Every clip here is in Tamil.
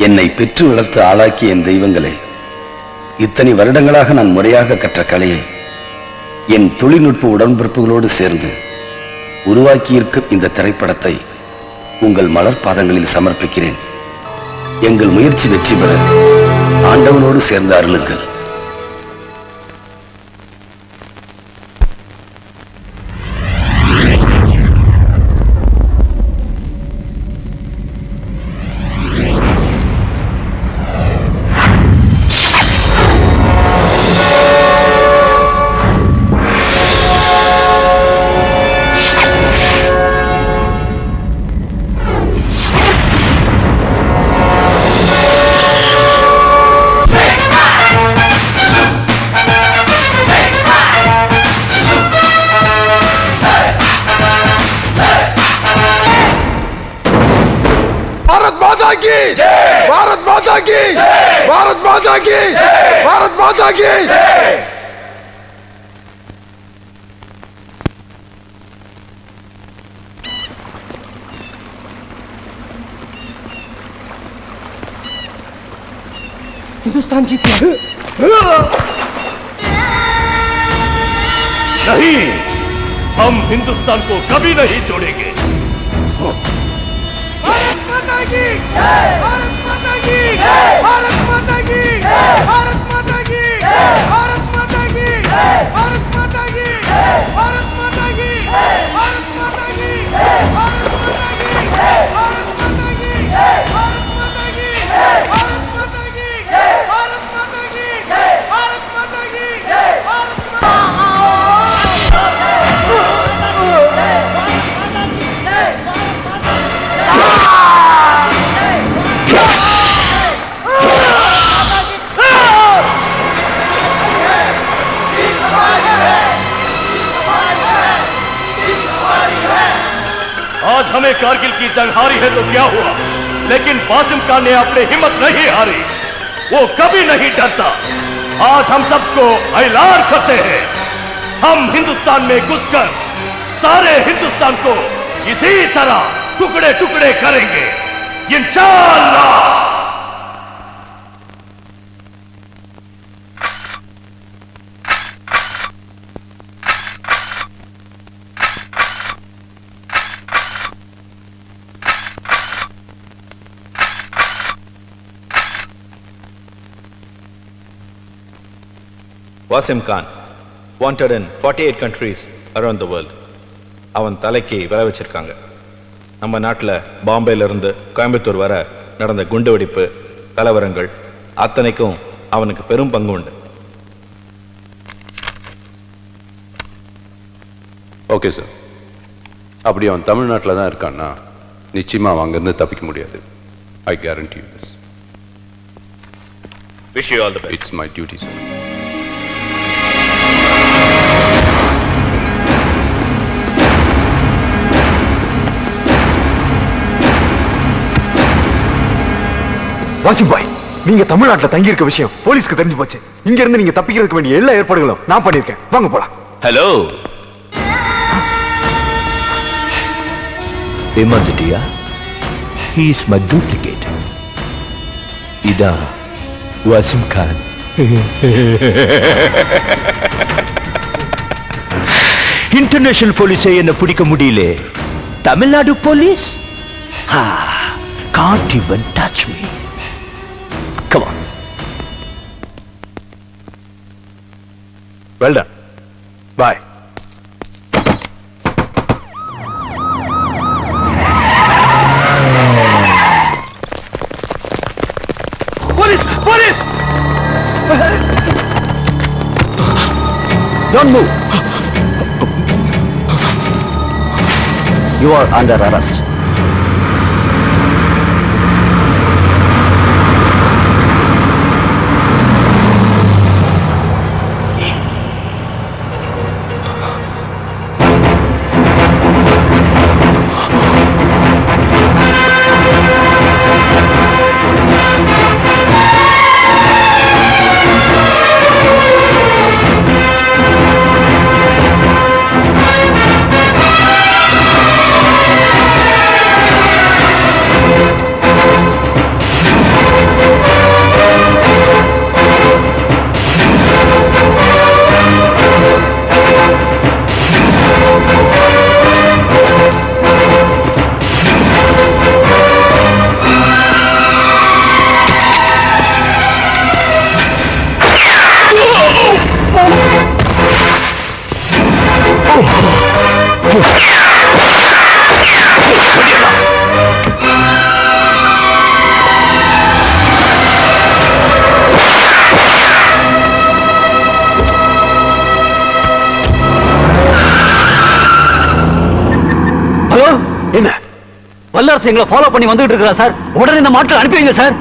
என்னை பெற்று வளர்த்து ஆளாக்கிய என் தெய்வங்களே இத்தனை வருடங்களாக நான் முறையாக கற்ற கலையை என் தொழில்நுட்ப உடன்பிறப்புகளோடு சேர்ந்து உருவாக்கியிருக்கும் இந்த திரைப்படத்தை உங்கள் மலர் பாதங்களில் சமர்ப்பிக்கிறேன் எங்கள் முயற்சி வெற்றி பெற ஆண்டவனோடு சேர்ந்து அருளுங்கள் भारत माता की भारत माता की भारत माता की भारत माता की हिंदुस्तान जीत नहीं हम हिंदुस्तान को कभी नहीं छोड़ेंगे भारत माता की भारत माता की भारत माता की भारत माता की भारत माता की भारत माता की भारत माता की भारत माता की भारत माता की भारत माता की भारत माता की भारत माता की भारत माता की भारत माता की भारत आज हमें कारगिल की जंग हारी है तो क्या हुआ लेकिन वासिम खान ने अपनी हिम्मत नहीं हारी वो कभी नहीं डरता आज हम सबको ऐलान करते हैं हम हिंदुस्तान में घुसकर सारे हिंदुस्तान को इसी तरह टुकड़े टुकड़े करेंगे इंशाअल्लाह Wasim Khan wanted in forty eight countries around the world அவன் தலைக்கு விளை வச்சிருக்காங்க நம்ம நாட்டில் பாம்பேல இருந்து கோயம்புத்தூர் வர நடந்த குண்டுவெடிப்பு கலவரங்கள் அத்தனைக்கும் அவனுக்கு பெரும் பங்கு உண்டு ஓகே சார் அப்படி அவன் தமிழ்நாட்டில் தான் இருக்கான்னா நிச்சயமா அவன் அங்கேருந்து தப்பிக்க முடியாது I guarantee this wish you all the best it's my duty sir Wasim பாய் நீங்க தமிழ்நாட்டுல தங்கி இருக்க விஷயம் போலீஸ்க்கு தெரிஞ்சு போச்சு இங்க இருந்து நீங்க தப்பிக்கிறதுக்கு வேண்டிய எல்லா ஏற்பாடுகளும் நான் பண்ணிருக்கேன் வாங்க போலாம் ஹலோ ஏமாந்துட்டியா ஹீ இஸ் மை டூப்ளிகேட் இதா வாசிம் கான் இன்டர்நேஷனல் போலீஸை என்ன பிடிக்க முடியல Tamil Nadu police can't even touch me come on well done boy police police Don't move. You are under arrest. Hey! வல்லரசு எங்களை ஃபாலோ பண்ணி வந்துகிட்டு இருக்கிறா சார் உடனே இந்த மாட்டை அனுப்பி வைங்க சார்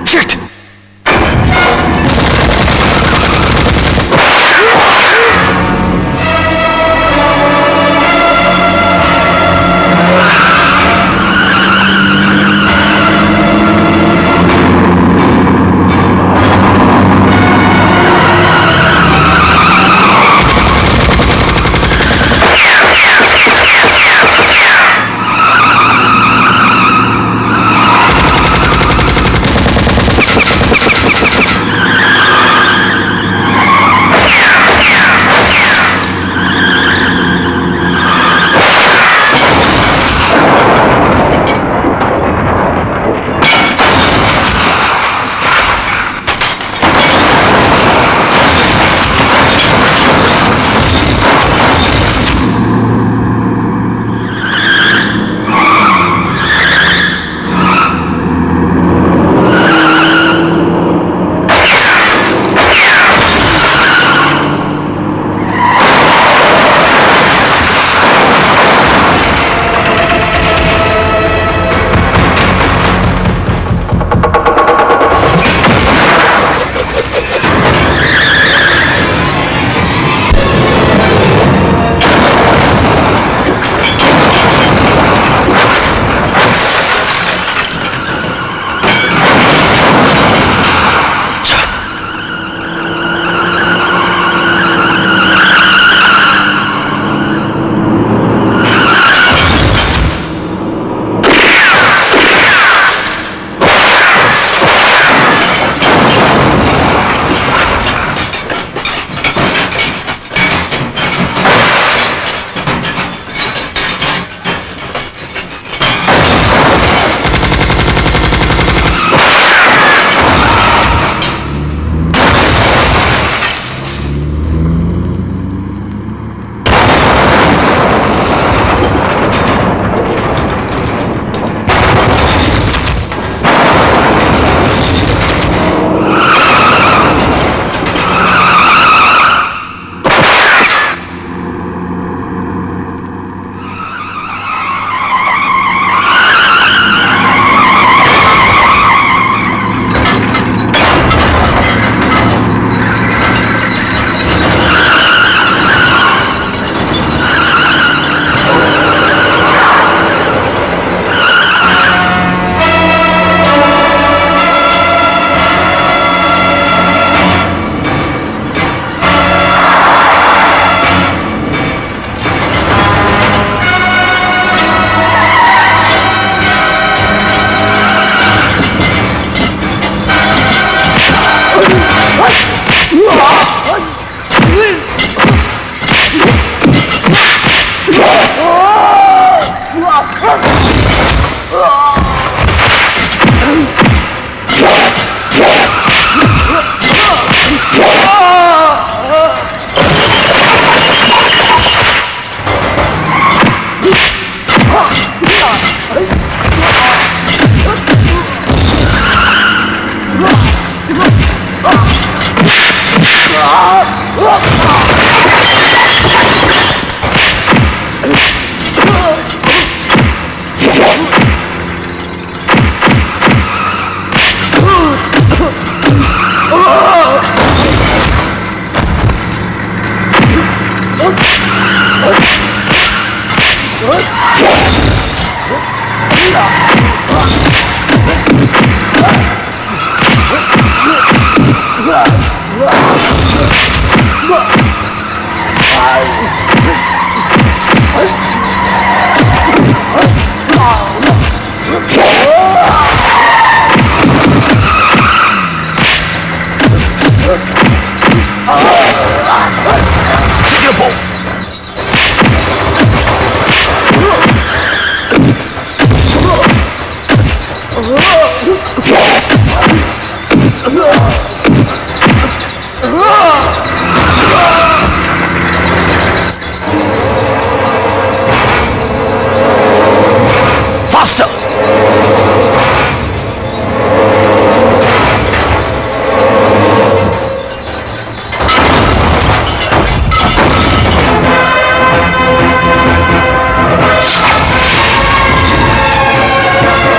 Faster! Hey!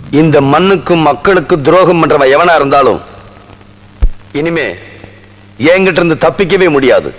இந்த மண்ணுக்கும் மக்களுக்கும் துரோகம் பண்றவன் எவனா இருந்தாலும் இனிமே என்கிட்ட இருந்து தப்பிக்கவே முடியாது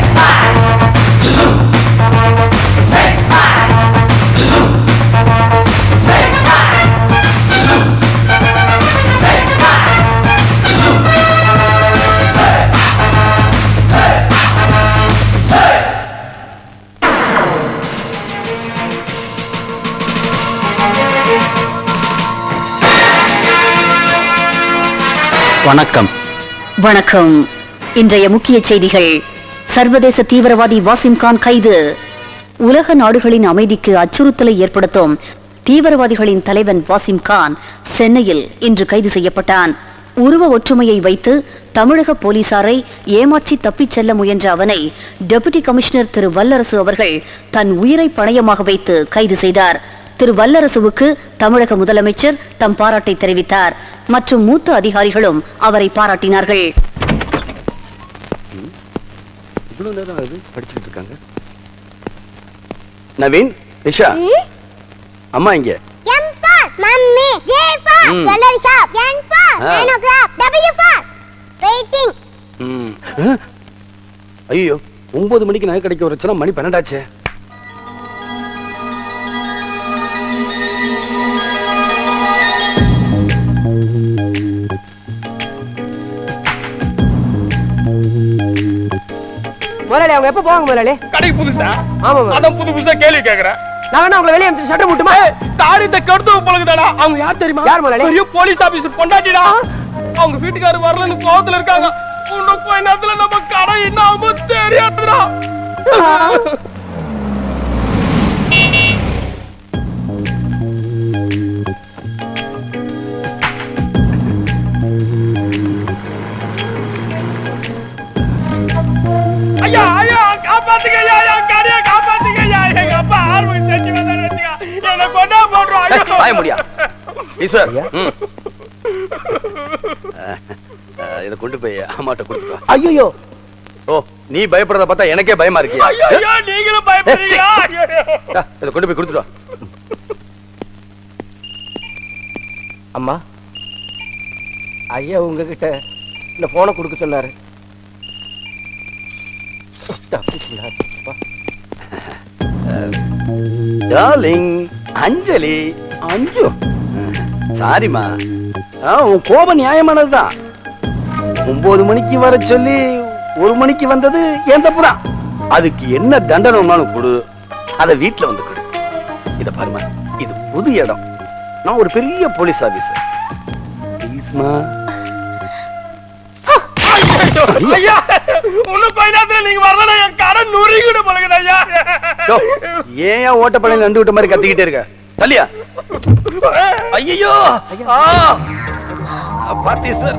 வணக்கம் வணக்கம் இன்றைய முக்கிய செய்திகள் சர்வதேச தீவிரவாதி வாசிம் கான் கைது உலக நாடுகளின் அமைதிக்கு அச்சுறுத்தலை ஏற்படுத்தும் தீவிரவாதிகளின் தலைவன் வாசிம் கான் சென்னையில் இன்று கைது செய்யப்பட்டான் உருவ ஒற்றுமையை வைத்து தமிழக போலீசாரை ஏமாற்றி தப்பிச் செல்ல முயன்ற அவனை டெபுட்டி கமிஷனர் திரு வல்லரசு அவர்கள் தன் உயிரை பணயமாக வைத்து கைது செய்தார் திரு வல்லரசுவுக்கு தமிழக முதலமைச்சர் தம் பாராட்டை தெரிவித்தார் மற்றும் மூத்த அதிகாரிகளும் அவரை பாராட்டினார்கள் இவ்வளவு நேரம் ஆகுது படிச்சுட்டு இருக்காங்க நவீன் நிஷா அம்மா இங்க M for mummy, J for Hmm. jewelry shop, N for Ah. nine o'clock, W for waiting. ஐயோ ஒன்பது மணிக்கு நகை கிடைக்க வச்சுனா மணி பன்னெண்டாச்சே முதலாளி அவங்க எப்ப போவாங்க முதலாளி கடைக்கு புதுசா ஆமா முதலாளி. அதான் புது புதுசா கேள்வி கேக்குறேன் நான் வேணா உங்களை வெளியே அனுப்பிச்சு சட்டை முட்டுமா தாடி இந்த கடுத்து பழகுதாடா அவங்க யார் தெரியுமா யார் முதலாளி? பெரிய போலீஸ் ஆபீசர் பொண்டாட்டிடா அவங்க வீட்டுக்காரர் வரலன்னு கோவத்துல இருக்காங்க இன்னும் கொஞ்ச நேரத்துல நம்ம கடை என்ன தெரியாதுடா ஐயா ஐயா காப்பாத்துங்க ஐயா ஐயா கடையை காப்பாத்துங்க ஐயா எங்க அப்பா ஆர்வம் செஞ்சு வந்தாரு வச்சுக்க என்ன கொண்டா போடுறோம் ஐயோ வாய முடியா ஈஸ்வர் ம். அஹ், அஹ், இதை கொண்டு போய் அம்மாட்ட கொடுத்துட்டு வா. ஐயோ ஓ நீ பயப்படுறத பார்த்தா எனக்கே பயமா இருக்கியா ஐயோ ஐயோ நீங்களும் பயப்படுறீங்களா ஐயோ டா, இதை கொண்டு போய் கொடுத்துட்டு வா அம்மா ஐயா உங்ககிட்ட இந்த போனை கொடுக்க சொன்னாரு தப்பிச்சுங்களா? அப்பா. டார்லிங் அஞ்சலி அஞ்சு சாரிமா உன் கோபம் நியாயமானதுதான் ஒன்பது மணிக்கு வர சொல்லி ஒரு மணிக்கு வந்தது என் தப்பு தான் அதுக்கு என்ன தண்டனைனாலும் கொடு அத வீட்டுல வந்து கொடு இத பாருமா இது புது இடம் நான் ஒரு பெரிய போலீஸ் ஆபீசர் ப்ளீஸ்மா ஐயா இன்னும் கொஞ்ச நேரத்துல நீங்க வரலன்னா என் கடை நுறுங்கிட்டு பழகுது ஐயா ஏன் ஓட்டப்படையில நண்டு விட்ட மாதிரி கத்திக்கிட்டே இருக்க தள்ளியா ஐயோ பாத்தீஸ்வர்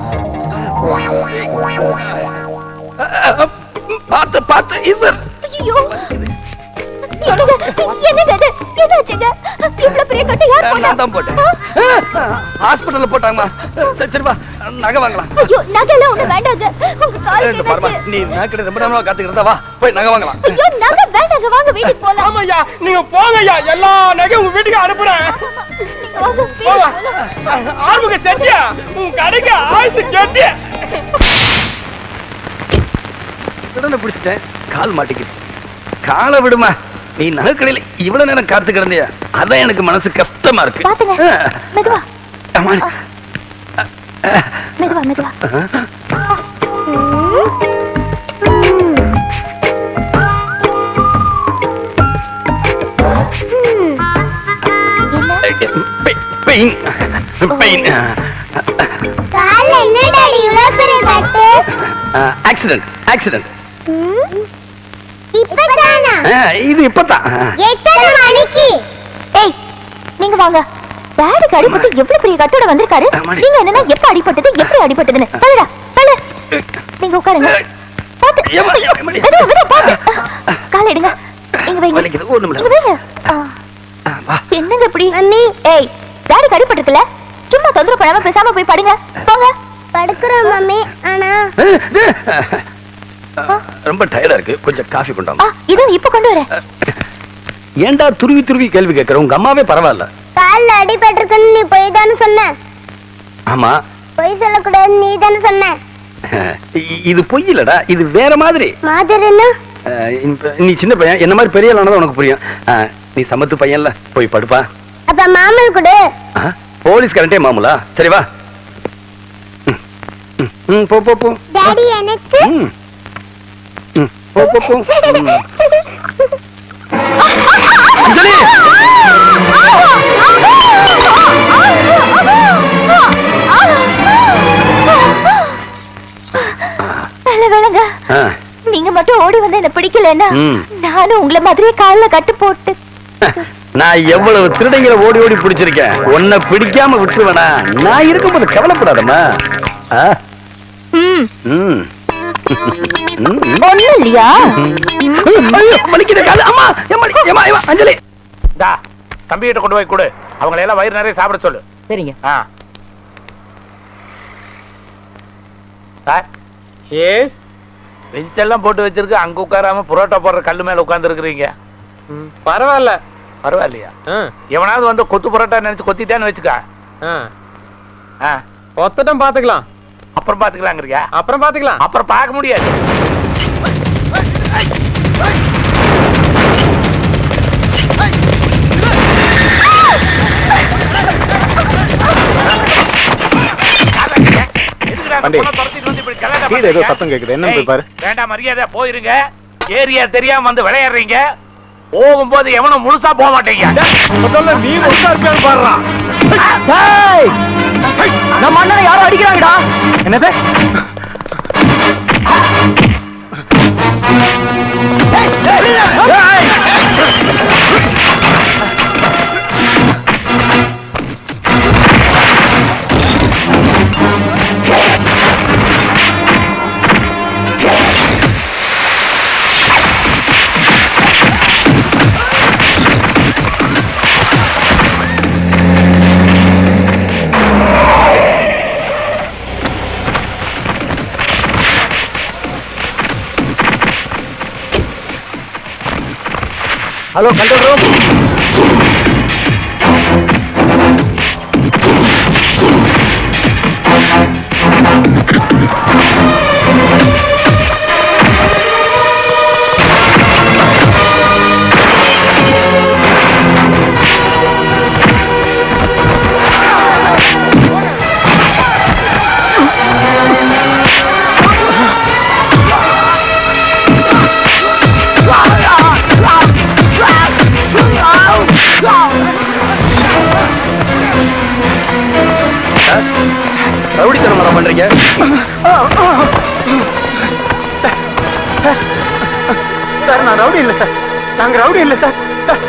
பார்த்து பார்த்து ஈஸ்வர் ஐயோ என்னங்க என்னங்க இது என்னாச்சுங்க இவ்வளவு பெரிய கட்டை யார் போட்டா நான் தான் போட்டேன் ஹாஸ்பிட்டல்ல போட்டாங்கம்மா சரி சரி வா நகை வாங்கலாம் ஐயோ நகைலாம் ஒண்ணு வேண்டாங்க உங்க காலுக்கு இந்த பாருமா என்னாச்சு நீ நகை ரொம்ப நேரமா காத்துக்கிட்டு இருந்தா வா போய் நகை வாங்கலாம் ஐயோ நகை வேண்டாங்க வாங்க வீட்டுக்கு போலாம் ஆமாய்யா நீங்க போங்க ஐயா எல்லா நகையும் உங்க வீட்டுக்கு அனுப்புறேன் நீங்க வாங்க போங்க வீட்டுக்கு போலாம். ஆர்வங்க செட்டியா உன் கடைக்கு ஆயுசு கேட்டியா உடனே பிடிச்சிட்டேன் கால் மாட்டிக்கிட்டு காலை விடுமா நீ நகைக்கடையில இவ்வளவு நேரம் காத்து கிடந்தியா அதான் எனக்கு மனசு கஷ்டமா இருக்கு பாத்துங்க மெதுவா ஆமா. மெதுவா மெதுவா பெ- பெயின் பெயின் கால்ல என்னடா இவ்வளவு பெரிய கட்டு ஆக்சிடென்ட் ஆக்சிடென்ட் இப்பதானா இது இப்பதான் எத்தனை மணிக்கு ஏய் நீங்க வாங்க டாடிக்கு அடிபட்டு எவ்வளவு பெரிய கட்டோட வந்திருக்காரு ஆமாடி. நீங்க என்னன்னா எப்ப அடிபட்டது எப்படி அடிபட்டதுன்னு சொல்லுடா சொல்லு நீங்க உட்காருங்க பாத்து ஏம்மா, ஏம்மாடி. மெதுவா, மெதுவா, பாத்து கால் எடுங்க இங்க வைங்க வலிக்குது, ஒண்ணும் இல்ல. இங்க வைங்க ஆ. ஆ, வா. என்னங்க இப்படி அண்ணி ஏய் டாடிக்கு அடிபட்டிருக்குல்ல சும்மா தொந்தரவு பண்ணாம பேசாம போய் படுங்க போங்க படுக்கிறோம் மம்மி ஆனா ரொம்ப டயர்டா இருக்கு கொஞ்சம் காஃபி ஆ கொண்டாங்க இதோ இப்ப கொண்டு வரேன் ஏன்டா துருவி துருவி கேள்வி கேட்கற உங்க அம்மாவே பரவாயில்ல கால்ல அடிபட்டிருக்குன்னு நீ போய் தானே சொன்ன ஆமா பொய் சொல்லக்கூடாது நீ தானே சொன்ன இ- இது பொய் இல்லடா இது வேற மாதிரி மாதிரின்னா அஹ், இப்ப நீ சின்ன பையன் என்ன மாதிரி பெரிய ஆளானது உனக்கு புரியும் அஹ், நீ சமத்து பையன்ல போய் படுப்பா அப்ப மாமல் கொடு அஹ், போலீஸ் கரண்டே மாமூலா சரி வா ம், ம், ம், போ போ போ டாடி எனக்கு ம். ம், போ போ போ ம். அஞ்சலி நல்ல வேலைங்க ஆ, நீங்க மட்டும் ஓடி வந்து என்ன பிடிக்கலன்னா ம். நானும் உங்களை மாதிரியே கால்ல கட்டு போட்டு நான் எவ்வளவு திருடங்களை ஓடி ஓடி பிடிச்சிருக்கேன் உன்னை பிடிக்காம விட்டுருவேனா நான் இருக்கும்போது கவலைப்படாதம்மா ஆ, ம் ம். ம், ம். ஒண்ணு இல்லையா ஐயோ, வலிக்குது காலு. அம்மா, எம்மாடி, எம்மா, எம்மா, அஞ்சலி இந்தா தம்பி கிட்ட கொண்டு போய் கொடு அவங்களை எல்லாம் வயிறு நிறைய சாப்பிட சொல்லு சரிங்க ஆ சார் எஸ் பெஞ்ச் எல்லாம் போட்டு வச்சிருக்கு அங்க உட்காராம புரோட்டா போடுற கல்லு மேல உட்கார்ந்து இருக்கிறீங்க பரவாயில்ல பரவாயில்லையா ஆ, எவனாவது வந்து கொத்து புரோட்டா நினைச்சு கொத்திட்டான்னு வச்சுக்க ஆ. ஆ, ஒத்தட்டம் பாத்துக்கலாம் அப்புறம் பாத்துக்கலாங்கிறியா அப்புறம் பாத்துக்கலாம் அப்புறம் பார்க்க முடியாது எதுக்குடா அந்த பாண்டி. பொண்ணை துரத்திட்டு வந்து இப்படி கலாட்டா கீழே ஏதோ பண்றீங்க? சத்தம் கேக்குது. என்னன்னு போய் ஏய், பாரு. வேண்டாம் மரியாதை போயிருங்க ஏரியா தெரியாம வந்து விளையாடுறீங்க போகும்போது எவனும் முழுசா போக மாட்டீங்க முதல்ல நீ முழுசா இருப்பியான்னு பாடுறா நம்ம அண்ணனை யாரோ அடிக்கிறாங்கடா என்னது ஹலோ கண்ட்ரோல் ரூம் ரவுடித்தனம் பண்றீங்க சார் நான் ரவுடி இல்ல சார் நாங்க ரவுடி இல்ல சார் சார்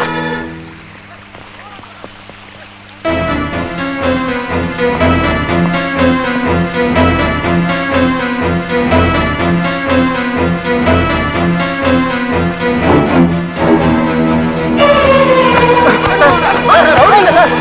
ரவுடி இல்ல சார்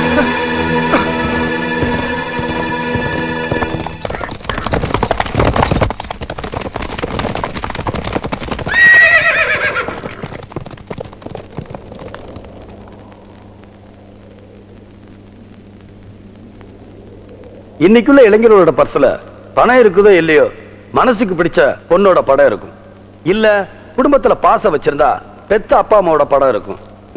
இன்னைக்குள்ள இளைஞர்களோட பர்ஸ்ல பணம் இருக்குதோ இல்லையோ மனசுக்கு பிடிச்ச பொண்ணோட படம் இருக்கும் இல்ல குடும்பத்துல பாசம் வச்சிருந்தா பெத்த அப்பா அம்மாவோட படம் இருக்கும்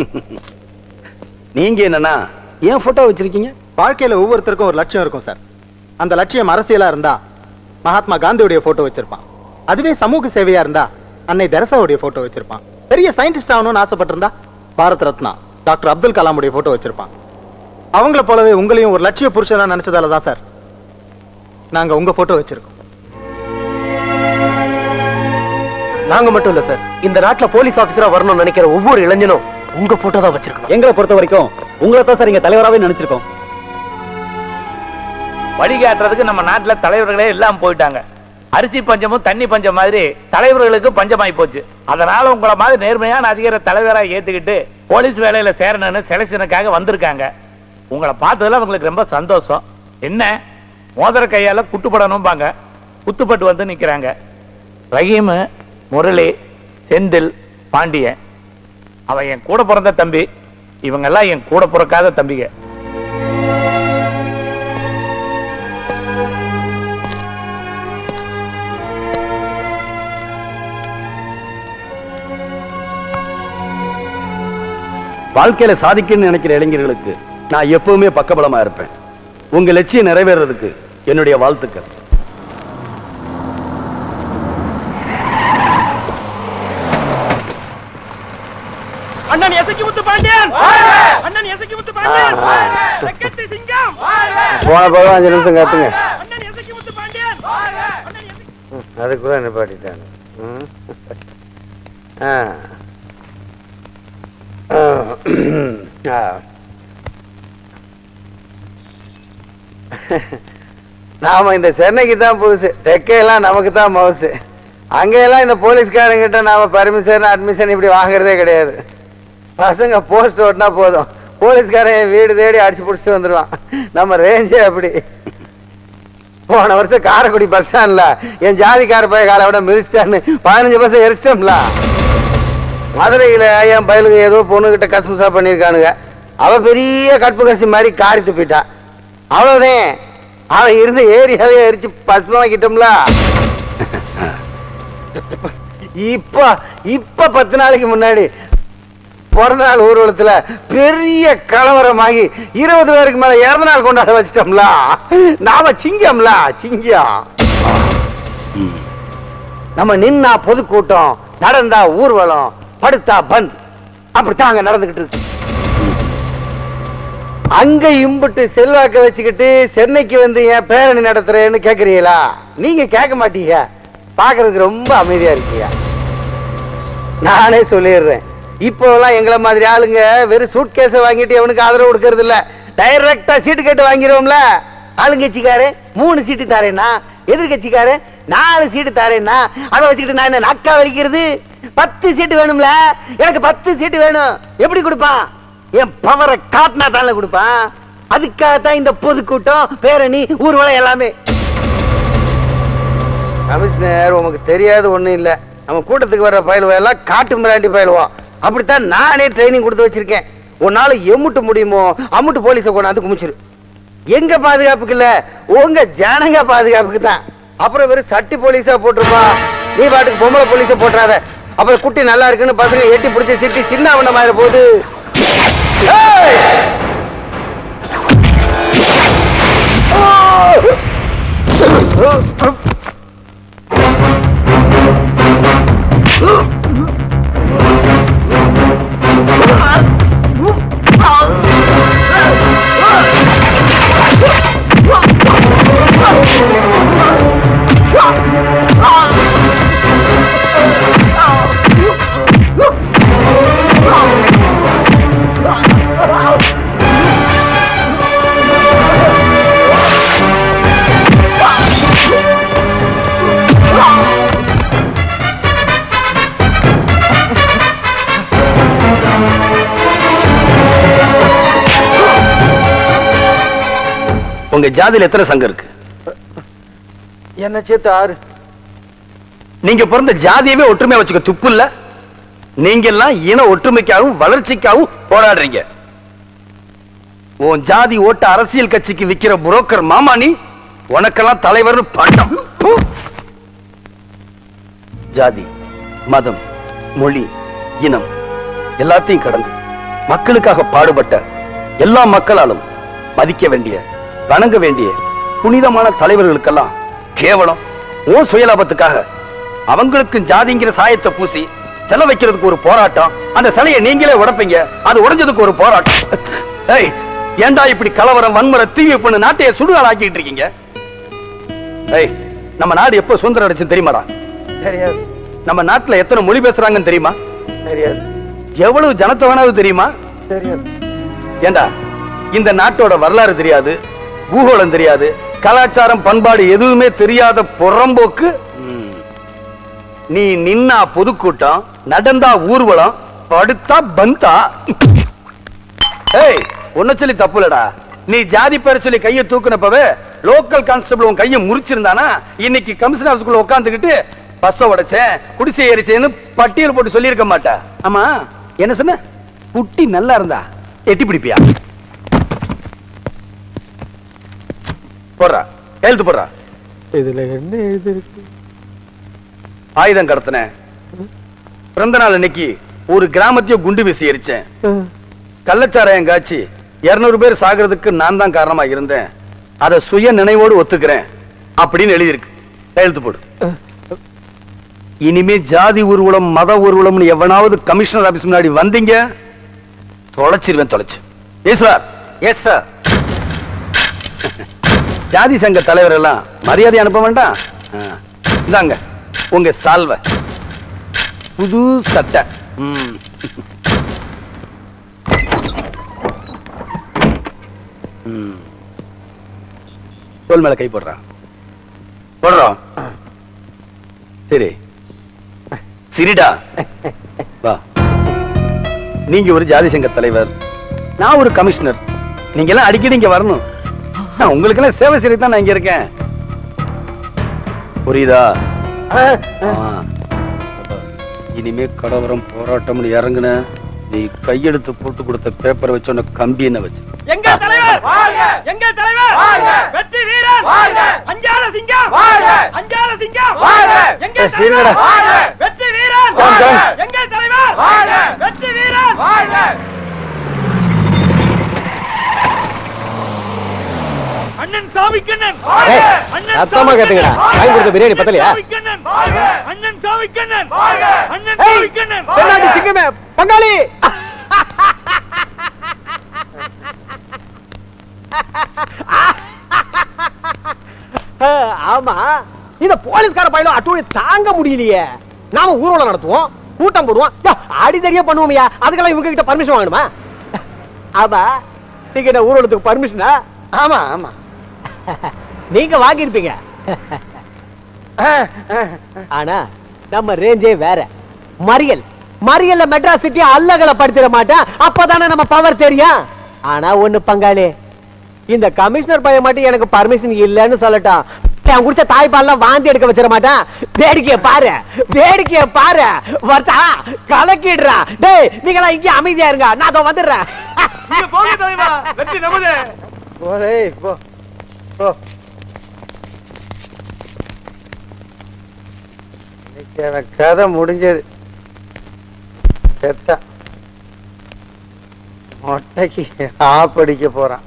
நீங்க என்னன்னா ஏன் போட்டோ வச்சிருக்கீங்க வாழ்க்கையில ஒவ்வொருத்தருக்கும் ஒரு லட்சியம் இருக்கும் சார் அந்த லட்சியம் அரசியலா இருந்தா மகாத்மா காந்தியுடைய போட்டோ வச்சிருப்பான் அதுவே சமூக சேவையா இருந்தா அன்னை தெரசாவுடைய போட்டோ வச்சிருப்பான் பெரிய சயின்டிஸ்ட் ஆகணும்னு ஆசைப்பட்டிருந்தா பாரத் ரத்னா டாக்டர் அப்துல் கலாமுடைய போட்டோ வச்சிருப்பான் அவங்கள போலவே உங்களையும் ஒரு லட்சிய புருஷனா நினைச்சதால தான் சார் நாங்க உங்க போட்டோ வச்சிருக்கோம் நாங்க மட்டும் இல்ல சார் இந்த நாட்டுல போலீஸ் ஆபீசரா வரணும்னு நினைக்கிற ஒவ்வொரு இளைஞனும் உங்க போட்டோ தான் வச்சிருக்கணும் எங்களை பொறுத்த வரைக்கும் உங்களை தான் சார் இங்க தலைவராகவே நினைச்சிருக்கோம் வழிகாட்டுறதுக்கு நம்ம நாட்டுல தலைவர்களே எல்லாம் போயிட்டாங்க அரிசி பஞ்சமும் தண்ணி பஞ்சம் மாதிரி தலைவர்களுக்கு பஞ்சமாயி போச்சு அதனால உங்களை மாதிரி நேர்மையான அதிகார தலைவரா ஏத்துக்கிட்டு போலீஸ் வேலையில சேரணும்னு செலக்ஷனுக்காக வந்திருக்காங்க உங்களை பார்த்ததுல அவங்களுக்கு ரொம்ப சந்தோஷம் என்ன மோதிர கையால குட்டுப்படணும்பாங்க குத்துப்பட்டு வந்து நிக்கிறாங்க ரஹீம் முரளி செந்தில் பாண்டியன் அவன் என் கூட பிறந்த தம்பி இவங்கெல்லாம் என் கூட பிறக்காத தம்பிங்க வாழ்க்கையில சாதிக்கணும்னு நினைக்கிற இளைஞர்களுக்கு நான் எப்பவுமே பக்கபலமா இருப்பேன் உங்க லட்சியம் நிறைவேறதுக்கு என்னுடைய வாழ்த்துக்கள் அண்ணன் எசக்கி முத்து பாண்டியன் அண்ணன் எசக்கி முத்து பாண்டியன் செக்கட்டி சிங்கம் போன போதும் அஞ்சு நிமிஷம் காத்துங்க அண்ணன் எசக்கி முத்து பாண்டியன் அதுக்குள்ள நிப்பாட்டிட்டாங்க ம். ஆ. ஆ. ஆ. நாம இந்த சென்னைக்கு தான் புதுசு தெக்கையெல்லாம் நமக்கு தான் மவுசு அங்கெல்லாம் இந்த போலீஸ்காரங்கிட்ட நாம பர்மிஷன் அட்மிஷன் இப்படி வாங்குறதே கிடையாது பசங்க போஸ்ட் ஓட்டினா போதும் போலீஸ்காரன் என் வீடு தேடி அடிச்சு பிடிச்சிட்டு வந்துடுவான் நம்ம ரேஞ்சே அப்படி போன வருஷம் காரைக்குடி பஸ் ஸ்டாண்ட்ல என் ஜாதிக்கார பைய காலை விட மிதிச்சிட்டான்னு பதினஞ்சு பஸ் எரிச்சிட்டோம்ல மதுரையில என் பயலுக்கு ஏதோ பொண்ணுகிட்ட கசமுசா பண்ணியிருக்கானுங்க அவ பெரிய கற்பு கசி மாதிரி காரி துப்பிட்டா அவ்வளவுதான் அவன் இருந்த ஏரியாவே எரிச்சு பசுமாக்கிட்டோம்ல இப்ப இப்ப பத்து நாளைக்கு முன்னாடி பிறந்த நாள் ஊர்வலத்துல பெரிய கலவரமாகி இருபது பேருக்கு மேல இறந்த நாள் கொண்டாட வச்சிட்டோம்ல நாம சிங்கம்ல சிங்கம் நம்ம நின்னா பொதுக்கூட்டம் நடந்தா ஊர்வலம் படுத்தா பந்த் அப்படித்தான் அங்க நடந்துகிட்டு இருக்கு அங்க இம்புட்டு செல்வாக்க வச்சுக்கிட்டு சென்னைக்கு வந்து ஏன் பேரணி நடத்துறேன்னு கேக்குறீங்களா நீங்க கேட்க மாட்டீங்க பாக்குறதுக்கு ரொம்ப அமைதியா இருக்கீங்க நானே சொல்லிடுறேன் இப்போலாம் எங்களை மாதிரி ஆளுங்க வெறும் சூட் கேஸ வாங்கிட்டு எவனுக்கு ஆதரவு கொடுக்கறது இல்ல டைரக்டா சீட்டு கேட்டு வாங்கிடுவோம்ல ஆளுங்கட்சிக்காரு மூணு சீட்டு தாரேன்னா எதிர்கட்சிக்காரு நாலு சீட்டு தாரேன்னா அதை வச்சுக்கிட்டு நான் என்ன நக்கா வலிக்கிறது பத்து சீட்டு வேணும்ல எனக்கு பத்து சீட்டு வேணும் எப்படி கொடுப்பான் என் பவரை காட்டினா தானே கொடுப்பான் அதுக்காகத்தான் இந்த பொதுக்கூட்டம் பேரணி ஊர்வலம் எல்லாமே கமிஷனர் உமக்கு தெரியாது ஒண்ணும் இல்ல நம்ம கூட்டத்துக்கு வர்ற பயலுவ எல்லாம் காட்டு மிராண்டி பயலுவோம் அப்படித்தான் நானே ட்ரைனிங் கொடுத்து வச்சிருக்கேன் உன்னால எம்முட்டு முடியுமோ அம்முட்டு போலீஸை கொண்டாந்து குமிச்சிரு எங்க பாதுகாப்புக்கு இல்ல உங்க ஜனங்க பாதுகாப்புக்கு தான் அப்புறம் வெறும் சட்டி போலீஸா போட்டுருப்பா நீ பாட்டுக்கு பொம்பளை போலீஸை போட்டுறாத அப்புறம் குட்டி நல்லா இருக்குன்னு பசங்க எட்டி பிடிச்சி சிட்டி சின்ன அவனமாயிர போகுது ஏய்! உங்க ஜாதியில எத்தனை சங்கம் இருக்கு என்ன சேர்த்து ஆறு நீங்க பிறந்த ஜாதியவே ஒற்றுமையா வச்சுக்க துப்பு இல்ல நீங்க எல்லாம் இன ஒற்றுமைக்காகவும் வளர்ச்சிக்காகவும் போராடுறீங்க உன் ஜாதி ஓட்ட அரசியல் கட்சிக்கு விக்கிற புரோக்கர் மாமா நீ உனக்கெல்லாம் தலைவர்னு பட்டம் பு. ஜாதி மதம் மொழி இனம் எல்லாத்தையும் கடந்து மக்களுக்காக பாடுபட்ட எல்லா மக்களாலும் மதிக்க வேண்டிய வணங்க வேண்டிய புனிதமான தலைவர்களுக்கெல்லாம் கேவலம் ஓ சுயலாபத்துக்காக அவங்களுக்கும் ஜாதிங்கிற சாயத்தை பூசி சிலை வைக்கிறதுக்கு ஒரு போராட்டம் அந்த சிலையை நீங்களே உடைப்பீங்க அது உடைஞ்சதுக்கு ஒரு போராட்டம் ஏய் ஏன்டா இப்படி கலவரம் வன்முறை தீவி பண்ணு நாட்டையே சுடுகாடு ஆக்கிட்டு இருக்கீங்க ஏய் நம்ம நாடு எப்போ சுதந்திரம் அடைச்சு தெரியுமாடா தெரியாது நம்ம நாட்டுல எத்தனை மொழி பேசுறாங்கன்னு தெரியுமா தெரியாது எவ்வளவு ஜனத்தை வேணாலும் தெரியுமா தெரியாது ஏண்டா இந்த நாட்டோட வரலாறு தெரியாது பூகோளம் தெரியாது கலாச்சாரம் பண்பாடு எதுவுமே தெரியாத புறம்போக்கு ம். நீ நின்னா பொதுக்கூட்டம் நடந்தா ஊர்வலம் படுத்தா பந்தா ஏய் உன்னை சொல்லி தப்புலடா நீ ஜாதி பேரை சொல்லி கையை தூக்குனப்பவே லோக்கல் கான்ஸ்டபிள் உன் கையை முறிச்சிருந்தானா இன்னைக்கு கமிஷன் ஆஃபீஸ்க்குள்ள உட்காந்துக்கிட்டு பஸ்ஸ உடைச்சேன் குடிசை ஏறிச்சேன்னு பட்டியல் போட்டு சொல்லியிருக்க மாட்டா ஆமா என்ன சொன்ன குட்டி நல்லா இருந்தா எட்டி பிடிப்பியா போடுறா கையெழுத்து போடுறா இதுல என்ன எழுதி இருக்கு ஆயுதம் கடத்தின பிறந்த நாள் அன்னைக்கு ஒரு கிராமத்தையும் குண்டு வீசி எரிச்சேன் கள்ளச்சாராயம் காய்ச்சி இருநூறு பேர் சாகிறதுக்கு நான் தான் காரணமா இருந்தேன் அதை சுய நினைவோடு ஒத்துக்கிறேன் அப்படின்னு எழுதியிருக்கு கையெழுத்து போடு இனிமே ஜாதி ஊர்வலம் மத ஊர்வலம்னு எவனாவது கமிஷனர் ஆபீஸ் முன்னாடி வந்தீங்க தொலைச்சிருவேன் தொலைச்சு எஸ் சார் எஸ் சார் ஜாதி சங்க தலைவர் எல்லாம் மரியாதை அனுப்ப வேண்டாம் ஆ, இந்தாங்க உங்க சால்வை புது சட்டை ம். ம். தோல் மேல கை போடுறான் போடுறோம் சரி சிரிடா வா நீங்க ஒரு ஜாதி சங்க தலைவர் நான் ஒரு கமிஷனர் நீங்க எல்லாம் அடிக்கடி இங்க வரணும் நான் உங்களுக்கு எல்லாம் சேவை செய்ய தான் நான் இங்க இருக்கேன் புரியுதா ஆ. இனிமே கலவரம் போராட்டம்னு இறங்குன நீ கையெழுத்து போட்டு கொடுத்த பேப்பரை வச்சு உன்னை கம்பி என்ன வச்சு எங்க தலைவர் எங்க தலைவர் வெற்றி வீரன் அஞ்சால சிங்கம் அஞ்சால சிங்கம் எங்க இருங்கடா. தலைவர் வெற்றி வீரன் Come, come. எங்க தலைவர் வெற்றி வீரன் அண்ணன் சாமிக்கண்ணன் ஏய், அண்ணன் சத்தமா கேட்டுங்கடா. வாங்கி கொடுத்த பிரியாணி பத்தலையா? சாமிக்கண்ணன் அண்ணன் சாமிக்கண்ணன் அண்ணன் ஏய், சாமிக்கண்ணன் தென்னாட்டு சிங்கமே பங்காளி ஆமா இந்த போலீஸ்கார பையனும் அட்டூழி தாங்க முடியலையே நாம ஊர்வலம் நடத்துவோம் கூட்டம் போடுவோம் யா, அடிதடியா பண்ணுவோம்யா அதுக்கெல்லாம் இவங்க கிட்ட பர்மிஷன் வாங்கணுமா ஆமா நீங்க என்ன ஊர்வலத்துக்கு பர்மிஷனா ஆமா ஆமா நீங்க வாங்கியிருப்பீங்க ஆனா நம்ம ரேஞ்சே வேற மறியல் மறியல்ல மெட்ராஸ் சிட்டி அல்லகல படுத்திட மாட்டேன் அப்பதானே நம்ம பவர் தெரியும் ஆனா ஒண்ணு பங்காளி இந்த கமிஷனர் பையன் மட்டும் எனக்கு பர்மிஷன் இல்லைன்னு சொல்லட்டான் அவன் குடிச்ச தாய்ப்பால்லாம் வாந்தி எடுக்க வச்சிட மாட்டான் வேடிக்கைய பாரு வேடிக்கைய பாரு வர்த்தா கலக்கிடுறா டேய் நீங்களா இங்கே அமைதியா இருங்க நான் அதோ வந்துடுறேன் நீங்க போங்க தலைவா வெற்றி நமது போரே போ போ இன்னைக்கு அவன் கதை முடிஞ்சது செத்தான் மொட்டைக்கு ஆப்படிக்க போறான்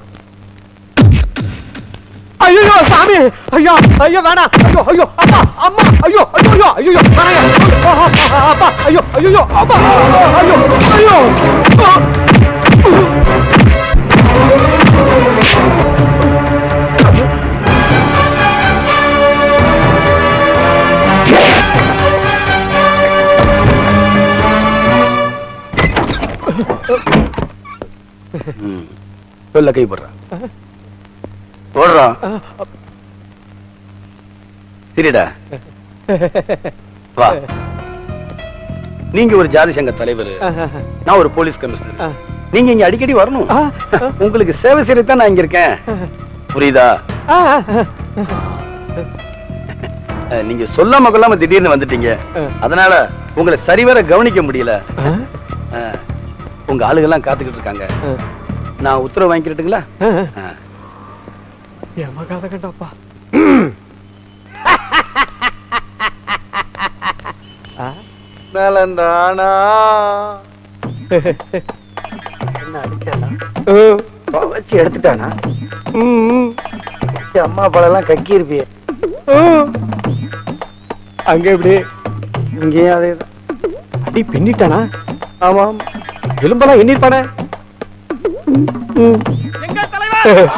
ஐயோ சாமி ஐயோ ஐயோ வேணாம் ஐயோ ஐயோ அப்பா அம்மா ஐயோ ஐயோ ஐயோ ஐயோ வேணாம். அப்பா ஐயோ ஐயோ அப்பா ஐயோ ஐயோ சொல்ல கை போடுறான் போடுறான் சரிடா வா நீங்க ஒரு ஜாதி சங்க தலைவர் நான் ஒரு போலீஸ் கமிஷனர் நீங்க இங்க அடிக்கடி வரணும் உங்களுக்கு சேவை செய்யத்தான் நான் இங்க இருக்கேன் புரியுதா அஹ், நீங்க சொல்லாம கொள்ளாம திடீர்னு வந்துட்டீங்க அதனால உங்களை சரிவர கவனிக்க முடியல அஹ், உங்க ஆளுகெல்லாம் காத்துக்கிட்டு இருக்காங்க நான் உத்தரவு வாங்கிக்கிட்டுங்களா அஹ். எமகாத கண்டப்பா நலந்தானா என்ன அடிச்சானா வச்சு எடுத்துட்டானா வச்சு அம்மா பழம் கக்கி இருப்பிய அங்க எப்படி இங்கேயும் அதேதான் அடி பின்னிட்டானா ஆமாம் எலும்பெல்லாம் எண்ணிருப்பானே எங்க தலைவர்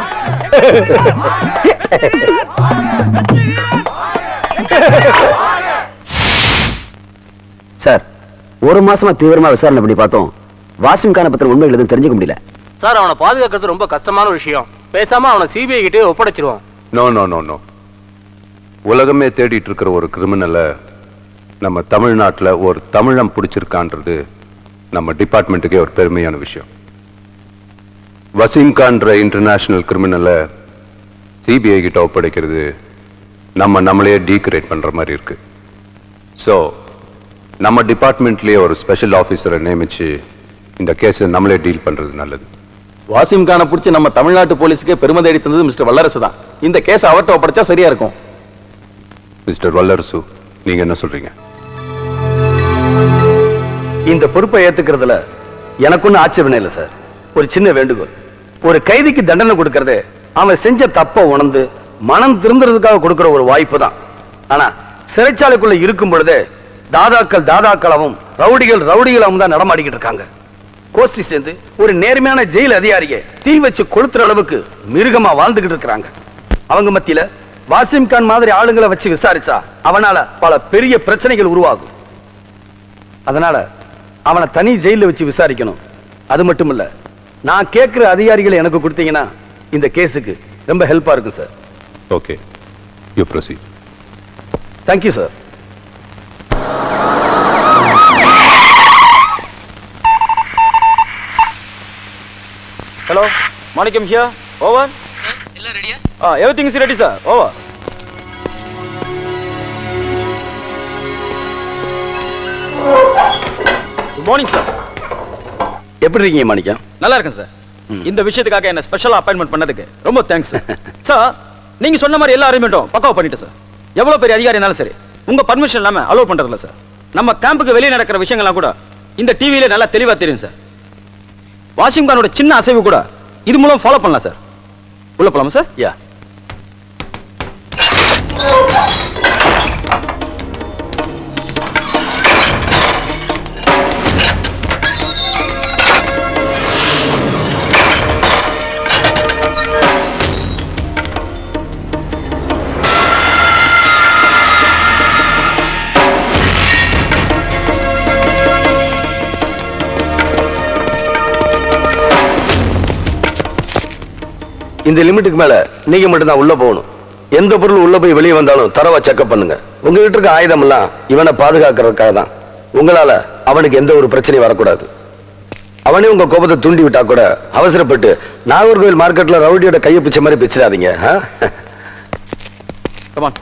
சார் ஒரு மாசமா தீவிரமா விசாரணை பண்ணி பார்த்தோம் வாசிம் கான பத்திரம் உண்மைகள் எதுவும் தெரிஞ்சுக்க முடியல சார் அவனை பாதுகாக்கிறது ரொம்ப கஷ்டமான விஷயம் பேசாம அவனை சிபிஐ கிட்டே ஒப்படைச்சிருவோம் நோ நோ நோ நோ உலகமே தேடிட்டு இருக்கிற ஒரு கிரிமினலை நம்ம தமிழ்நாட்டுல ஒரு தமிழம் பிடிச்சிருக்கான்றது நம்ம டிபார்ட்மெண்ட்டுக்கே ஒரு பெருமையான விஷயம் வசீம் கான்ற இன்டர்நேஷனல் கிரிமினலை சிபிஐ கிட்ட ஒப்படைக்கிறது நம்ம நம்மளையே டீக்ரேட் பண்ற மாதிரி இருக்கு ஸோ நம்ம டிபார்ட்மெண்ட்லயே ஒரு ஸ்பெஷல் ஆஃபீஸரை நியமிச்சு இந்த கேஸை நம்மளே டீல் பண்றது நல்லது வாசிம் கானை பிடிச்சி நம்ம தமிழ்நாட்டு போலீஸுக்கே பெருமை தேடி தந்தது மிஸ்டர் வல்லரசு தான் இந்த கேஸ் அவர்கிட்ட ஒப்படைச்சா சரியா இருக்கும் மிஸ்டர் வல்லரசு நீங்க என்ன சொல்றீங்க இந்த பொறுப்பை ஏத்துக்கிறதுல எனக்கு ஒன்றும் ஆட்சேபனை இல்லை சார் ஒரு சின்ன வேண்டுகோள் ஒரு கைதிக்கு தண்டனை கொடுக்கறது அவன் செஞ்ச தப்ப உணர்ந்து மனம் திருந்துறதுக்காக கொடுக்கிற ஒரு வாய்ப்பு தான் ஆனா சிறைச்சாலைக்குள்ள இருக்கும் பொழுதே தாதாக்கள் தாதாக்களாவும் ரவுடிகள் ரவுடிகளாவும் தான் நடமாடிக்கிட்டு இருக்காங்க கோஷ்டி சேர்ந்து ஒரு நேர்மையான ஜெயில் அதிகாரியை தீ வச்சு கொளுத்துற அளவுக்கு மிருகமா வாழ்ந்துகிட்டு இருக்கிறாங்க அவங்க மத்தியில வாசிம் கான் மாதிரி ஆளுங்களை வச்சு விசாரிச்சா அவனால பல பெரிய பிரச்சனைகள் உருவாகும் அதனால அவனை தனி ஜெயில வச்சு விசாரிக்கணும் அது மட்டும் இல்ல நான் கேட்கிற அதிகாரிகளை எனக்கு கொடுத்தீங்கன்னா இந்த கேஸுக்கு ரொம்ப ஹெல்ப்பா இருக்கும் sir okay you proceed thank you sir hello Manickam here over எல்லாம் ரெடியா ஆ everything is ready sir over good morning sir எப்படி இருக்கீங்க மாணிக்கம் நல்லா இருக்கேன் சார் இந்த விஷயத்துக்காக என்ன ஸ்பெஷலா அப்பாயின்மெண்ட் பண்ணதுக்கு ரொம்ப தேங்க்ஸ் சார் நீங்க சொன்ன மாதிரி எல்லா அரேஞ்ச்மெண்ட்டும் பக்காவா பண்ணிட்டேன் சார் எவ்வளவு பெரிய அதிகாரி இருந்தாலும் சரி உங்க பர்மிஷன் இல்லாம அலோவ் பண்றதில்ல சார் நம்ம கேம்புக்கு வெளியே நடக்கிற விஷயங்கள்லாம் கூட இந்த டிவியில நல்லா தெளிவா தெரியும் சார் வாஷிங்டனோட சின்ன அசைவு கூட இது மூலம் ஃபாலோ பண்ணலாம் சார் உள்ள போலாமா சார் யா இந்த லிமிட்டுக்கு மேல நீங்க மட்டும் தான் உள்ள போகணும் எந்த பொருள் உள்ள போய் வெளியே வந்தாலும் தரவா செக்அப் பண்ணுங்க உங்ககிட்ட இருக்க ஆயுதம் எல்லாம் இவனை பாதுகாக்கிறதுக்காக தான் உங்களால அவனுக்கு எந்த ஒரு பிரச்சனையும் வரக்கூடாது அவனே உங்க கோபத்தை தூண்டி விட்டா கூட அவசரப்பட்டு நாகர்கோவில் மார்க்கெட்ல ரவுடியோட கையை பிச்ச மாதிரி பிச்சிடாதீங்க ஆ? Come on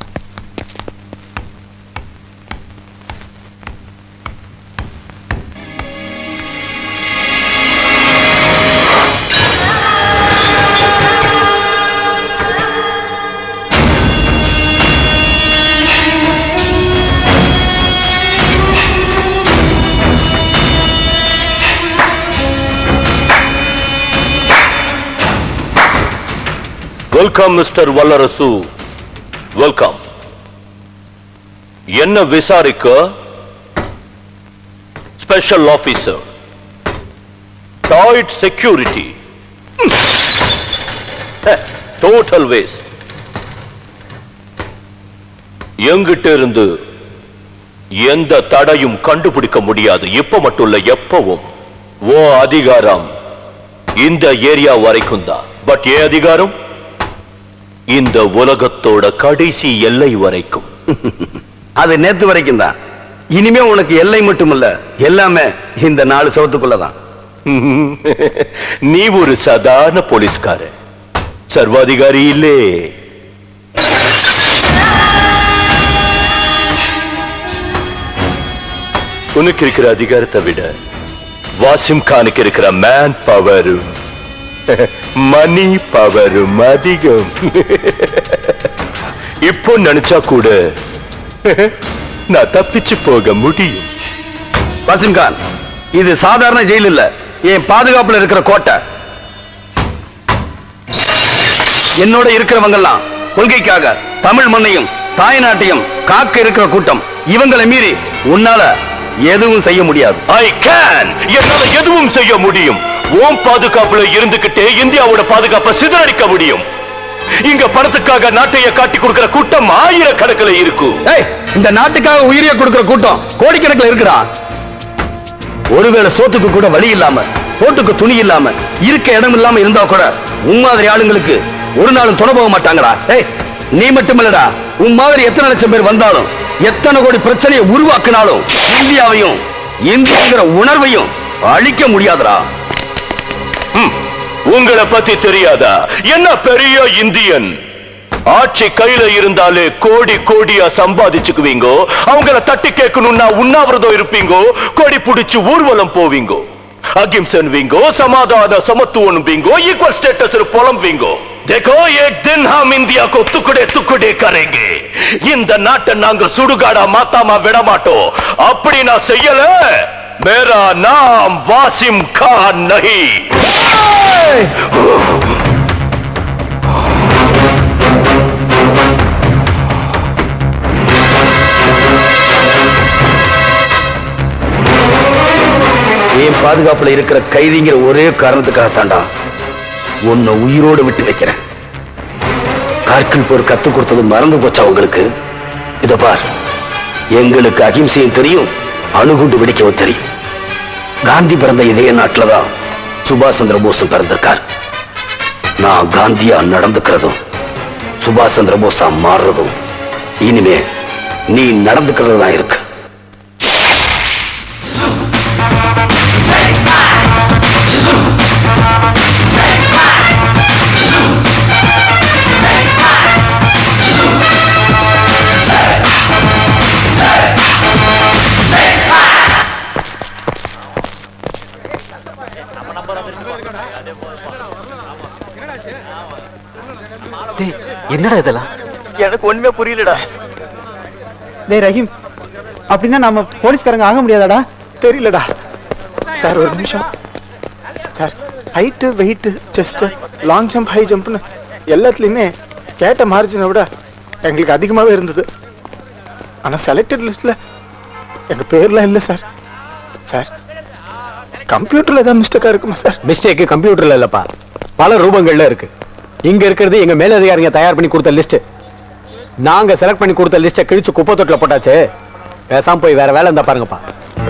welcome mister Vallarasu welcome என்ன விசாரிக்க ஸ்பெஷல் ஆபீசர் டாய்ட் செக்யூரிட்டி டோட்டல் வேஸ்ட் எங்கிட்ட இருந்து எந்த தடையும் கண்டுபிடிக்க முடியாது இப்ப மட்டும் இல்ல எப்பவும் ஓ அதிகாரம் இந்த ஏரியா வரைக்கும் தான் பட் ஏன் அதிகாரம் இந்த உலகத்தோட கடைசி எல்லை வரைக்கும் அது நேத்து வரைக்கும் தான் இனிமே உனக்கு எல்லை மட்டும் இல்ல எல்லாமே இந்த நாலு சவத்துக்குள்ளதான் நீ ஒரு சாதாரண போலீஸ்காரன் சர்வாதிகாரி இல்லே உனக்கு இருக்கிற அதிகாரத்தை விட வாசிம் கானுக்கு இருக்கிற மேன் பவரும் மணி பவரும் அதிகம் இப்போ நினைச்சா கூட நான் தப்பிச்சு போக முடியும் வசிம் கான் இது சாதாரண ஜெயில் இல்ல என் பாதுகாப்புல இருக்கிற கோட்டை என்னோட இருக்கிறவங்கெல்லாம் கொள்கைக்காக தமிழ் மண்ணையும் தாய் நாட்டையும் காக்க இருக்கிற கூட்டம் இவங்களை மீறி உன்னால எதுவும் செய்ய முடியாது ஐ கேன் என்னால எதுவும் செய்ய முடியும் ஓம் பாதுகாப்புல இருந்துகிட்டே இந்தியாவோட பாதுகாப்பை சிதறடிக்க முடியும் இங்க பணத்துக்காக நாட்டைய காட்டி கொடுக்கிற கூட்டம் ஆயிரக்கணக்கில் இருக்கும் ஏய் இந்த நாட்டுக்காக உயிரிய கொடுக்கிற கூட்டம் கோடிக்கணக்கில் இருக்குடா ஒருவேளை சோத்துக்கு கூட வழி இல்லாம போட்டுக்கு துணி இல்லாம இருக்க இடம் இல்லாம இருந்தா கூட உன் மாதிரி ஆளுங்களுக்கு ஒரு நாளும் துணை போக மாட்டாங்கடா ஏய் நீ மட்டுமில்லடா உன் மாதிரி எத்தனை லட்சம் பேர் வந்தாலும் எத்தனை கோடி பிரச்சனையை உருவாக்கினாலும் இந்தியாவையும் இந்தியாங்கிற உணர்வையும் அழிக்க முடியாதுடா ம், உங்களை பத்தி தெரியாதா என்ன பெரிய இந்தியன் ஆட்சி கையில இருந்தாலே கோடி கோடியா சம்பாதிச்சுக்குவீங்கோ அவங்கள தட்டி கேட்கணும்னா உண்ணாவிரதம் இருப்பீங்கோ கொடி புடிச்சு ஊர்வலம் போவீங்கோ अगिमसन विंगो समाधान समत्वन विंगो इक्वल स्टेटस पोलम विंगो देखो एक दिन हम इंडिया को टुकड़े टुकड़े करेंगे இந்த நாட்டை நாங்க சுடுகாடா மாத்தாம விட மாட்டோம் அப்படி நான் செய்யல मेरा नाम वासिम खान नहीं என் பாதுகாப்புல இருக்கிற கைதிங்கிற ஒரே காரணத்துக்காக தாண்டா உன்னை உயிரோடு விட்டு வைக்கிறேன் கார்கில் போர் கத்து கொடுத்தது மறந்து போச்சா உங்களுக்கு இத பார் எங்களுக்கு அகிம்சையும் தெரியும் அணுகுண்டு வெடிக்கவும் தெரியும் காந்தி பிறந்த இதே நாட்டில்தான் சுபாஷ் சந்திர போஸும் பிறந்திருக்கார் நான் காந்தியா நடந்துக்கிறதும் சுபாஷ் சந்திர போஸா மாறுறதும் இனிமே நீ நடந்துக்கிறது தான் இருக்கு என்னடா இதெல்லாம் எனக்கு ஒண்ணுமே புரியலடா டேய் ரஹீம் அப்படின்னா நம்ம போலீஸ்காரங்க ஆக முடியாதாடா தெரியலடா சார் ஒரு நிமிஷம் sir height weight chest long jump high ஜம்ப்னு எல்லாத்துலேயுமே கேட்ட மார்ஜினை விட எங்களுக்கு அதிகமாகவே இருந்தது ஆனால் செலக்டட் லிஸ்ட்டில் எங்கள் பேர்லாம் இல்லை சார் சார் கம்ப்யூட்டரில் ஏதாவது மிஸ்டேக்காக இருக்குமா சார் மிஸ்டேக் கம்ப்யூட்டர்ல இல்லப்பா பல ரூபங்கள்ல இருக்கு இங்க இருக்கிறது எங்க மேலதிகாரிங்க தயார் பண்ணி கொடுத்த லிஸ்ட் நாங்க செலக்ட் பண்ணி கொடுத்த லிஸ்ட்டை கிழிச்சு குப்பை தொட்டில போட்டாச்சு பேசாம போய் வேற வேலை இருந்தா பாருங்கப்பா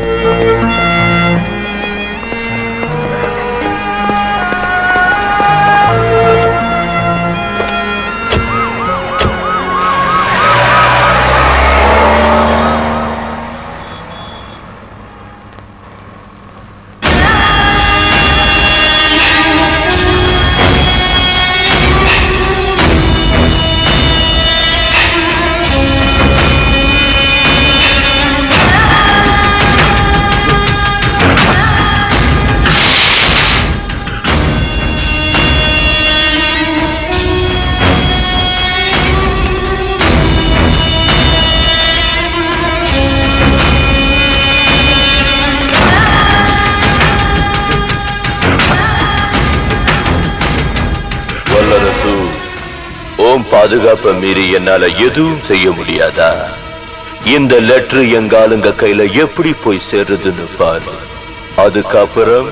வல்லரசு ஓம் பாதுகாப்பை மீறி என்னால எதுவும் செய்ய முடியாதா இந்த லெட்டர் எங்க ஆளுங்க கையில எப்படி போய் சேர்றதுன்னு பாரு அதுக்கப்புறம்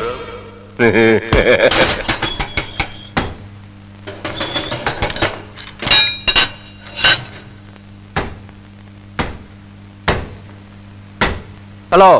ஹலோ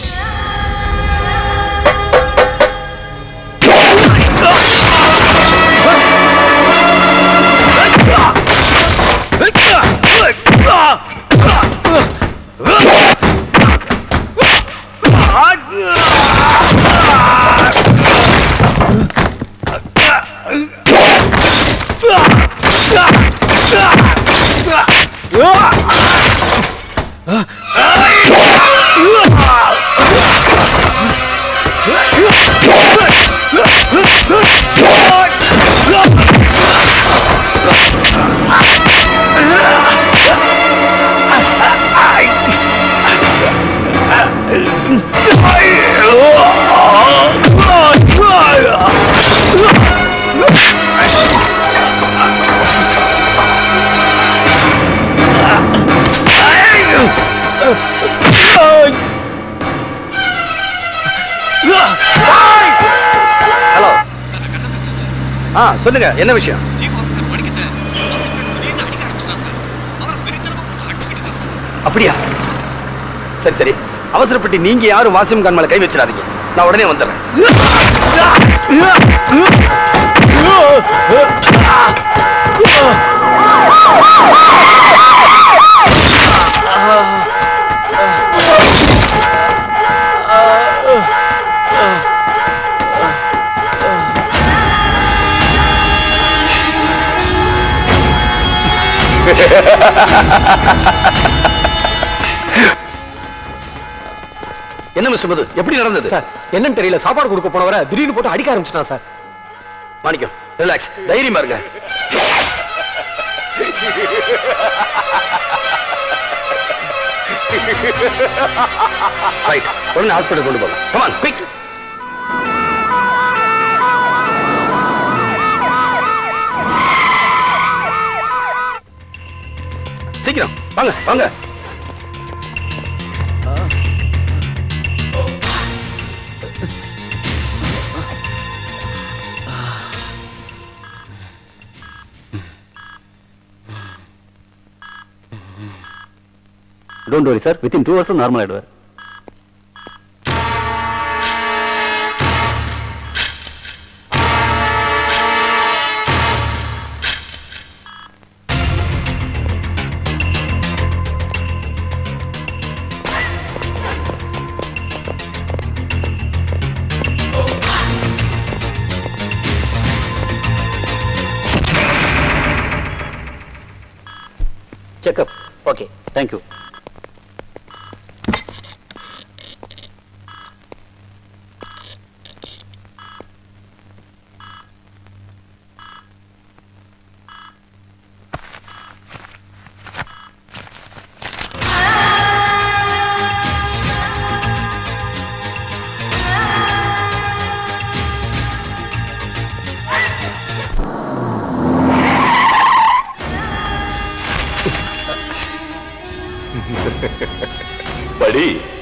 ஹலோ ஆ சொல்லுங்க என்ன விஷயம் அப்படியா சரி சரி அவசரப்பட்டு நீங்க யாரும் வாசிம் கான் மேல கை வச்சிடாதீங்க நான் உடனே வந்துடுறேன் என்ன மிஸ்டர் மது எப்படி நடந்தது சார் என்னன்னு தெரியல சாப்பாடு கொடுக்க போனவரை திடீர்னு போட்டு அடிக்க ஆரம்பிச்சிட்டான் சார் மாணிக்கம் ரிலாக்ஸ் தைரியமா இருங்க ரைட் உடனே ஹாஸ்பிட்டல் கொண்டு போகலாம் கமான் குயிக் சீக்கிரம் வாங்க வாங்க don't worry sir within two hours normal ஆயிடுவார் செக்அப் ஓகே தேங்க்யூ படி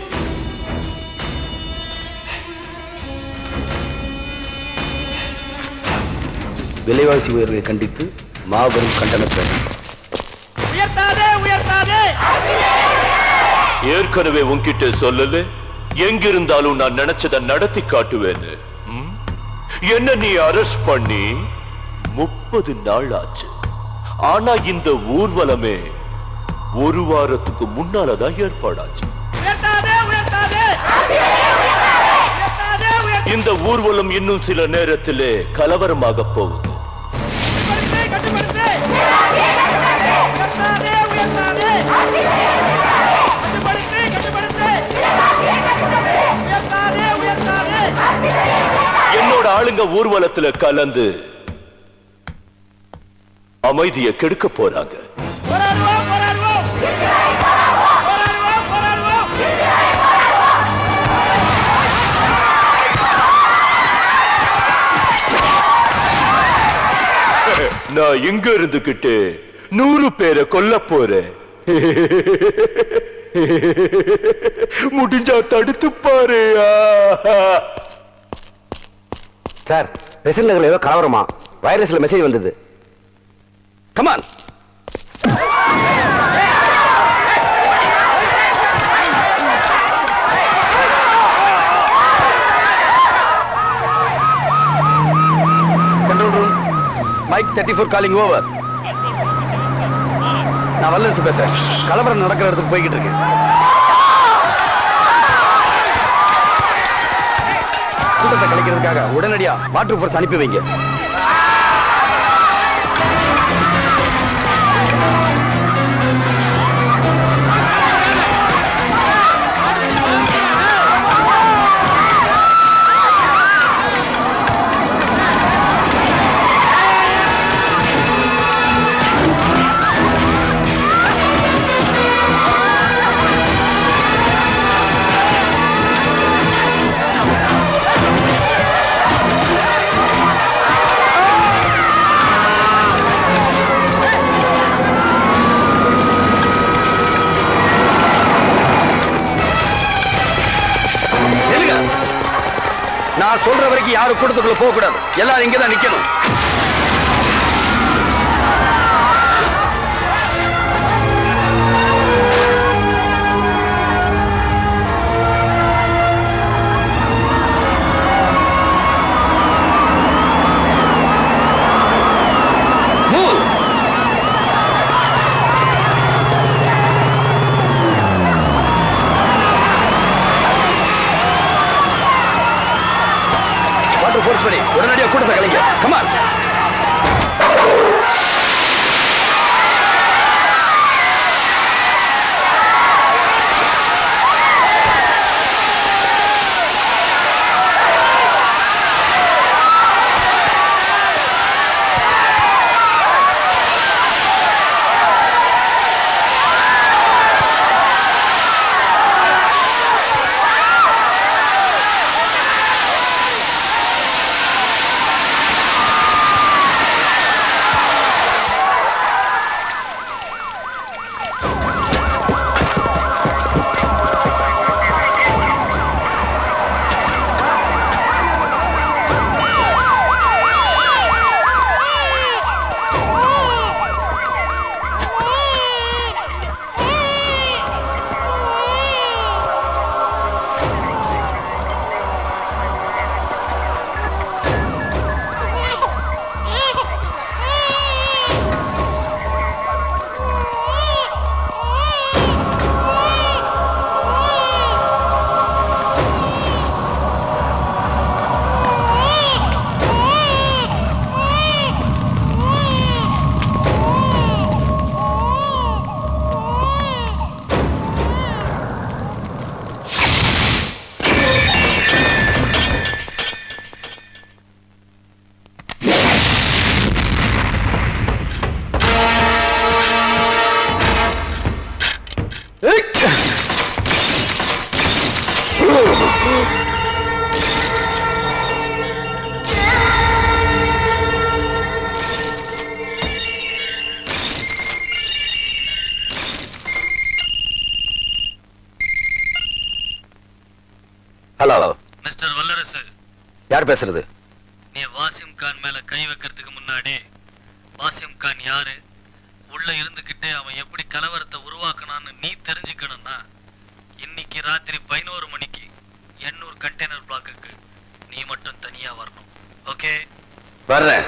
விலைவாசி உயர்வை கண்டித்து மாபெரும் கண்டன பேரணி உயர்த்தாதே உயர்த்தாதே ஏற்கனவே உன்கிட்ட சொல்லல எங்கிருந்தாலும் நான் நினைச்சத நடத்தி காட்டுவேன்னு ம்? என்ன நீ அரெஸ்ட் பண்ணி முப்பது நாள் ஆச்சு ஆனா இந்த ஊர்வலமே ஒரு வாரத்துக்கு முன்னாலதான் ஏற்பாடாச்சு உயர்த்தாதே உயர்த்தாதே இந்த ஊர்வலம் இன்னும் சில நேரத்திலே கலவரமாக போகுது என்னோட ஆளுங்க ஊர்வலத்துல கலந்து அமைதியை கெடுக்க போறாங்க நான் இங்க இருந்துகிட்டு நூறு பேரை கொல்ல போறேன் முடிஞ்சா தடுத்து பாரு சார் பெசல் நகர்ல ஏதோ கலவரமா வைரஸ்ல மெசேஜ் வந்தது come on control room mike thirty four calling over நான் வல்லரசு பேசுறேன் கலவரம் நடக்கிற இடத்துக்கு போய்கிட்டு இருக்கேன் கூட்டத்தை கலைக்கிறதுக்காக உடனடியா வாட்டர் ஃபோர்ஸ் அனுப்பி வைங்க நில்லுங்க. நான் சொல்ற வரைக்கும் யாரும் கூட்டத்துக்குள்ள போக கூடாது எல்லாரும் இங்கதான் நிக்கணும் Move. வாட்டர் ஃபோர்ஸ் பண்ணி உடனடியாக கூட்டத்தை கலைங்க கமான் ஹலோ மிஸ்டர் வல்லரசு யார் பேசுறது நீ வாசிம் கான் மேல கை வைக்கிறதுக்கு முன்னாடி வாசிம் கான் யாரு உள்ள இருந்துகிட்டு அவன் எப்படி கலவரத்தை உருவாக்குனான்னு நீ தெரிஞ்சுக்கணும்னா இன்னைக்கு ராத்திரி பதினோரு மணிக்கு எண்ணூர் கண்டெய்னர் பிளாக்குக்கு நீ மட்டும் தனியா வரணும் ஓகே வர்றேன்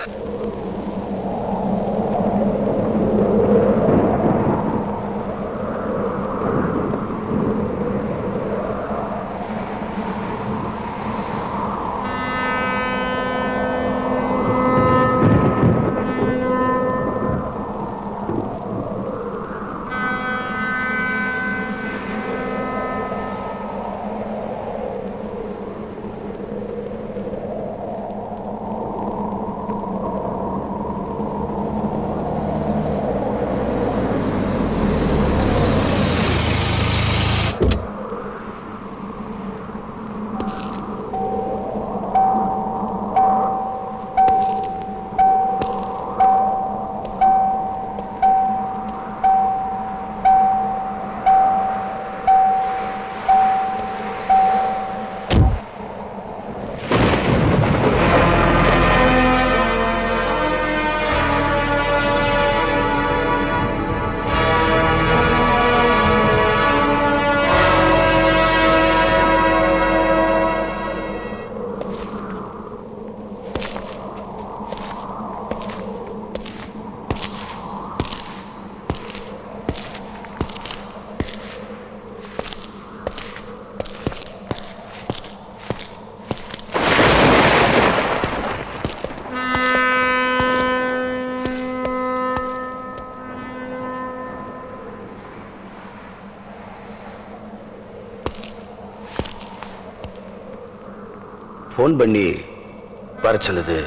ஃபோன் பண்ணி வர சொல்லுது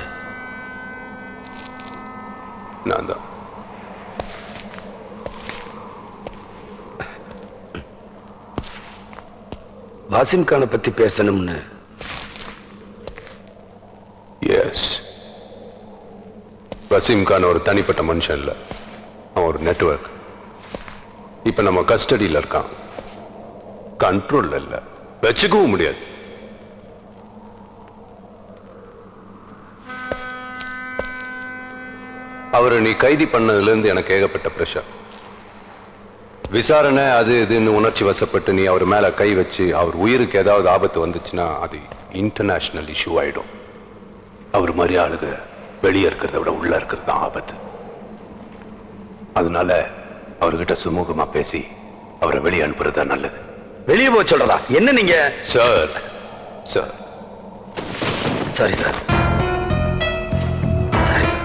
நான் தான் வாசிம் கானை பத்தி பேசணும்னு எஸ் வசீம் கான் ஒரு தனிப்பட்ட மனுஷன் இல்ல அவன் ஒரு நெட்வொர்க் இப்ப நம்ம கஸ்டடியில் இருக்கான் கண்ட்ரோல்ல இல்ல வச்சுக்கவும் முடியாது அவரை நீ கைதி பண்ணதுல இருந்து எனக்கு ஏகப்பட்ட பிரஷர் விசாரணை அது இதுன்னு உணர்ச்சி வசப்பட்டு நீ அவர் மேல கை வச்சு அவர் உயிருக்கு ஏதாவது ஆபத்து வந்துச்சுன்னா அது இன்டர்நேஷனல் இஷ்யூ ஆயிடும் அவர் மாதிரி ஆளுங்க வெளியே இருக்கிறத விட உள்ள இருக்கிறது தான் ஆபத்து அதனால அவர்கிட்ட சுமூகமா பேசி அவரை வெளியே அனுப்புறது தான் நல்லது வெளியே போக சொல்றதா என்ன நீங்க sir sir sorry sir sorry sir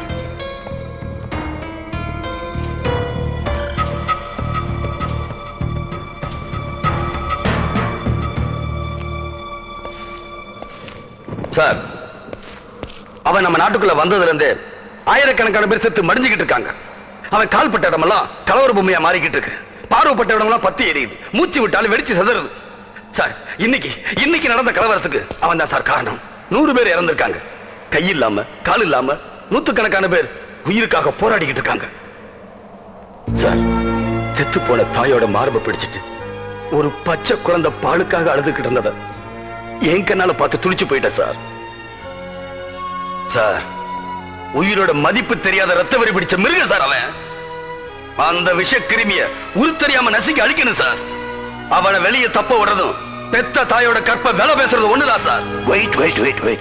sir அவன் நம்ம நாட்டுக்குள்ள வந்ததுல இருந்து ஆயிரக்கணக்கான பேர் செத்து மடிஞ்சுக்கிட்டு இருக்காங்க அவன் கால்பட்ட இடமெல்லாம் கலவர பொம்மையா மாறிக்கிட்டு இருக்கு பார்வைப்பட்ட இடமெல்லாம் பத்தி எரியுது மூச்சு விட்டாலும் வெடிச்சு சிதறுது சார் இன்னைக்கு இன்னைக்கு நடந்த கலவரத்துக்கு அவன் தான் சார் காரணம் நூறு பேர் இறந்திருக்காங்க கை இல்லாம கால் இல்லாம நூத்துக்கணக்கான பேர் உயிருக்காக போராடிக்கிட்டு இருக்காங்க சார் செத்து போன தாயோட மார்பை பிடிச்சிட்டு ஒரு பச்சை குழந்தை பாலுக்காக அழுதுகிட்டு இருந்தத என் கண்ணால பார்த்து துடிச்சு போயிட்டேன் சார் சார் உயிரோட மதிப்பு தெரியாத ரத்த வரி பிடிச்ச மிருக சார் அவன் அந்த விஷ கிருமிய உருத்தறியாம நசுக்கி அழிக்கணும் சார் அவனை வெளியே தப்ப விடுறதும் பெத்த தாயோட கற்ப வேலை பேசுறது ஒண்ணுதான் sir wait wait wait wait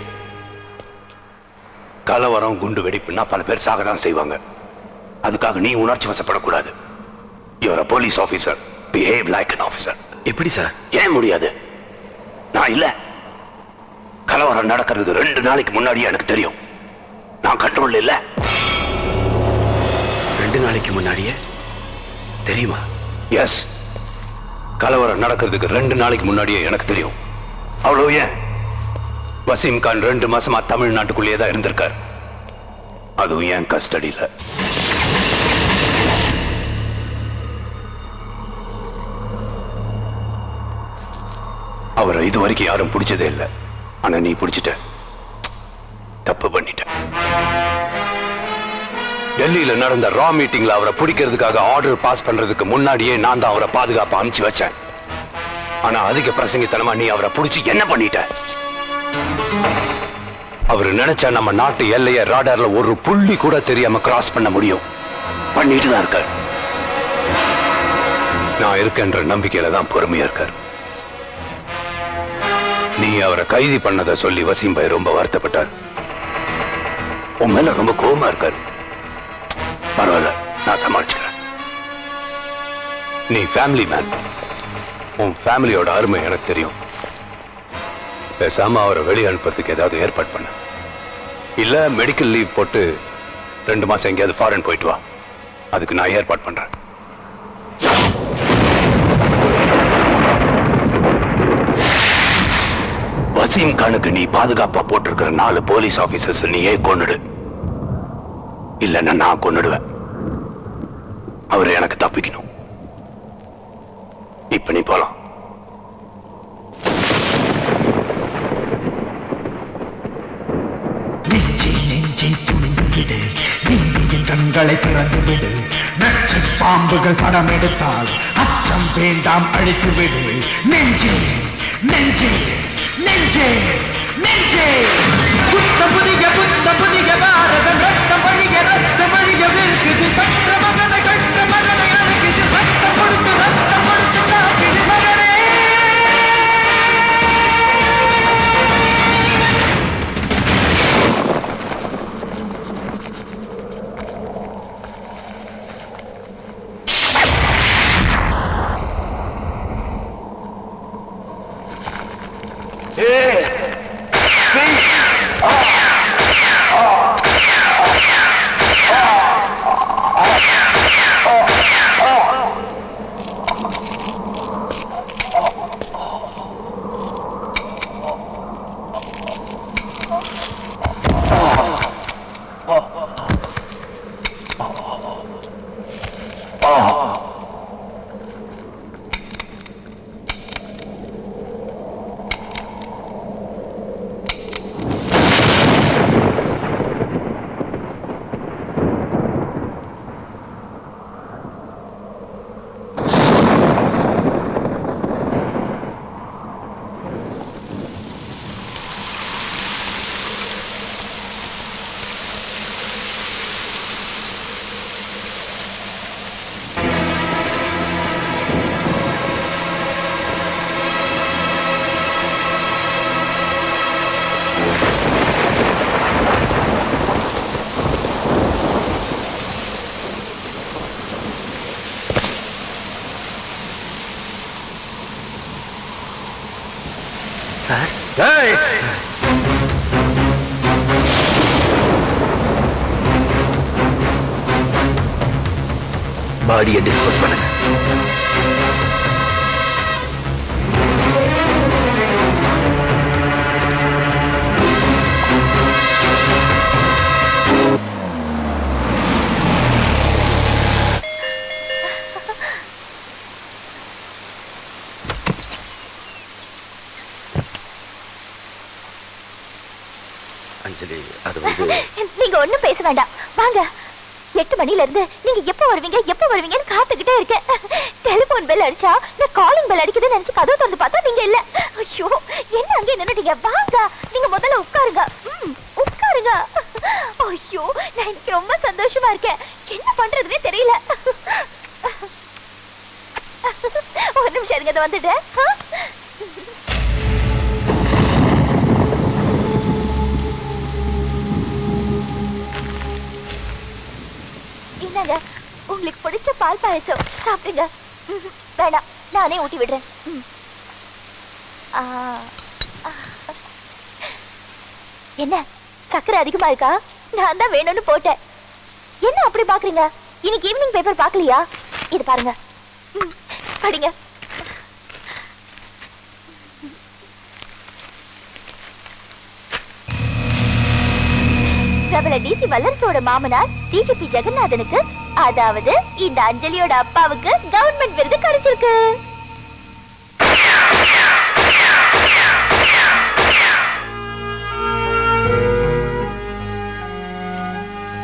கலவரம் குண்டு வெடிப்புன்னா பல பேர் சாக தான் செய்வாங்க அதுக்காக நீ உணர்ச்சி வசப்படக்கூடாது your police officer behave like an officer எப்படி சார் ஏன் முடியாது நான் இல்ல கலவரம் நடக்கிறது ரெண்டு நாளைக்கு முன்னாடியே எனக்கு தெரியும் நான் கண்ட்ரோல் இல்ல ரெண்டு நாளைக்கு முன்னாடியே தெரியுமா எஸ் கலவரம் நடக்கிறதுக்கு ரெண்டு நாளைக்கு முன்னாடியே எனக்கு தெரியும் அவ்வளவு ஏன் வசீம் கான் ரெண்டு மாசமா தமிழ்நாட்டுக்குள்ளேயே தான் இருந்திருக்கார் அதுவும் ஏன் கஸ்டடியில அவரை இது வரைக்கும் யாரும் பிடிச்சதே இல்லை ஆனா நீ பிடிச்சிட்ட தப்பு பண்ணிட்ட டெல்லியில நடந்த ரா மீட்டிங்ல அவரை பிடிக்கிறதுக்காக ஆர்டர் பாஸ் பண்றதுக்கு முன்னாடியே நான் தான் அவரை பாதுகாப்பா அனுப்பிச்சு வச்சேன் ஆனா அதிக பிரசங்கித்தனமா நீ அவரை புடிச்சு என்ன பண்ணிட்ட அவர் நினைச்சா நம்ம நாட்டு எல்லைய ராடார்ல ஒரு புள்ளி கூட தெரியாம கிராஸ் பண்ண முடியும் பண்ணிட்டு தான் இருக்கார் நான் இருக்கேன்ற நம்பிக்கையில தான் பொறுமையா இருக்கார் நீ அவரை கைது பண்ணதை சொல்லி வசீம் பாய் ரொம்ப வருத்தப்பட்டார் உன் மேல ரொம்ப கோபமா இருக்காரு பரவாயில்ல நான் சமாளிச்சுக்கிறேன் நீ ஃபேமிலி மேன் உன் ஃபேமிலியோட அருமை எனக்கு தெரியும் பேசாம அவரை வெளியே அனுப்புறதுக்கு ஏதாவது ஏற்பாடு பண்ண இல்ல மெடிக்கல் லீவ் போட்டு ரெண்டு மாசம் எங்கேயாவது ஃபாரின் போயிட்டு வா அதுக்கு நான் ஏற்பாடு பண்றேன் வசீம் கானுக்கு நீ பாதுகாப்பா போட்டிருக்கிற நாலு போலீஸ் ஆபீசர்ஸ் நீயே கொன்னுடு இல்லைன்னா நான் கொன்னுடுவேன் அவர் எனக்கு தப்பிக்கணும் இப்ப நீ போலாம் நெஞ்சே நெஞ்சே துணிந்து விடு நீதியின் கண்களை திறந்து விடு நச்சு பாம்புகள் படம் எடுத்தால் அச்சம் வேண்டாம் அழித்து விடு நெஞ்சே நெஞ்சே நெஞ்சே நெஞ்சே புத்த புதிய புத்த புதிய பாரதம் ரத்தம் வழிய ரத்தம் வழிய விற்குது கட்ட மகனை கட்ட மகனை அழைக்குது ரத்தம் கொடுத்து ரத்தம் கொடுத்து காக்குது மகனே சார் பாடியை டிஸ்போஸ் பண்ணுங்க அஞ்சலி அது வந்து நீங்க ஒண்ணும் பேச வேண்டாம் வாங்க எட்டு மணில இருந்து நீங்க எப்ப வருவீங்க எப்ப வருவீங்கன்னு காத்துக்கிட்டே இருக்கேன் டெலிபோன் பெல் அடிச்சா நான் காலிங் பெல் அடிக்குதுன்னு நினைச்சு கதவு திறந்து பார்த்தா நீங்க இல்ல ஐயோ என்ன அங்கே நின்னுட்டீங்க வாங்க நீங்க முதல்ல உட்காருங்க ம், உட்காருங்க ஐயோ நான் இன்னைக்கு ரொம்ப சந்தோஷமா இருக்கேன் என்ன பண்றதுனே தெரியல ஒரு நிமிஷம் இருங்க இதை வந்துட்டேன் ஆ? இந்தாங்க உங்களுக்கு பிடிச்ச பால் பாயசம் சாப்பிடுங்க ம்ஹும். வேணாம் நானே ஊட்டி விடுறேன் ம். ஆ. ஆ. என்ன சக்கரை அதிகமா இருக்கா நான் தான் வேணும்னு போட்டேன் என்ன அப்படி பாக்குறீங்க இன்னைக்கு ஈவினிங் பேப்பர் பார்க்கலையா இது பாருங்க ம், படிங்க பிரபல டிசி வல்லரசோட மாமனார் டிஜிபி ஜெகநாதனுக்கு அதாவது இந்த அஞ்சலியோட அப்பாவுக்கு கவர்மெண்ட் விருது கிடைச்சிருக்கு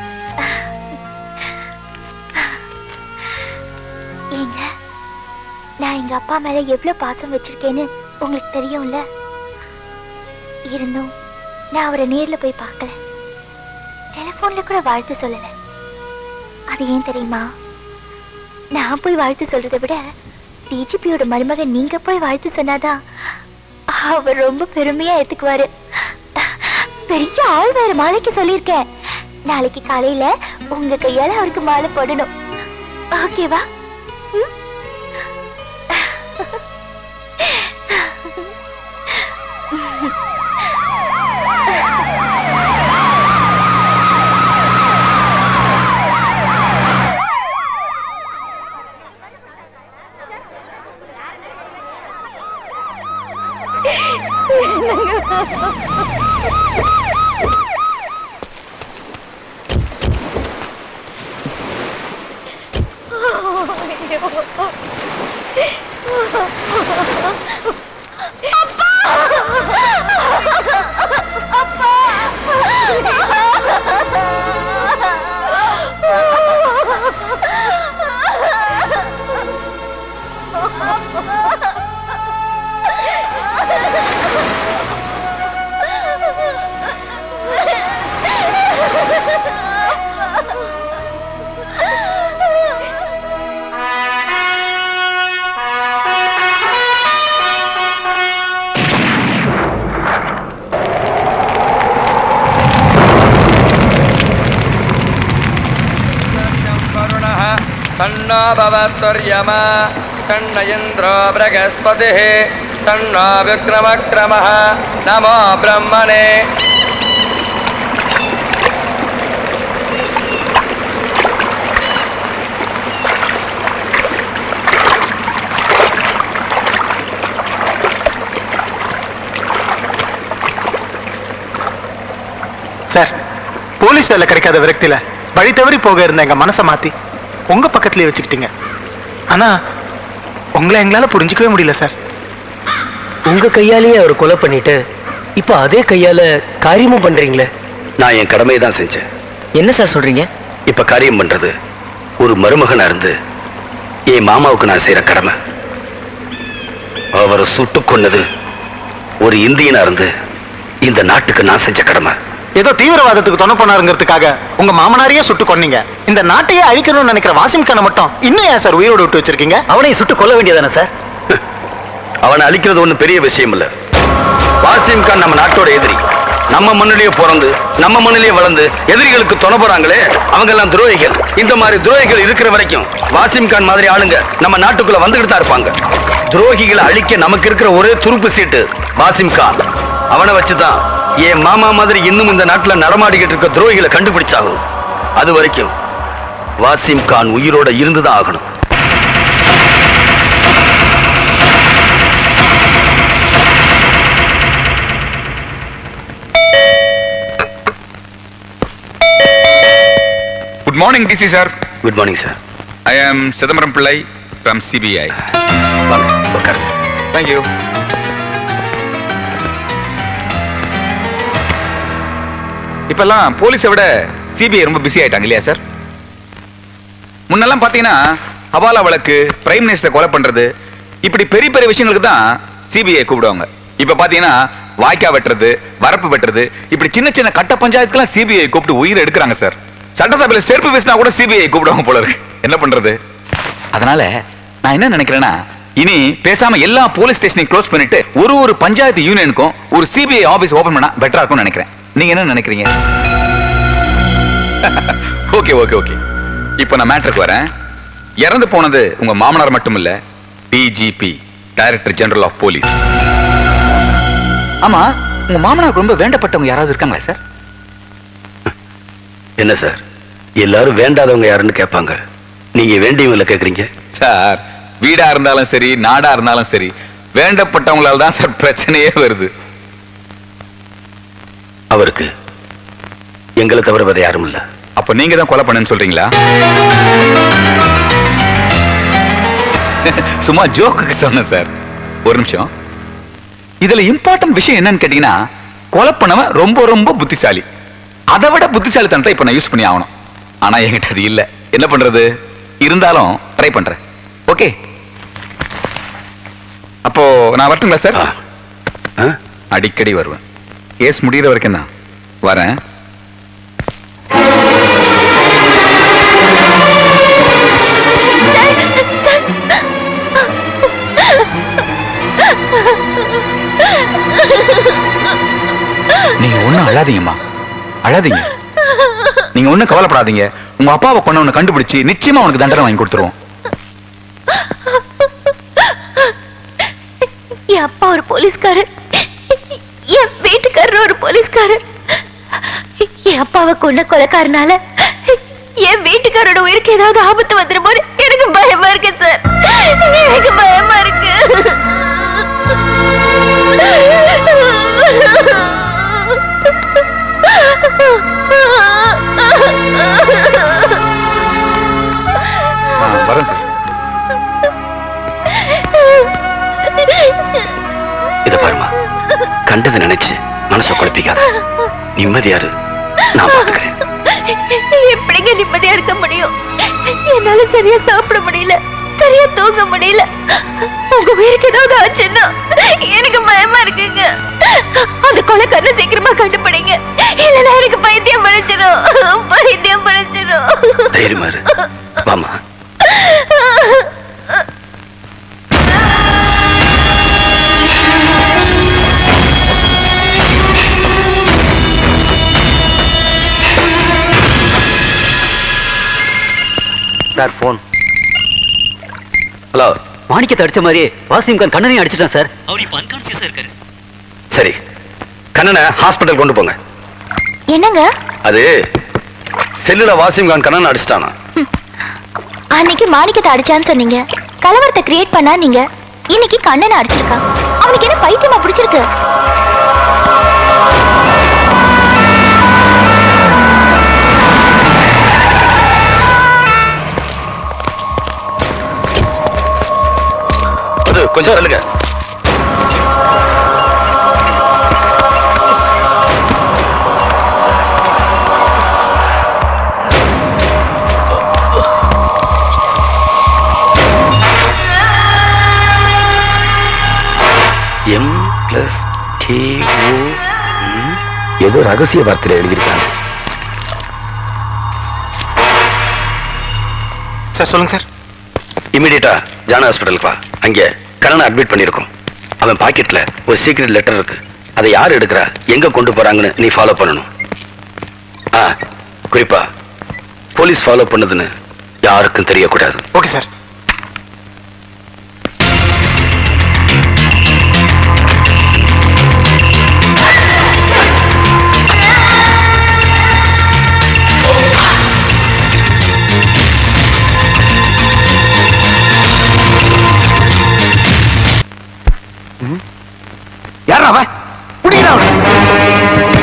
ஏங்க நான் எங்க அப்பா மேல எவ்வளவு பாசம் வச்சிருக்கேன்னு உங்களுக்கு தெரியும்ல இருந்தும் நான் அவரை நேர்ல போய் பார்க்கல டெலிபோன்ல கூட வாழ்த்து சொல்லல அது ஏன் தெரியுமா நான் போய் வாழ்த்து சொல்றதை விட டிஜிபியோட மருமகன் நீங்க போய் வாழ்த்து சொன்னாதான் அவர் ரொம்ப பெருமையா ஏத்துக்குவாரு பெரிய ஆள் வேற மாலைக்கு சொல்லியிருக்கேன் நாளைக்கு காலையில உங்க கையால அவருக்கு மாலை போடணும் ஓகேவா ம்? वरुणः तन्नो भवत्वर्यमा तन्न इन्द्रो बृहस्पतिः तन्नो विक्रमक्रमः नमो ब्रह्मणे சார் போலீஸ் வேலை கிடைக்காத விரக்தியில வழி தவறி போக இருந்த எங்க மனசை மாத்தி உங்க பக்கத்துலயே வச்சுக்கிட்டீங்க ஆனா உங்களை எங்களால புரிஞ்சுக்கவே முடியல சார் உங்க கையாலேயே அவர் கொலை பண்ணிட்டு இப்ப அதே கையால காரியமும் பண்றீங்களே நான் என் கடமையை தான் செஞ்சேன் என்ன சார் சொல்றீங்க இப்ப காரியம் பண்றது ஒரு மருமகனா இருந்து என் மாமாவுக்கு நான் செய்யற கடமை அவரை சுட்டு கொன்னது ஒரு இந்தியனா இருந்து இந்த நாட்டுக்கு நான் செஞ்ச கடமை ஏதோ தீவிரவாதத்துக்கு துணை போனாருங்கிறதுக்காக உங்க மாமனாரையே சுட்டு கொன்னீங்க இந்த நாட்டையே அழிக்கணும்னு நினைக்கிற வாசிம் கானை மட்டும் இன்னும் ஏன் சார் உயிரோடு விட்டு வச்சிருக்கீங்க அவனையும் சுட்டு கொல்ல வேண்டியதானே சார் அவனை அழிக்கிறது ஒண்ணும் பெரிய விஷயம் இல்ல வாசிம் கான் நம்ம நாட்டோட எதிரி நம்ம மண்ணிலேயே பிறந்து நம்ம மண்ணிலேயே வளர்ந்து எதிரிகளுக்கு துணை போறாங்களே அவங்க எல்லாம் துரோகிகள் இந்த மாதிரி துரோகிகள் இருக்கிற வரைக்கும் வாசிம் கான் மாதிரி ஆளுங்க நம்ம நாட்டுக்குள்ள வந்துகிட்டு தான் இருப்பாங்க துரோகிகளை அழிக்க நமக்கு இருக்கிற ஒரே துருப்பு சீட்டு வாசிம் கான் அவனை வச்சுதான் என் மாமா மாதிரி இன்னும் இந்த நாட்டுல நடமாடிக்கிட்டு இருக்க துரோகிகளை கண்டுபிடிச்சாகும் அது வரைக்கும் வாசிம் கான் உயிரோட இருந்துதான் ஆகணும் Good morning, DC sir. Good morning sir I am Sidamaram Pillai from CBI. Thank you. இப்பெல்லாம் போலீஸை விட சிபிஐ ரொம்ப பிஸி ஆயிட்டாங்க இல்லையா சார் முன்னெல்லாம் பாத்தீங்கன்னா ஹவாலா வழக்கு பிரைம் மினிஸ்டர் கொலை பண்றது இப்படி பெரிய பெரிய விஷயங்களுக்கு தான் சிபிஐ கூப்பிடுவாங்க இப்ப பாத்தீங்கன்னா வாய்க்கா வெட்டுறது வரப்பு வெட்டுறது இப்படி சின்ன சின்ன கட்ட பஞ்சாயத்துக்கெல்லாம் சிபிஐ கூப்பிட்டு உயிர் எடுக்கிறாங்க சார் சட்டசபையில செருப்பு வீசினா கூட சிபிஐ கூப்பிடுவாங்க போல இருக்கு என்ன பண்றது அதனால நான் என்ன நினைக்கிறேன்னா இனி பேசாம எல்லா போலீஸ் ஸ்டேஷனையும் க்ளோஸ் பண்ணிட்டு ஒரு ஒரு பஞ்சாயத்து யூனியனுக்கும் ஒரு சிபிஐ ஆபீஸ் ஓபன் பண்ணா பெட்டரா இருக்கும்னு நினைக்கிறேன் நீங்க என்ன நினைக்கிறீங்க ஓகே ஓகே ஓகே இப்போ நான் மேட்டருக்கு வரேன் இறந்து போனது உங்க மாமனார் மட்டும் இல்ல DGP director general of police ஆமா உங்க மாமனாருக்கு ரொம்ப வேண்டப்பட்டவங்க யாராவது இருக்காங்களா சார் என்ன சார் எல்லாரும் வேண்டாதவங்க யாருன்னு கேட்பாங்க நீங்க வேண்டியவங்கள கேக்குறீங்க சார் வீடா இருந்தாலும் சரி நாடா இருந்தாலும் சரி வேண்டப்பட்டவங்களால தான் சார் பிரச்சனையே வருது அவருக்கு எங்களை தவிர வேற யாரும் இல்ல அப்ப நீங்க தான் கொலை பண்ணேன்னு சொல்றீங்களா சும்மா ஜோக்குக்கு சொன்னேன் சார் ஒரு நிமிஷம் இதுல இம்பார்ட்டன்ட் விஷயம் என்னன்னு கேட்டீங்கன்னா கொலை பண்ணவன் ரொம்ப ரொம்ப புத்திசாலி அதை விட புத்திசாலித்தனத்தை இப்ப நான் யூஸ் பண்ணி ஆகணும் ஆனா என்கிட்ட அது இல்ல என்ன பண்றது இருந்தாலும் ட்ரை பண்றேன் ஓகே அப்போ நான் வரட்டுங்களா சார் அடிக்கடி வருவேன் கேஸ் முடியிற வரைக்கும் தான் வரேன் நீங்க ஒண்ணும் அழாதீங்கம்மா அழாதீங்க நீங்க ஒண்ணும் கவலைப்படாதீங்க உங்க அப்பாவை கொண்டவனை கண்டுபிடிச்சு நிச்சயமா உனக்கு தண்டனை வாங்கி கொடுத்துருவோம் என் அப்பா ஒரு போலீஸ்காரர் என் வீட்டுக்காரர் ஒரு போலீஸ்காரர் என் அப்பாவை கொண்ட கொலைக்காரனால என் வீட்டுக்காரோட உயிருக்கு ஏதாவது ஆபத்து வந்துருமோ எனக்கு பயமா இருக்கு சார் எனக்கு பயமா இருக்கு ஆ, வரேன் சார் இத பாருமா கண்டதை நினைச்சு மனசை குழப்பிக்காத நிம்மதியாரு நான் பாத்துக்கிறேன் எப்படிங்க நிம்மதியா இருக்க முடியும் என்னால சரியா சாப்பிட முடியல சரியா தூங்க முடியல உங்க உயிருக்கு ஏதாவது ஆச்சுன்னா எனக்கு பயமா இருக்குங்க அந்த கொலைக்காரனை சீக்கிரமா கண்டுபிடிங்க இல்லைன்னா எனக்கு பைத்தியம் பழிச்சிடும் பைத்தியம் பழிச்சிடும் தைரியமா இரு வாமா சார் போன் ஹலோ மாணிக்கத்தை அடிச்ச மாதிரி வாசிம் கான் கண்ணனையும் அடிச்சிட்டான் சார் அவர் இப்ப அன்கான்சியஸா இருக்காரு சரி கண்ணனை ஹாஸ்பிட்டல் கொண்டு போங்க என்னங்க அது செல்லுல வாசிம் கான் கண்ணன் அடிச்சிட்டானா அன்னைக்கு மாணிக்கத்தை அடிச்சான்னு சொன்னீங்க கலவரத்தை கிரியேட் பண்ணா நீங்க இன்னைக்கு கண்ணனை அடிச்சிருக்கான் அவனுக்கு என்ன பைத்தியமா பிடிச்சிருக்கு அது கொஞ்சம் இல்லைங்க எம் பிளஸ் கே ஓ ஏதோ ரகசிய வார்த்தையில எழுதியிருக்காங்க சார் சொல்லுங்க சார் இமிடியேட்டா ஜான ஹாஸ்பிட்டலுக்கு வா அங்க கண்ணனை அட்மிட் பண்ணியிருக்கோம் அவன் பாக்கெட்ல ஒரு சீக்ரெட் லெட்டர் இருக்கு அதை யார் எடுக்கிறா எங்க கொண்டு போறாங்கன்னு நீ ஃபாலோ பண்ணணும் ஆ குறிப்பா போலீஸ் ஃபாலோ பண்ணதுன்னு யாருக்கும் தெரியக்கூடாது ஓகே சார் யார் அவன் பிடிக்கிறா அவனை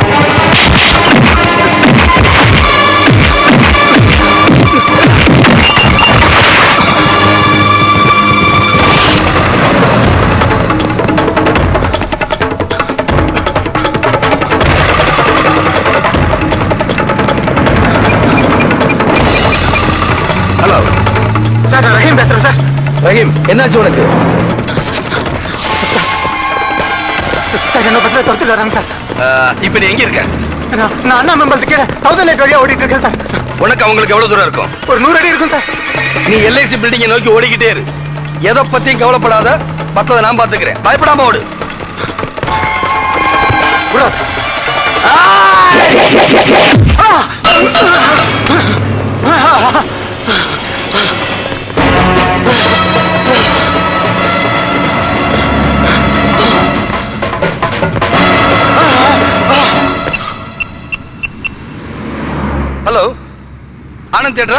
ஹலோ சார் நான் ரஹீம் பேசுறேன் சார் ரஹீம் என்னாச்சு உனக்கு சார் என்ன பத்திர துரத்துட்டு வராங்க சார் இப்ப நீ எங்க இருக்க நான் நான் அண்ணா மெம்பர் கீழே தௌசண்ட் லைட் வழியா ஓடிட்டு இருக்கேன் சார் உனக்கு அவங்களுக்கு எவ்வளவு தூரம் இருக்கும் ஒரு நூறு அடி இருக்கும் சார் நீ எல்ஐசி பில்டிங்கை நோக்கி ஓடிக்கிட்டே இரு எதை பத்தியும் கவலைப்படாத மத்ததை நான் பாத்துக்கிறேன் பயப்படாம ஓடு விடாத. ஹலோ ஆனந்த் தியேட்டரா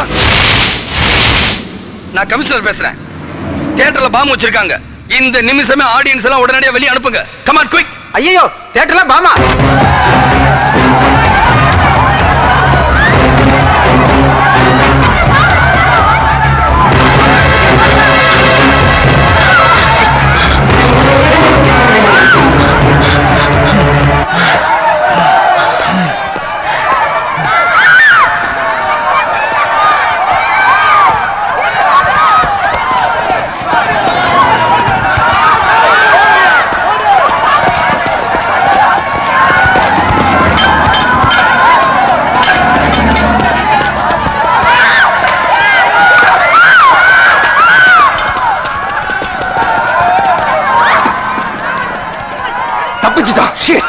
நான் கமிஷனர் பேசுறேன் தியேட்டர்ல பாம்பு வச்சிருக்காங்க இந்த நிமிஷமே ஆடியன்ஸ் எல்லாம் உடனடியாக வெளியே அனுப்புங்க கமான் குயிக் ஐயோ தியேட்டர்ல பாமா Shit!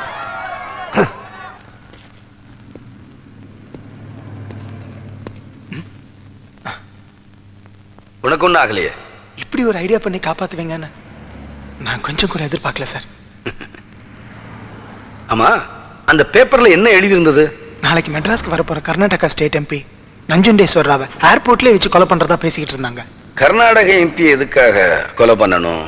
உனக்கு ஒன்றும் ஆகலையே இப்படி ஒரு ஐடியா பண்ணி காப்பாத்துவீங்கன்னு நான் கொஞ்சம் கூட எதிர்பார்க்கல சார் ஆமா அந்த பேப்பர்ல என்ன எழுதியிருந்தது நாளைக்கு மெட்ராஸ்க்கு வரப்போற கர்நாடகா ஸ்டேட் எம்பி நஞ்சுண்டேஸ்வர் ராவை ஏர்போர்ட்லயே வச்சு கொலை பண்றதா பேசிக்கிட்டு இருந்தாங்க கர்நாடக எம்பி எதுக்காக கொலை பண்ணணும்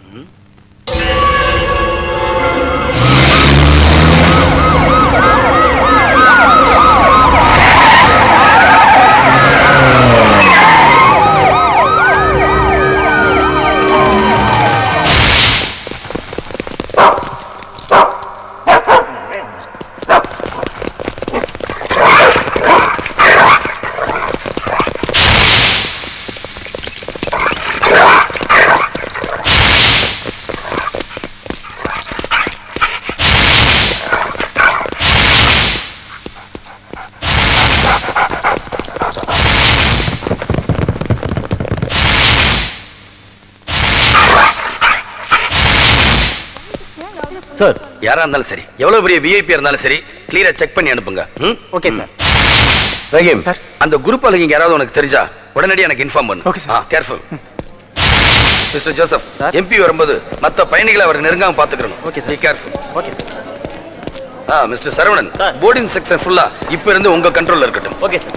சார் யாரா இருந்தாலும் சரி எவ்வளவு பெரிய விஐபி இருந்தாலும் சரி கிளியரா செக் பண்ணி அனுப்புங்க ஓகே சார் ரஹீம் அந்த குரூப் அழகிங்க யாராவது உனக்கு தெரிஞ்சா உடனடியாக எனக்கு இன்ஃபார்ம் பண்ணு okay sir careful mister Joseph MP வரும்போது மத்த பயணிகளை அவர் நெருங்காம பாத்துக்கணும் okay sir careful okay sir ஆ மிஸ்டர் சரவணன் போர்டிங் செக்ஷன் ஃபுல்லா இப்ப இருந்து உங்க கண்ட்ரோல்ல இருக்கட்டும் ஓகே சார்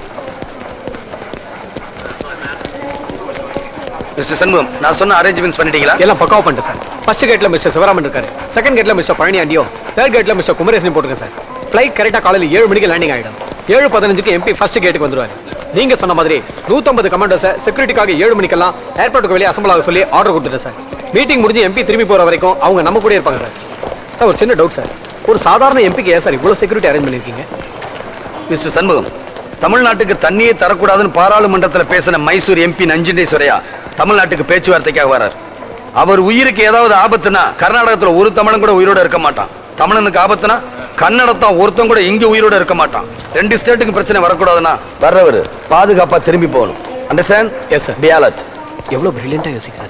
மிஸ்டர் சண்முகம் நான் சொன்ன அரேஞ்ச்மெண்ட்ஸ் பண்ணிட்டீங்களா எல்லாம் பக்காவா பண்ணிட்டேன் சார் ஃபர்ஸ்ட் கேட்ல மிஸ்டர் சிவராமன் இருக்காரு செகண்ட் கேட்ல மிஸ்டர் பழனி ஆண்டியோ தேர்ட் கேட்ல மிஸ்டர் குமரேசன் போட்டுருங்க சார் ஃபிளைட் கரெக்டா காலையில் ஏழு மணிக்கு லேண்டிங் ஆயிடும் ஏழு பதினஞ்சுக்கு எம்பி ஃபர்ஸ்ட் கேட்டுக்கு வந்துருவாரு நீங்க சொன்ன மாதிரி நூத்தம்பது கமாண்டர்ஸை செக்யூரிட்டிக்காக ஏழு மணிக்கெல்லாம் ஏர்போர்ட்டுக்கு வெளியே அசம்பிள் ஆக சொல்லி ஆர்டர் கொடுத்துட்டேன் சார் மீட்டிங் முடிஞ்சு எம்பி திரும்பி போற வரைக்கும் அவங்க நம்ம கூட இருப்பாங்க சார் சார் ஒரு சின்ன டவுட் சார் ஒரு சாதாரண எம்பிக்கு ஏன் சார் இவ்வளவு செக்யூரிட்டி அரேஞ்ச் பண்ணிருக்கீங்க மிஸ்டர் சண்முகம் தமிழ்நாட்டுக்கு தண்ணியே தரக்கூடாதுன்னு பாராளுமன்றத்தில் பேசின மைசூர் எம்பி நஞ்சுண்டேஸ்வரையா தமிழ்நாட்டுக்கு பேச்சுவார்த்தைக்காக வரார் அவர் உயிருக்கு ஏதாவது ஆபத்துனா கர்நாடகத்துல ஒரு தமிழன் கூட உயிரோட இருக்க மாட்டான் தமிழனுக்கு ஆபத்துனா கன்னடத்தான் ஒருத்தன் கூட இங்க உயிரோட இருக்க மாட்டான் ரெண்டு ஸ்டேட்டுக்கு பிரச்சனை வரக்கூடாதுன்னா வர்றவர் பாதுகாப்பா திரும்பி போகணும் understand yes sir be alert எவ்வளவு பிரில்லியண்டா யோசிக்கிறாரு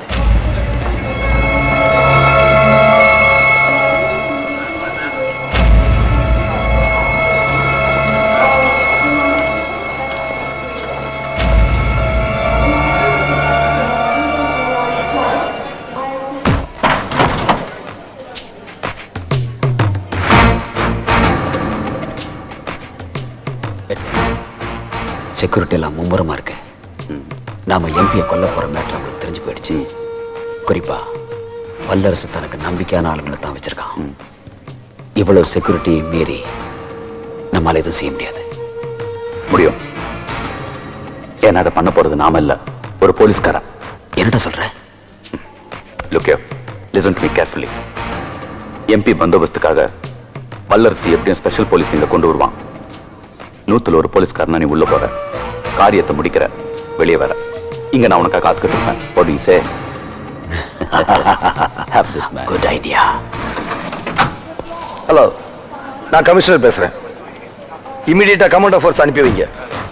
செக்யூரிட்டி எல்லாம் மும்முரமா இருக்கு நாம எம்பியை கொல்ல போற மேட்டர் அவங்களுக்கு தெரிஞ்சு போயிடுச்சு குறிப்பா வல்லரசு தனக்கு நம்பிக்கையான ஆளுங்களை தான் வச்சிருக்கான் இவ்வளவு செக்யூரிட்டியை மீறி நம்மால எதுவும் செய்ய முடியாது முடியும் ஏன்னா அதை பண்ண போறது நாம இல்ல ஒரு போலீஸ்காரன் என்னடா சொல்ற look listen to me carefully MP பந்தோபஸ்துக்காக வல்லரசு எப்படியும் ஸ்பெஷல் போலீஸ் இங்க கொண்டு வருவான் நூத்துல ஒரு போலீஸ்காரனா நீ உள்ள போற காரியத்தை முடிக்கிற வெளியே வர இங்க நான் உனக்காக காத்துக்கிட்டு இருப்பேன் What do you say? Have this man. Good idea hello நான் கமிஷனர் பேசுறேன் இமிடியேட்டா கமாண்டர் ஃபோர்ஸ் அனுப்பி வைங்க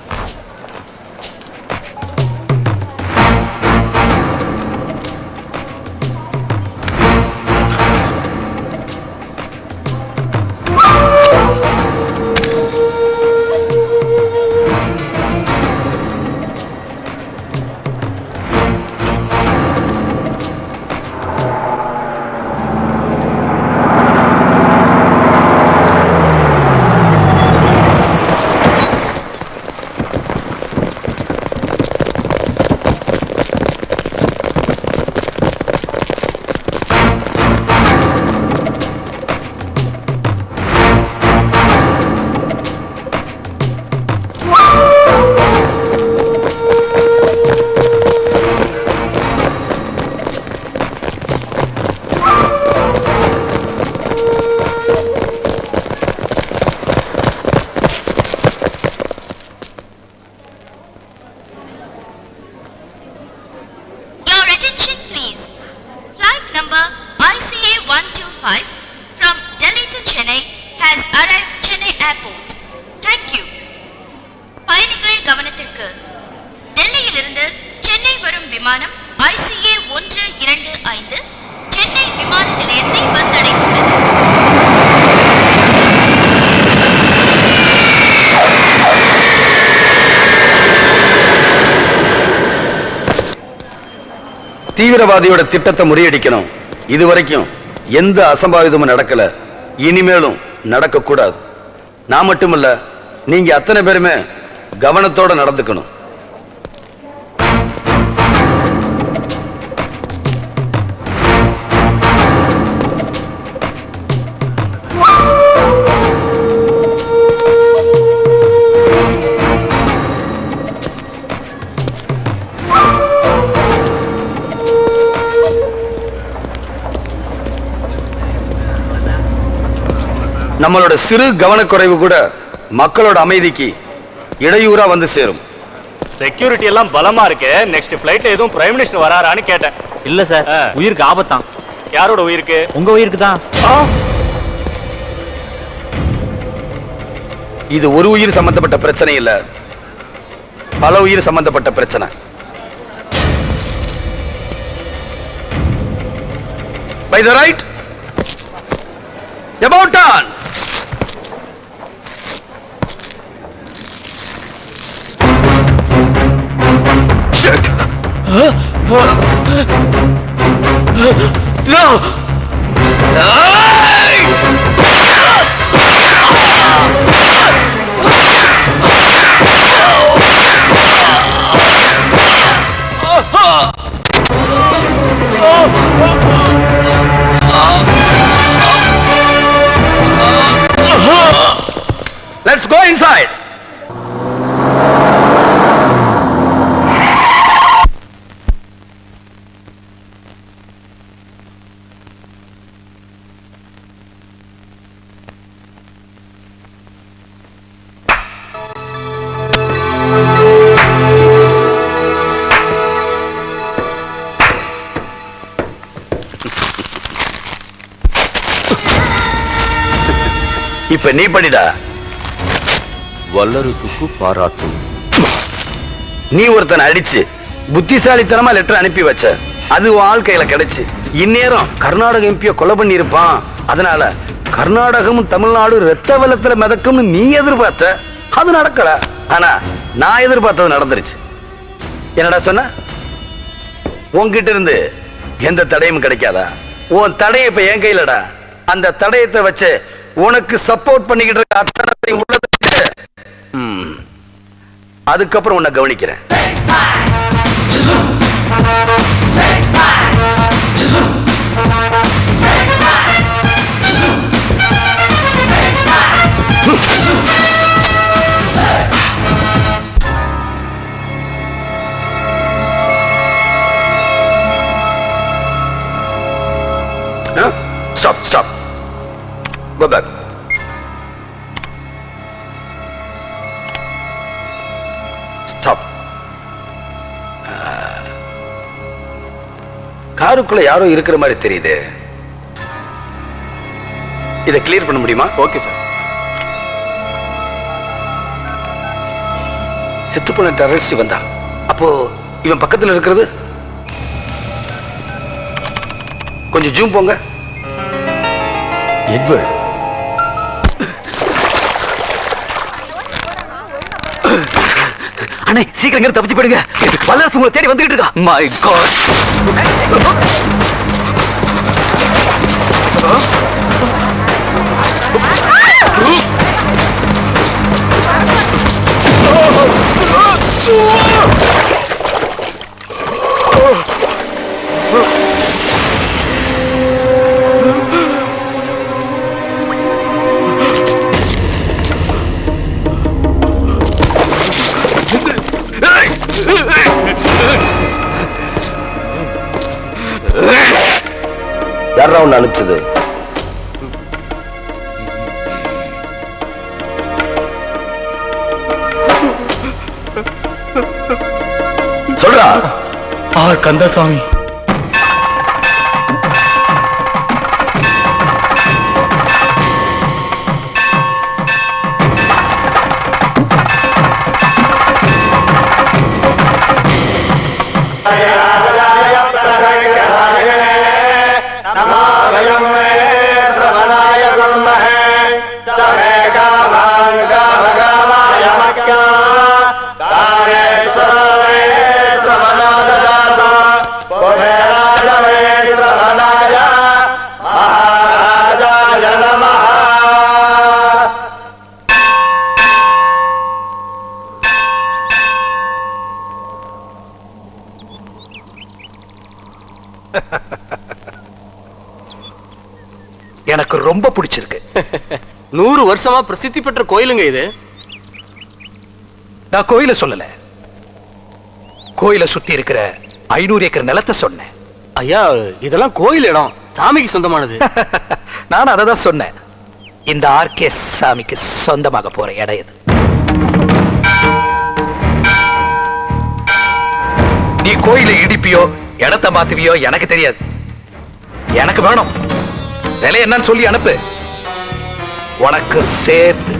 Your attention please. Flight number ICA 125 from Delhi to Chennai has arrived Chennai Airport. Thank you. பயணிகள் கவனத்திற்கு டெல்லியிலிருந்து சென்னை வரும் விமானம் ஐசிஏ ஒன்று இரண்டு ஐந்து சென்னை விமான நிலையத்தை வந்தடைந்துள்ளது தீவிரவாதியோட திட்டத்தை முறியடிக்கணும் இதுவரைக்கும் எந்த அசம்பாவிதமும் நடக்கல இனிமேலும் நடக்க கூடாது நான் மட்டுமல்ல நீங்க அத்தனை பேருமே கவனத்தோட நடந்துக்கணும் நம்மளோட சிறு கவனக்குறைவு கூட மக்களோட அமைதிக்கு இடையூறா வந்து சேரும் செக்யூரிட்டி எல்லாம் பலமா இருக்கு நெக்ஸ்ட் ஃபிளைட்ல எதுவும் பிரைம் மினிஸ்டர் வராரான்னு கேட்டேன் இல்ல சார் உயிருக்கு ஆபத்தான் யாரோட உயிருக்கு உங்க உயிருக்கு தான் இது ஒரு உயிர் சம்பந்தப்பட்ட பிரச்சனை இல்ல பல உயிர் சம்பந்தப்பட்ட பிரச்சனை by the right about done Shit! No! Let's go inside. இப்ப நீ படிடா வல்லரசுக்கு பாராட்டும் நீ ஒருத்தனை அடிச்சு புத்திசாலித்தனமா லெட்டர் அனுப்பி வச்ச அது உன் ஆள் கையில கிடைச்சு இந்நேரம் கர்நாடக எம்பிய கொலை பண்ணி இருப்பான் அதனால கர்நாடகமும் தமிழ்நாடும் ரத்த வெள்ளத்துல மிதக்கும்னு நீ எதிர்பார்த்த அது நடக்கல ஆனா நான் எதிர்பார்த்தது நடந்துருச்சு என்னடா சொன்ன உன்கிட்ட இருந்து எந்த தடையும் கிடைக்காதா உன் தடைய இப்ப என் கையிலடா அந்த தடயத்தை வச்சு உனக்கு சப்போர்ட் பண்ணிக்கிட்டு இருக்க அத்தனை பேரையும் உள்ள தள்ளிட்டு, ம், அதுக்கப்புறம் உன்னை கவனிக்கிறேன் Stop, stop. Go back. Stop. காருக்குள்ள யாரோ இருக்கிற மாதிரி தெரியுது இதை கிளியர் பண்ண முடியுமா ஓகே சார் செத்து போன டெரரிஸ்ட் வந்தா அப்போ இவன் பக்கத்துல இருக்கிறது கொஞ்சம் ஜூம் போங்க எட்வர்ட் அண்ணே சீக்கிரம் இங்க தப்பிச்சு போயிடுங்க வல்லரசு உங்களை தேடி வந்துகிட்டு இருக்கா மை காட் யாரா உன்னை அனுப்பிச்சது சொல்றா ஆர் கந்தசாமி Come எனக்கு ரொம்ப பிடிச்சிருக்கு நூறு வருஷமா பிரசித்தி பெற்ற கோயிலுங்க இது நான் கோயிலை சொல்லல கோயிலை சுத்தி இருக்கிற ஐநூறு ஏக்கர் நிலத்தை சொன்னேன் ஐயா இதெல்லாம் கோயில் இடம் சாமிக்கு சொந்தமானது நான் அதை தான் சொன்னேன் இந்த ஆர்கே சாமிக்கு சொந்தமாக போற இடம் இது நீ கோயிலை இடிப்பியோ இடத்த மாத்துவியோ எனக்கு தெரியாது எனக்கு வேணும் விலை என்னன்னு சொல்லி அனுப்பு உனக்கு சேர்த்து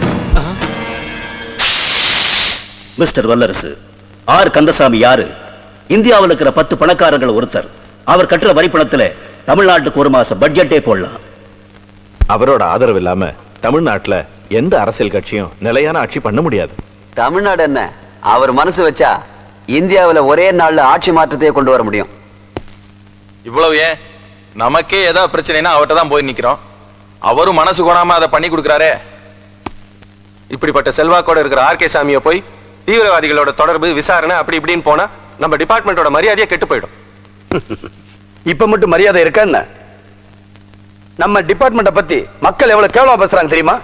மிஸ்டர் வல்லரசு ஆர் கந்தசாமி யாரு இந்தியாவில் இருக்கிற பத்து பணக்காரர்கள் ஒருத்தர் அவர் கட்டுற வரி பணத்துல தமிழ்நாட்டுக்கு ஒரு மாசம் பட்ஜெட்டே போடலாம் அவரோட ஆதரவு இல்லாம தமிழ்நாட்டுல எந்த அரசியல் கட்சியும் நிலையான ஆட்சி பண்ண முடியாது தமிழ்நாடு என்ன அவர் மனசு வச்சா இந்தியாவுல ஒரே நாள்ல ஆட்சி மாற்றத்தையே கொண்டு வர முடியும் இவ்வளவு ஏன் நமக்கே ஏதாவது பிரச்சனைனா அவர்கிட்ட தான் போய் நிக்கிறோம் அவரும் மனசு கோணாம அதை பண்ணி கொடுக்குறாரே இப்படிப்பட்ட செல்வாக்கோட இருக்கிற ஆர்கே சாமியை போய் தீவிரவாதிகளோட தொடர்பு விசாரணை அப்படி இப்படின்னு போனா நம்ம டிபார்ட்மெண்டோட மரியாதையே கெட்டு போயிடும் இப்ப மட்டும் மரியாதை இருக்கா என்ன நம்ம டிபார்ட்மெண்ட பத்தி மக்கள் எவ்வளவு கேவலமா பேசுறாங்க தெரியுமா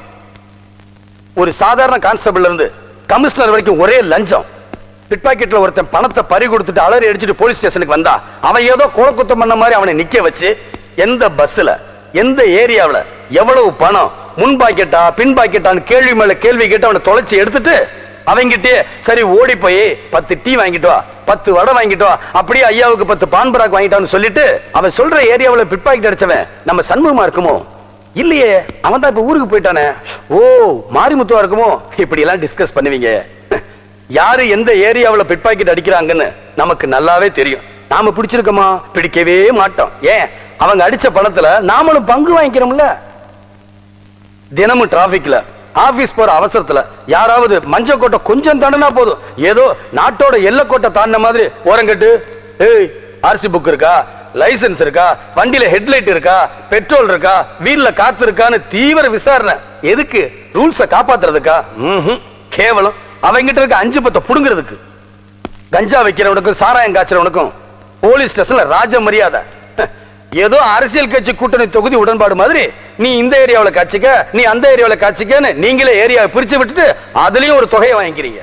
ஒரு சாதாரண கான்ஸ்டபிள் இருந்து கமிஷனர் வரைக்கும் ஒரே லஞ்சம் பிட் பாக்கெட்ல ஒருத்தன் பணத்தை பறி கொடுத்துட்டு அலறி அடிச்சுட்டு போலீஸ் ஸ்டேஷனுக்கு வந்தா அவன் ஏதோ குளக்குத்தம் பண்ண மாதிரி அவனை நிக்க வச்சு எந்த பஸ்ல எந்த ஏரியாவுல எவ்வளவு பணம் முன் பாக்கெட்டா பின் பாக்கெட்டான்னு கேள்வி மேல கேள்வி கேட்டு அவனை தொலைச்சு எடுத்துட்டு அவங்கிட்டே சரி ஓடி போய் பத்து டீ வாங்கிட்டு வா பத்து வடை வாங்கிட்டு வா அப்படியே ஐயாவுக்கு பத்து பான் பராக் வாங்கிட்டான்னு சொல்லிட்டு அவன் சொல்ற ஏரியாவுல பிட் பாக்கெட் அடிச்சவன் நம்ம சண்முகமா இருக்குமோ இல்லையே அவன் தான் இப்ப ஊருக்கு போயிட்டானே ஓ மாரிமுத்துவா இருக்குமோ இப்படி எல்லாம் டிஸ்கஸ் பண்ணுவீங்க யாரு எந்த ஏரியாவுல பிட் பாக்கெட் அடிக்கிறாங்கன்னு நமக்கு நல்லாவே தெரியும் நாம பிடிச்சிருக்கோமா பிடிக்கவே மாட்டோம் ஏன் அவங்க அடிச்ச பணத்துல நாமளும் பங்கு வாங்கிக்கிறோம்ல தினமும் டிராபிக்ல ஆபீஸ் போற அவசரத்துல யாராவது மஞ்ச கோட்டை கொஞ்சம் தாண்டினா போதும் ஏதோ நாட்டோட எல்லை கோட்டை தாண்டின மாதிரி ஓரங்கட்டு ஏய் ஆர்சி புக் இருக்கா லைசென்ஸ் இருக்கா வண்டியில ஹெட்லைட் இருக்கா பெட்ரோல் இருக்கா வீல்ல காத்து இருக்கான்னு தீவிர விசாரணை எதுக்கு ரூல்ஸ காப்பாத்துறதுக்கா ம்ஹும். கேவலம் அவங்கிட்ட இருக்க அஞ்சு பத்தை புடுங்கிறதுக்கு கஞ்சா வைக்கிறவனுக்கும் சாராயம் காய்ச்சறவனுக்கும் போலீஸ் ஸ்டேஷன்ல ராஜ மரியாதை ஏதோ அரசியல் கட்சி கூட்டணி தொகுதி உடன்பாடு மாதிரி நீ இந்த ஏரியாவுல காட்சிக்க நீ அந்த ஏரியாவுல காட்சிக்கன்னு நீங்களே ஏரியாவை பிரிச்சு விட்டுட்டு அதுலயும் ஒரு தொகையை வாங்கிக்கிறீங்க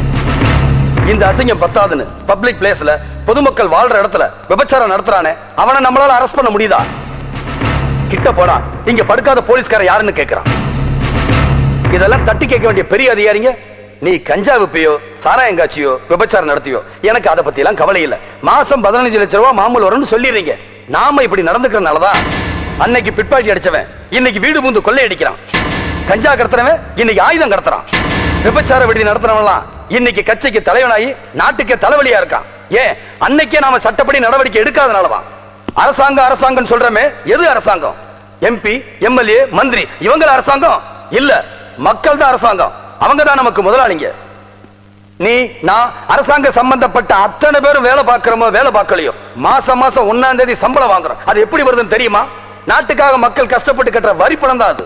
இந்த அசிங்கம் பத்தாதுன்னு பப்ளிக் பிளேஸ்ல பொதுமக்கள் வாழ்ற இடத்துல விபச்சாரம் நடத்துறானே அவனை நம்மளால அரெஸ்ட் பண்ண முடியுதா கிட்ட போனா இங்க படுக்காத போலீஸ்கார யாருன்னு கேக்குறான் இதெல்லாம் தட்டி கேட்க வேண்டிய பெரிய அதிகாரிங்க நீ கஞ்சா விப்பியோ சாராயம் காட்சியோ விபச்சாரம் நடத்தியோ எனக்கு அதை பத்தி எல்லாம் கவலை இல்ல மாசம் பதினஞ்சு லட்சம் ரூபாய் மாமூல் வரும்னு சொல்லிடுறீங்க நாம இப்படி நடந்துக்கிறதுனாலதான் அன்னைக்கு பிட்பாட்டி அடிச்சவன் இன்னைக்கு வீடு பூந்து கொள்ளை அடிக்கிறான் கஞ்சா கடத்துறவன் இன்னைக்கு ஆயுதம் கடத்துறான் விபச்சார விடுதி நடத்துறவன்லாம் இன்னைக்கு கட்சிக்கு தலைவனாகி நாட்டுக்கே தலைவலியா இருக்கான் ஏன் அன்னைக்கே நாம சட்டப்படி நடவடிக்கை எடுக்காதனாலதான் அரசாங்கம் அரசாங்கம் சொல்றமே எது அரசாங்கம் எம்பி எம்எல்ஏ மந்திரி இவங்க அரசாங்கம் இல்ல மக்கள் தான் அரசாங்கம் அவங்க தான் நமக்கு முதலாளிங்க நீ நான் அரசாங்க சம்பந்தப்பட்ட அத்தனை பேரும் வேலை பார்க்கிறோமோ வேலை பார்க்கலையோ மாசம் மாசம் ஒன்னாம் தேதி சம்பளம் வாங்குறோம் அது எப்படி வருதுன்னு தெரியுமா நாட்டுக்காக மக்கள் கஷ்டப்பட்டு கட்டுற வரி பணம் தான் அது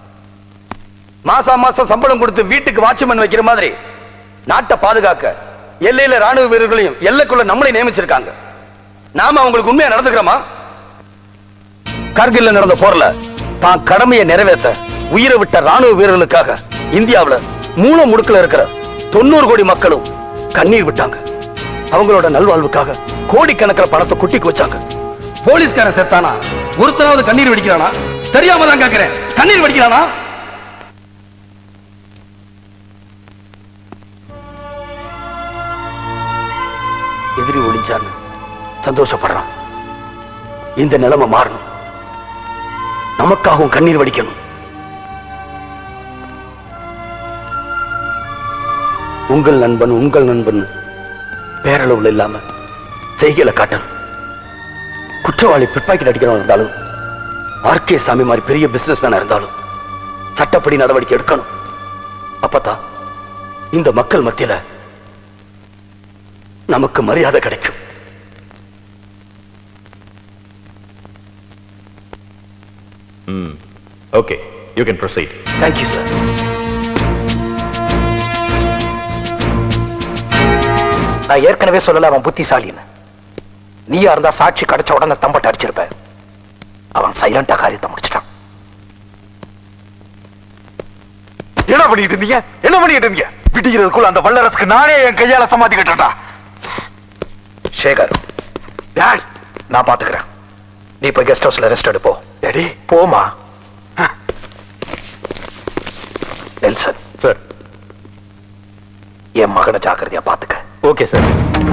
மாசம் மாசம் சம்பளம் கொடுத்து வீட்டுக்கு வாட்ச்மேன் வைக்கிற மாதிரி நாட்டை பாதுகாக்க எல்லையில ராணுவ வீரர்களையும் எல்லைக்குள்ள நம்மளை நியமிச்சிருக்காங்க நாம அவங்களுக்கு உண்மையா நடந்துக்கிறோமா கார்கில்ல நடந்த போர்ல தான் கடமையை நிறைவேற்ற உயிரை விட்ட ராணுவ வீரர்களுக்காக இந்தியாவுல மூல முடுக்குல இருக்கிற தொண்ணூறு கோடி மக்களும் கண்ணீர் விட்டாங்க அவங்களோட நல்வாழ்வுக்காக கோடிக்கணக்கில் பணத்தை குட்டிக்கு வச்சாங்க போலீஸ்காரன் செத்தானா ஒருத்தனாவது கண்ணீர் வெடிக்கிறானா தெரியாம தான் கேட்கிறேன் கண்ணீர் வெடிக்கிறானா எதிரி ஒளிஞ்சான்னு சந்தோஷப்படுறான் இந்த நிலைமை மாறணும் நமக்காகவும் கண்ணீர் வடிக்கணும் உங்கள் நண்பன் உங்கள் நண்பன் பேரளவுல இல்லாம செய்கையில காட்டணும் குற்றவாளி பிட்பாக்கெட் அடிக்கிறவன் இருந்தாலும் ஆர்கே சாமி மாதிரி பெரிய பிசினஸ் மேனா இருந்தாலும் சட்டப்படி நடவடிக்கை எடுக்கணும் அப்பதான் இந்த மக்கள் மத்தியில நமக்கு மரியாதை கிடைக்கும் hmm okay you can proceed thank you sir நான் ஏற்கனவே சொல்லல அவன் புத்திசாலின்னு நீயா இருந்தா சாட்சி கிடைச்ச உடனே தம்பட்ட அடிச்சிருப்ப அவன் சைலண்டா காரியத்தை முடிச்சிட்டான் என்ன பண்ணிட்டு இருந்தீங்க என்ன பண்ணிட்டு இருந்தீங்க விடிகிறதுக்குள்ள அந்த வல்லரசுக்கு நானே என் கையால சமாதி கட்டா சேகர் டேய், நான் பாத்துக்கிறேன் நீ போய் கெஸ்ட் ஹவுஸ்ல ரெஸ்ட் எடுப்போ டேடி போமா நெல்சன் சார் என் மகனை ஜாக்கிரதையா பாத்துக்க ஓகே சார்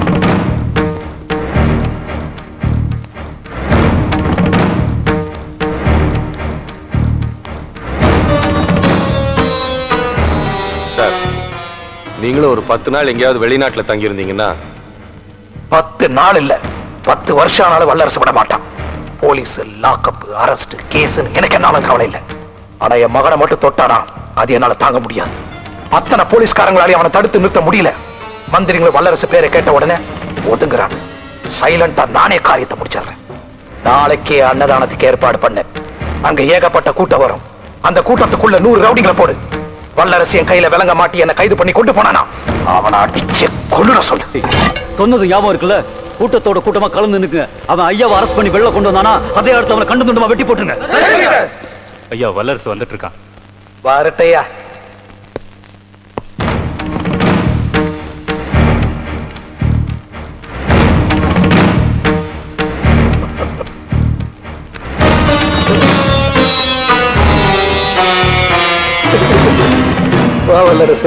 சார் நீங்களும் ஒரு பத்து நாள் எங்கேயாவது வெளிநாட்டுல தங்கி இருந்தீங்கன்னா பத்து நாள் இல்ல பத்து வருஷம் ஆனாலும் வல்லரசு விட மாட்டான் போலீஸ் லாக்அப் அரெஸ்ட் கேஸ் எனக்கு என்னாலும் கவலை இல்லை ஆனா என் மகனை மட்டும் தொட்டானா அது என்னால தாங்க முடியாது அத்தனை போலீஸ்காரங்களாலையும் அவனை தடுத்து நிறுத்த முடியல மந்திரிகள் வல்லரசு பேரை கேட்ட உடனே ஒதுங்குறான் சைலண்டா நானே காரியத்தை முடிச்சிடுறேன் நாளைக்கே அன்னதானத்துக்கு ஏற்பாடு பண்ண அங்க ஏகப்பட்ட கூட்டம் வரும் அந்த கூட்டத்துக்குள்ள நூறு ரவுடிகளை போடு வல்லரசு என் கையில விளங்க மாட்டி என்ன கைது பண்ணி கொண்டு போனானா அவனை அடிச்சு கொள்ளுட சொல்லு சொன்னது ஞாபகம் இருக்குல்ல கூட்டத்தோட கூட்டமா கலந்து நிற்குங்க அவன் ஐயாவை அரெஸ்ட் பண்ணி வெளில கொண்டு வந்தானா அதே இடத்துல அவனை கண்டு துண்டமா வெட்டி போட்டுருங்க ஐயா வல்லரசு வந்துட்டு இருக்கான் வரட்டையா வா வல்லரசு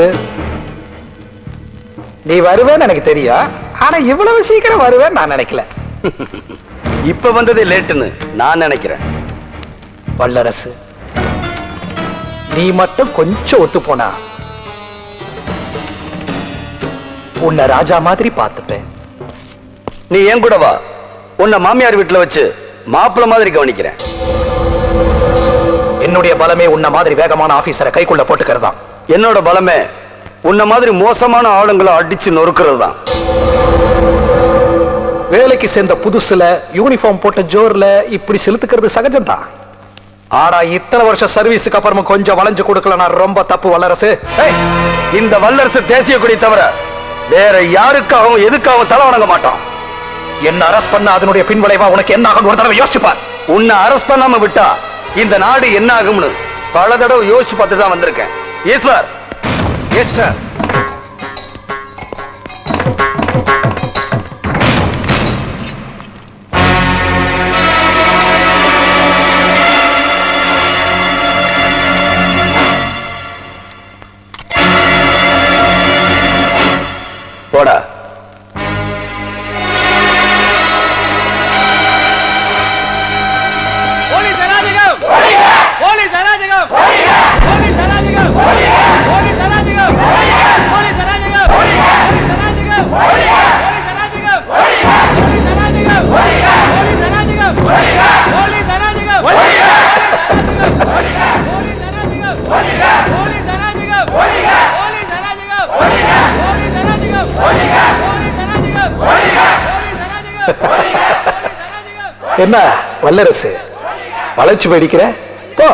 நீ வருவேன்னு எனக்கு தெரியும் ஆனா இவ்வளவு சீக்கிரம் வருவேன்னு நான் நினைக்கல இப்ப வந்ததே லேட்டுன்னு நான் நினைக்கிறேன் வல்லரசு நீ மட்டும் கொஞ்சம் ஒத்து போனா உன்னை ராஜா மாதிரி பார்த்துப்பேன் நீ ஏன் கூட வா உன்னை மாமியார் வீட்டுல வச்சு மாப்பிள்ள மாதிரி கவனிக்கிறேன் என்னுடைய பலமே உன்ன மாதிரி வேகமான ஆபீசரை கைக்குள்ள போட்டுக்கிறதா என்னோட பலமே உன்ன மாதிரி மோசமான ஆளுங்களை அடிச்சு நொறுக்கிறது தான் வேலைக்கு சேர்ந்த புதுசுல யூனிஃபார்ம் போட்ட ஜோர்ல இப்படி செலுத்துக்கிறது சகஜம்தான் ஆனா இத்தனை வருஷம் சர்வீஸுக்கு அப்புறமா கொஞ்சம் வளைஞ்சு கொடுக்கல நான் ரொம்ப தப்பு வல்லரசு ஏய், இந்த வல்லரசு தேசிய கொடி தவிர வேற யாருக்காகவும் எதுக்காகவும் தலை வணங்க மாட்டான் என்ன அரஸ்ட் பண்ண அதனுடைய பின்விளைவா உனக்கு என்ன ஆகும் ஒரு தடவை யோசிச்சு பார் உன்னை அரஸ்ட் பண்ணாம விட்டா இந்த நாடு என்ன ஆகும்னு பல தடவை யோசிச்சு பார்த்து தான் வந்திருக்கேன் ஈஸ்வர் எஸ் சார் போடா போலீஸ் அராஜகம் போலீஸ் அராஜகம் போலீஸ் அராஜகம் போலீஸ் அராஜகம் போலீஸ் அராஜகம் போலீஸ் அராஜகம் போலீஸ் அராஜகம் போலீஸ் அராஜகம் போலீஸ் அராஜகம் போலீஸ் அராஜகம் போலீஸ் அராஜகம் போலீஸ் அராஜகம் போலீஸ் அராஜகம் போலீஸ் அராஜகம் என்ன வல்லரசு வளைச்சு போயிடிக்கிற போ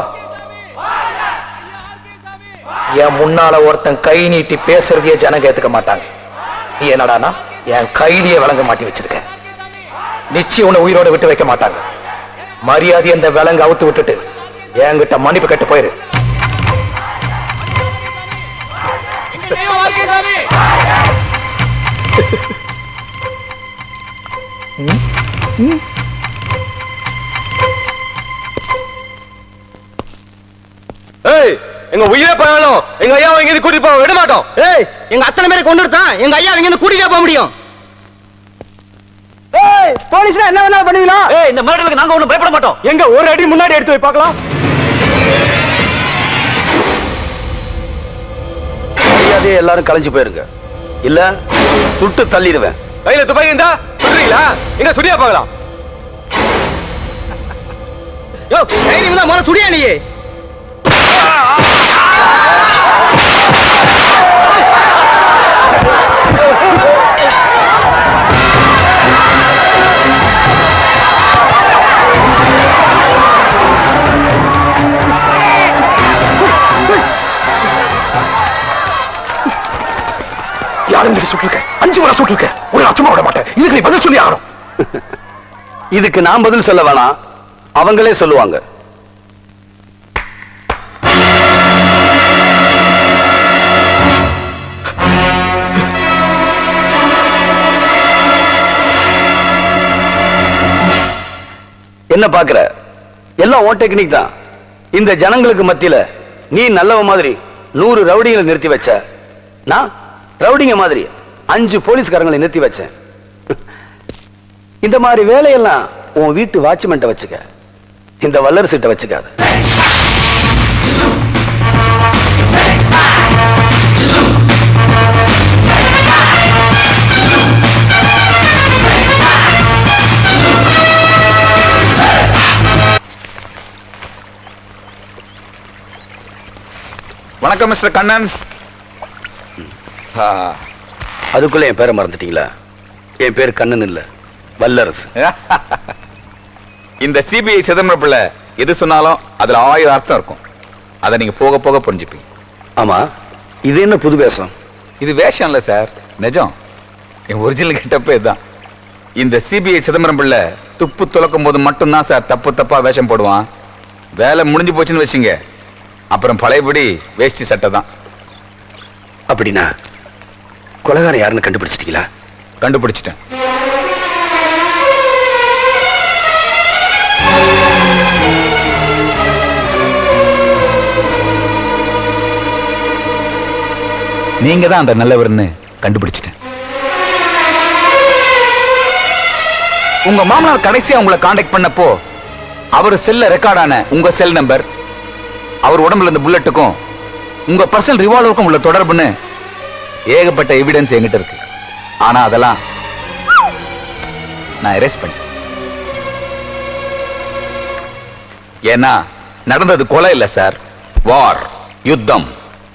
என் முன்னால ஒருத்தன் கை நீட்டி பேசுறதையே ஜனங்க ஏத்துக்க மாட்டாங்க நீ என்னடானா என் கைதியை வழங்க மாட்டி வச்சிருக்க நிச்சயம் உன்னை உயிரோட விட்டு வைக்க மாட்டாங்க மரியாதை அந்த விலங்கு அவுத்து விட்டுட்டு என்கிட்ட மன்னிப்பு கட்டு போயிரு ஏய் எங்க உயிரே போனாலும் எங்க ஐயாவை இங்க கூட்டிட்டு போக விட மாட்டோம் ஏய் எங்க அத்தனை பேரை கொண்டு தான் எங்க ஐயா இங்க இருந்து கூட்டிட்டே போக முடியும் ஏய் போலீஸ்னா என்ன வேணாலும் பண்ணுவீங்களா ஏய் இந்த மிரட்டலுக்கு நாங்க ஒண்ணும் பயப்பட மாட்டோம் எங்க ஒரு அடி முன்னாடி எடுத்து போய் பார்க்கலாம் மரியாதையே எல்லாரும் கலைஞ்சு போயிருங்க இல்ல சுட்டு தள்ளிடுவேன் கையில துப்பாக்கி இருந்தா சுடுறீங்களா எங்க சுடியா பார்க்கலாம் யோ தைரியம் தான் முதல்ல சுடியா நீ யாரும் சுட்டு இருக்க அஞ்சு முறை சுட்டு இருக்க ஒரு நான் சும்மா விட மாட்டேன் இதுக்கு நீ பதில் சொல்லி ஆகணும் இதுக்கு நான் பதில் சொல்ல வேணாம் அவங்களே சொல்லுவாங்க என்ன பாக்குற எல்லாம் ஓ டெக்னிக் தான் இந்த ஜனங்களுக்கு மத்தியில நீ நல்லவ மாதிரி நூறு ரவுடிங்களை நிறுத்தி வச்ச நான் ரவுடிங்க மாதிரி அஞ்சு போலீஸ்காரங்களை நிறுத்தி வச்சேன் இந்த மாதிரி வேலையெல்லாம் உன் வீட்டு வாட்ச்மெண்ட்டை வச்சுக்க இந்த வல்லரசிட்ட வச்சுக்காத வணக்கம் மிஸ்டர் கண்ணன் ஆ, அதுக்குள்ள என் பேரை மறந்துட்டீங்களா என் பேர் கண்ணன் இல்ல வல்லரசு இந்த சிபிஐ சிதம்பரம் பிள்ளை எது சொன்னாலும் அதுல ஆயிரம் அர்த்தம் இருக்கும் அதை நீங்க போக போக புரிஞ்சுப்பீங்க ஆமா இது என்ன புது வேஷம் இது வேஷம் இல்ல சார் நிஜம் என் ஒரிஜினல் கெட்டப்பே இதுதான் இந்த சிபிஐ சிதம்பரம் பிள்ளை துப்பு துலக்கும் போது மட்டும்தான் சார் தப்பு தப்பா வேஷம் போடுவான் வேலை முடிஞ்சு போச்சுன்னு வச்சுங்க அப்புறம் பழையபடி வேஷ்டி சட்டை தான் அப்படின்னா கொலகாரம் யாருன்னு கண்டுபிடிச்சிட்டீங்களா கண்டுபிடிச்சிட்டேன் நீங்க தான் அந்த நல்லவர்னு கண்டுபிடிச்சிட்டேன் உங்க மாமனார் கடைசியா உங்களை காண்டாக்ட் பண்ணப்போ அவர் செல்ல ரெக்கார்டான உங்க செல் நம்பர் அவர் உடம்புல இருந்த புல்லட்டுக்கும் உங்க பர்சனல் ரிவால்வருக்கும் உள்ள தொடர்புன்னு ஏகப்பட்ட எவிடன்ஸ் என்கிட்ட இருக்கு ஆனா அதெல்லாம் நான் எரேஸ் பண்ணேன் ஏன்னா நடந்தது கொலை இல்ல சார் வார் யுத்தம்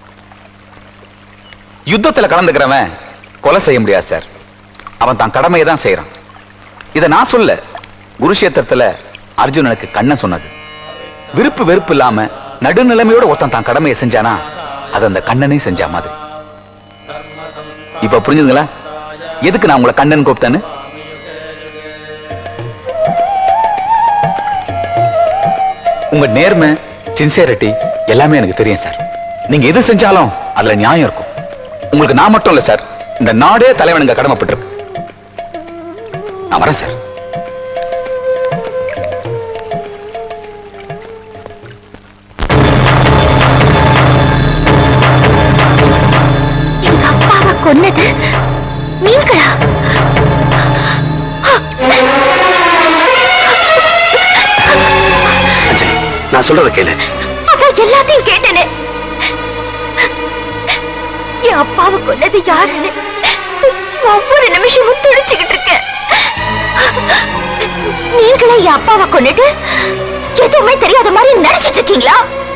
யுத்தத்துல கலந்துக்கிறவன் கொலை செய்ய முடியாது சார் அவன் தான் கடமையை தான் செய்யறான் இத நான் சொல்ல குருஷேத்திரத்துல அர்ஜுனனுக்கு கண்ணன் சொன்னது விருப்பு வெறுப்பு இல்லாம நடுநிலைமையோட ஒருத்தன் தான் கடமையை செஞ்சானா அது அந்த கண்ணனே செஞ்ச மாதிரி இப்ப புரிஞ்சுதுங்களா எதுக்கு நான் உங்களை கண்ணன் கூப்பிட்டேன்னு உங்க நேர்மை சின்சியரிட்டி எல்லாமே எனக்கு தெரியும் சார் நீங்க எது செஞ்சாலும் அதுல நியாயம் இருக்கும் உங்களுக்கு நான் மட்டும் இல்ல சார் இந்த நாடே தலைவனுங்க கடமைப்பட்டிருக்கு நான் வரேன் சார் எங்க அப்பாவை கொன்னது நீங்களா அஞ்சலி நான் சொல்றத கேளு அதான் எல்லாத்தையும் கேட்டேனே என் அப்பாவை கொன்னது யாருன்னு ஒவ்வொரு நிமிஷமும் துடிச்சுக்கிட்டு இருக்கேன் நீங்களே என் அப்பாவை கொன்னுட்டு எதுவுமே தெரியாத மாதிரி நடிச்சிட்டு இருக்கீங்களா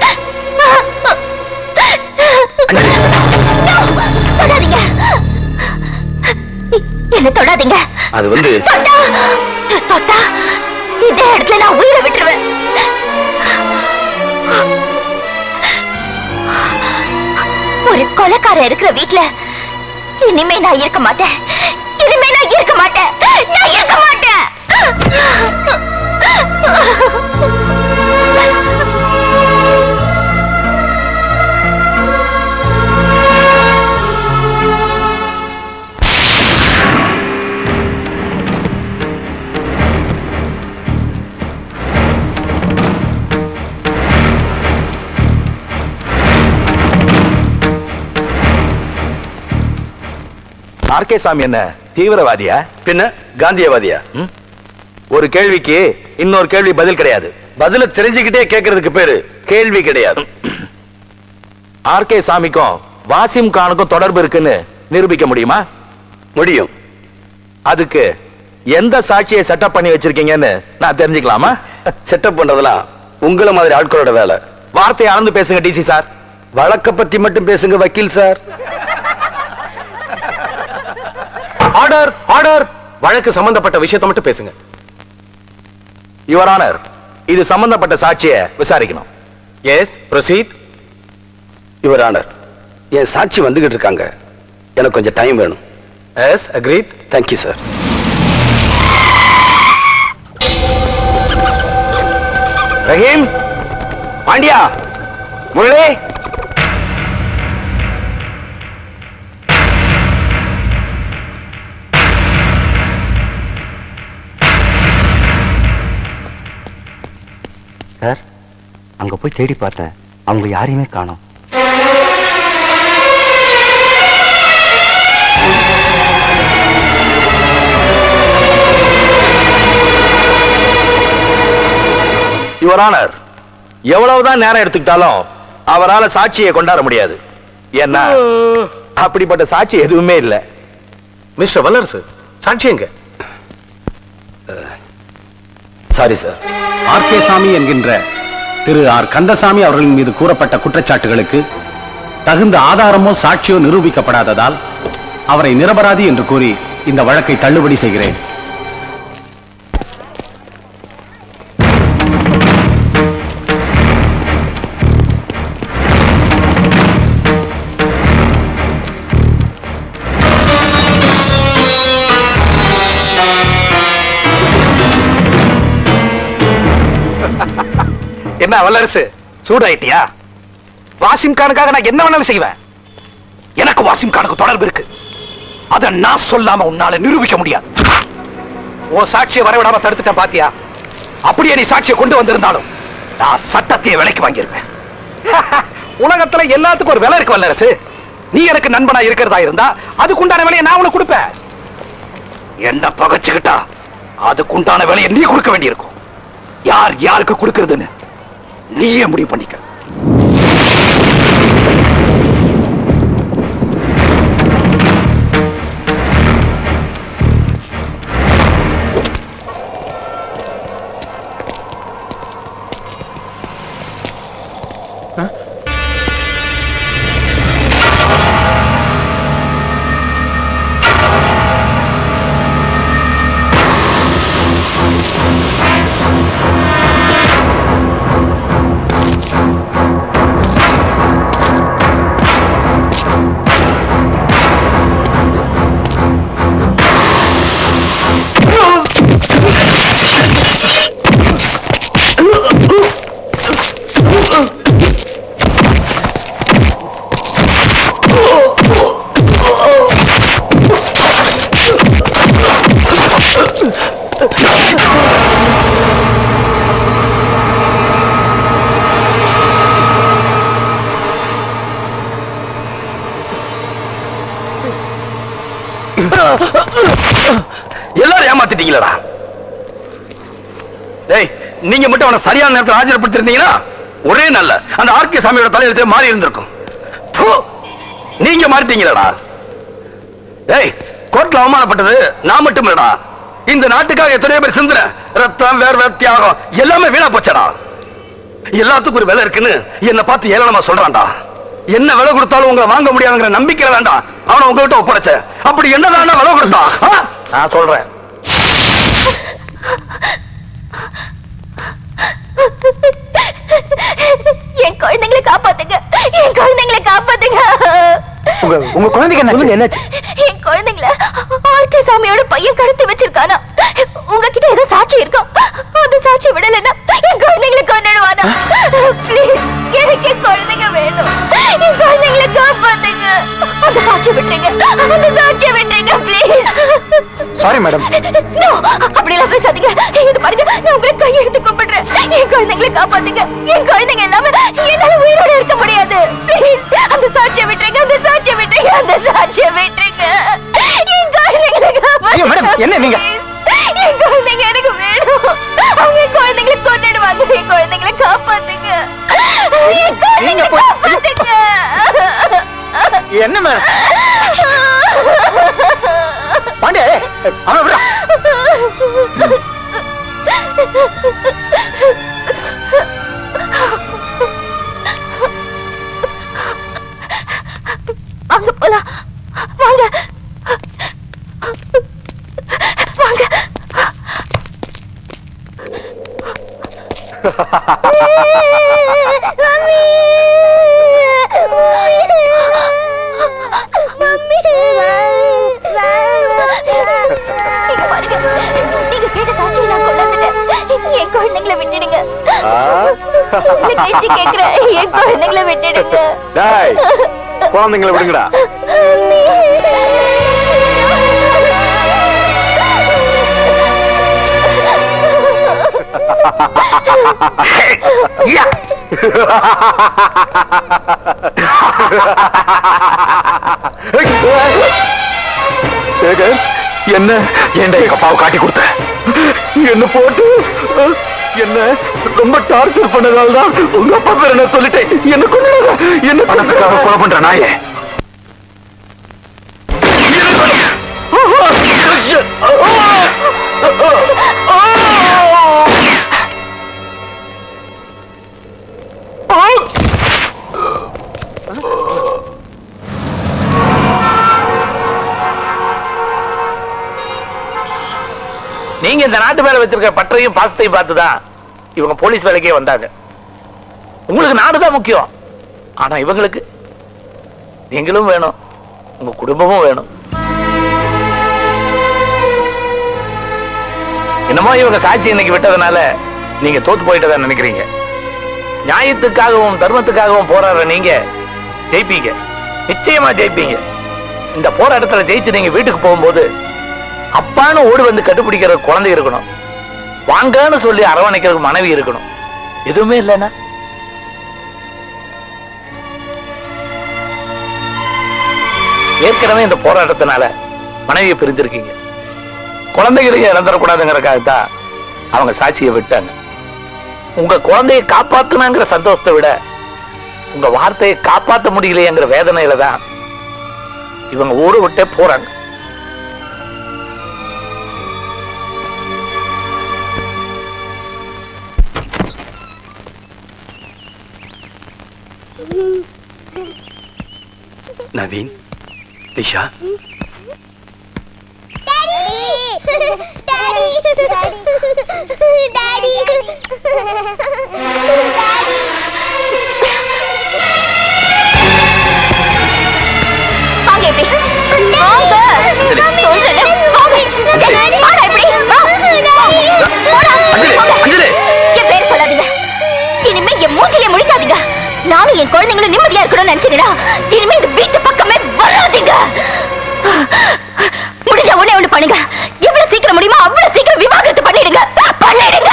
தொடாதீங்க என்ன தொடாதீங்க அது வந்து தொட்டா தொட்டா இதே இடத்துல நான் உயிரை விட்டுருவேன் ஒரு கொலைக்காரன் இருக்கிற வீட்ல இனிமே நான் இருக்க மாட்டேன் இனிமே நான் இருக்க மாட்டேன் நான் இருக்க மாட்டேன் ஆர்கே சாமி என்ன தீவிரவாதியா பின்ன காந்தியவாதியா ஒரு கேள்விக்கு இன்னொரு கேள்வி பதில் கிடையாது பதில தெரிஞ்சுக்கிட்டே கேட்கறதுக்கு பேரு கேள்வி கிடையாது ஆர்கே சாமிக்கும் வாசிம் கானுக்கும் தொடர்பு இருக்குன்னு நிரூபிக்க முடியுமா முடியும் அதுக்கு எந்த சாட்சியை செட்டப் பண்ணி வச்சிருக்கீங்கன்னு நான் தெரிஞ்சுக்கலாமா செட்டப் பண்றதெல்லாம் உங்களை மாதிரி ஆட்களோட வேலை வார்த்தையை அளந்து பேசுங்க டிசி சார் வழக்க பத்தி மட்டும் பேசுங்க வக்கீல் சார் ஆர்டர் ஆர்டர் வழக்கு சம்பந்தப்பட்ட விஷயத்தை மட்டும் பேசுங்க யுவர் ஆனர் இது சம்பந்தப்பட்ட சாட்சியை விசாரிக்கணும் எஸ் ப்ரொசீட் யுவர் ஆனர் என் சாட்சி வந்துகிட்டு இருக்காங்க எனக்கு கொஞ்சம் டைம் வேணும் yes agreed thank you sir Rahim Pandiya Murali sir அங்க போய் தேடி பார்த்தேன் அவங்க யாரையுமே காணோம் யுவர் ஆனர் எவ்வளவுதான் நேரம் எடுத்துக்கிட்டாலும் அவரால சாட்சியை கொண்டாட முடியாது ஏன்னா அப்படிப்பட்ட சாட்சி எதுவுமே இல்ல மிஸ்டர் வல்லரசு சாட்சி எங்க சாரி சார் ஆர் கே சாமி என்கின்ற திரு ஆர் கந்தசாமி அவர்களின் மீது கூறப்பட்ட குற்றச்சாட்டுகளுக்கு தகுந்த ஆதாரமோ சாட்சியோ நிரூபிக்கப்படாததால் அவரை நிரபராதி என்று கூறி இந்த வழக்கை தள்ளுபடி செய்கிறேன் என்ன வல்லரசு சூடாயிட்டியா வாசிம் கானுக்காக நான் என்ன வேணாலும் செய்வேன் எனக்கு வாசிம் கானுக்கு தொடர்பு இருக்கு அத நான் சொல்லாம உன்னால நிரூபிக்க முடியாது உன் சாட்சியை வரவிடாம தடுத்துட்டேன் பாத்தியா அப்படியே நீ சாட்சியை கொண்டு வந்திருந்தாலும் நான் சட்டத்தையே விலைக்கு வாங்கியிருப்பேன் உலகத்துல எல்லாத்துக்கும் ஒரு விலை இருக்கு வல்லரசு நீ எனக்கு நண்பனா இருக்கிறதா இருந்தா அதுக்குண்டான விலையை நான் உனக்கு கொடுப்பேன் என்ன பகச்சுக்கிட்டா அதுக்குண்டான விலையை நீ கொடுக்க வேண்டியிருக்கும் யார் யாருக்கு கொடுக்கறதுன்னு நீயே முடிவு பண்ணிக்க எல்லாரும் ஏமாத்திட்டீங்களா டேய் நீங்க மட்டும் அவனை சரியான நேரத்தில் ஆஜர்படுத்திருந்தீங்கன்னா ஒரே நல்ல அந்த ஆர்கே சாமியோட தலையெழுத்தே மாறி இருந்திருக்கும் ப்பு, நீங்க மாறிட்டீங்களடா டேய் கோர்ட்ல அவமானப்பட்டது நான் மட்டும் இல்லடா இந்த நாட்டுக்காக எத்தனையோ பேர் சிந்துற ரத்தம் வேர்வை தியாகம் எல்லாமே வீணா போச்சடா எல்லாத்துக்கும் ஒரு விலை இருக்குன்னு என்ன பார்த்து ஏளனமா சொல்றான்டா என்ன விலை கொடுத்தாலும் உங்களை வாங்க முடியாதுங்கிற நம்பிக்கை வேண்டாம் அவனை உங்ககிட்ட ஒப்படைச்ச அப்படி என்னதான் விலை கொடுத்தான் ஆ? நான் சொல்றேன் என் குழந்தைங்களை காப்பாத்துங்க என் குழந்தைங்களை காப்பாத்துங்க உங்க உங்க குழந்தைக்கு என்ன என்னாச்சு என் குழந்தைங்கள ஆர்கே சாமியோட பையன் கடத்தி வச்சிருக்கானா உங்ககிட்ட ஏதோ சாட்சி இருக்கும் அந்த சாட்சி விடலைன்னா என் குழந்தைங்களை கொண்டுடுவானா ப்ளீஸ் எனக்கு என் குழந்தைங்க வேணும் என் குழந்தைங்களை காப்பாத்துங்க அந்த சாட்சி விட்டுங்க அந்த சாட்சியை விட்டுங்க ப்ளீஸ் சாரி மேடம் நோ அப்படிலாம் பேசாதீங்க இது பாருங்க நான் உங்களை கையெழுத்து கூப்பிடுறேன் என் குழந்தைங்களை காப்பாத்துங்க என் குழந்தைங்க இல்லாம என்னால உயிரோட இருக்க முடியாது ப்ளீஸ் அந்த சாட்சியை விட்டுருங்க அந்த சாட்சியை விட்டுருங்க அந்த சாட்சியை விட்டுருங்க என் குழந்தைங்களை ஐயோ, மேடம், காப்பாத்துங்க என்ன நீங்க? என் குழந்தைங்க எனக்கு வேணும் அவங்க என் குழந்தைங்களை கொண்டுடுவாங்க என் குழந்தைங்களை காப்பாத்துங்க என் குழந்தைங்களை காப்பாத்துங்க என்ன மேடம் பாண்டே அவன் விடுறா. அங்க போலாம் வாங்க வாங்க இங்க பாருங்க. நீங்க கேட்ட சாட்சியை நான் கொண்டு வந்துட்டேன். என் குழந்தை குழந்தைங்களை விட்டுடுங்க உங்களை கெஞ்சி கேக்குறேன் என் குழந்தைங்களை விட்டுடுங்க டேய் குழந்தைங்களை விடுங்கடா சேகர் என்ன ஏன்டா எங்க அப்பாவை காட்டி கொடுத்த என்ன போட்டு என்ன ரொம்ப டார்ச்சர் பண்ணதால தான் உங்க அப்பா பேர் என்ன சொல்லிட்டேன் என்ன கொண்டு என்ன பணத்துக்காக கொலை பண்ற நாயே நீங்க இந்த நாட்டு மேல வச்சிருக்க பற்றையும் பாசத்தையும் பார்த்துதான் இவங்க போலீஸ் வேலைக்கே வந்தாங்க உங்களுக்கு நாடுதான் முக்கியம் ஆனா இவங்களுக்கு நீங்களும் வேணும் உங்க குடும்பமும் வேணும் என்னமோ இவங்க சாட்சி இன்னைக்கு விட்டதுனால நீங்க தோத்து போயிட்டதா நினைக்கிறீங்க நியாயத்துக்காகவும் தர்மத்துக்காகவும் போராடுற நீங்க ஜெயிப்பீங்க நிச்சயமா ஜெயிப்பீங்க இந்த போராட்டத்துல ஜெயிச்சு நீங்க வீட்டுக்கு போகும்போது அப்பான்னு ஓடி வந்து கண்டுபிடிக்கிற குழந்தை இருக்கணும் வாங்கன்னு சொல்லி அரவணைக்கிறதுக்கு மனைவி இருக்கணும் எதுவுமே இல்லைன்னா ஏற்கனவே இந்த போராட்டத்தினால மனைவியை பிரிஞ்சிருக்கீங்க குழந்தைகளையும் இழந்துடக்கூடாதுங்கிறதுக்காகத்தான் அவங்க சாட்சியை விட்டாங்க உங்க குழந்தையை காப்பாத்துனாங்கிற சந்தோஷத்தை விட உங்க வார்த்தையை காப்பாத்த முடியலையேங்கிற வேதனையில தான் இவங்க ஊரை விட்டே போறாங்க நவீன் நிஷா வாங்க இப்படி வாங்க சொல்றேன்ல வாங்க வாடா இப்படி வா போடா அஞ்சலி என் பேர் சொல்லாதீங்க இனிமே என் மூஞ்சிலே முழிக்காதீங்க நானும் என் குழந்தைங்களும் நிம்மதியா இருக்கணும்னு நினைச்சீங்கடா இனிமே இந்த வீட்டு பக்கமே வராதீங்க முடிஞ்ச உடனே ஒண்ணு பண்ணுங்க எவ்வளவு சீக்கிரம் முடியுமோ அவ்வளவு சீக்கிரம் விவாகரத்து பண்ணிடுங்க பண்ணிடுங்க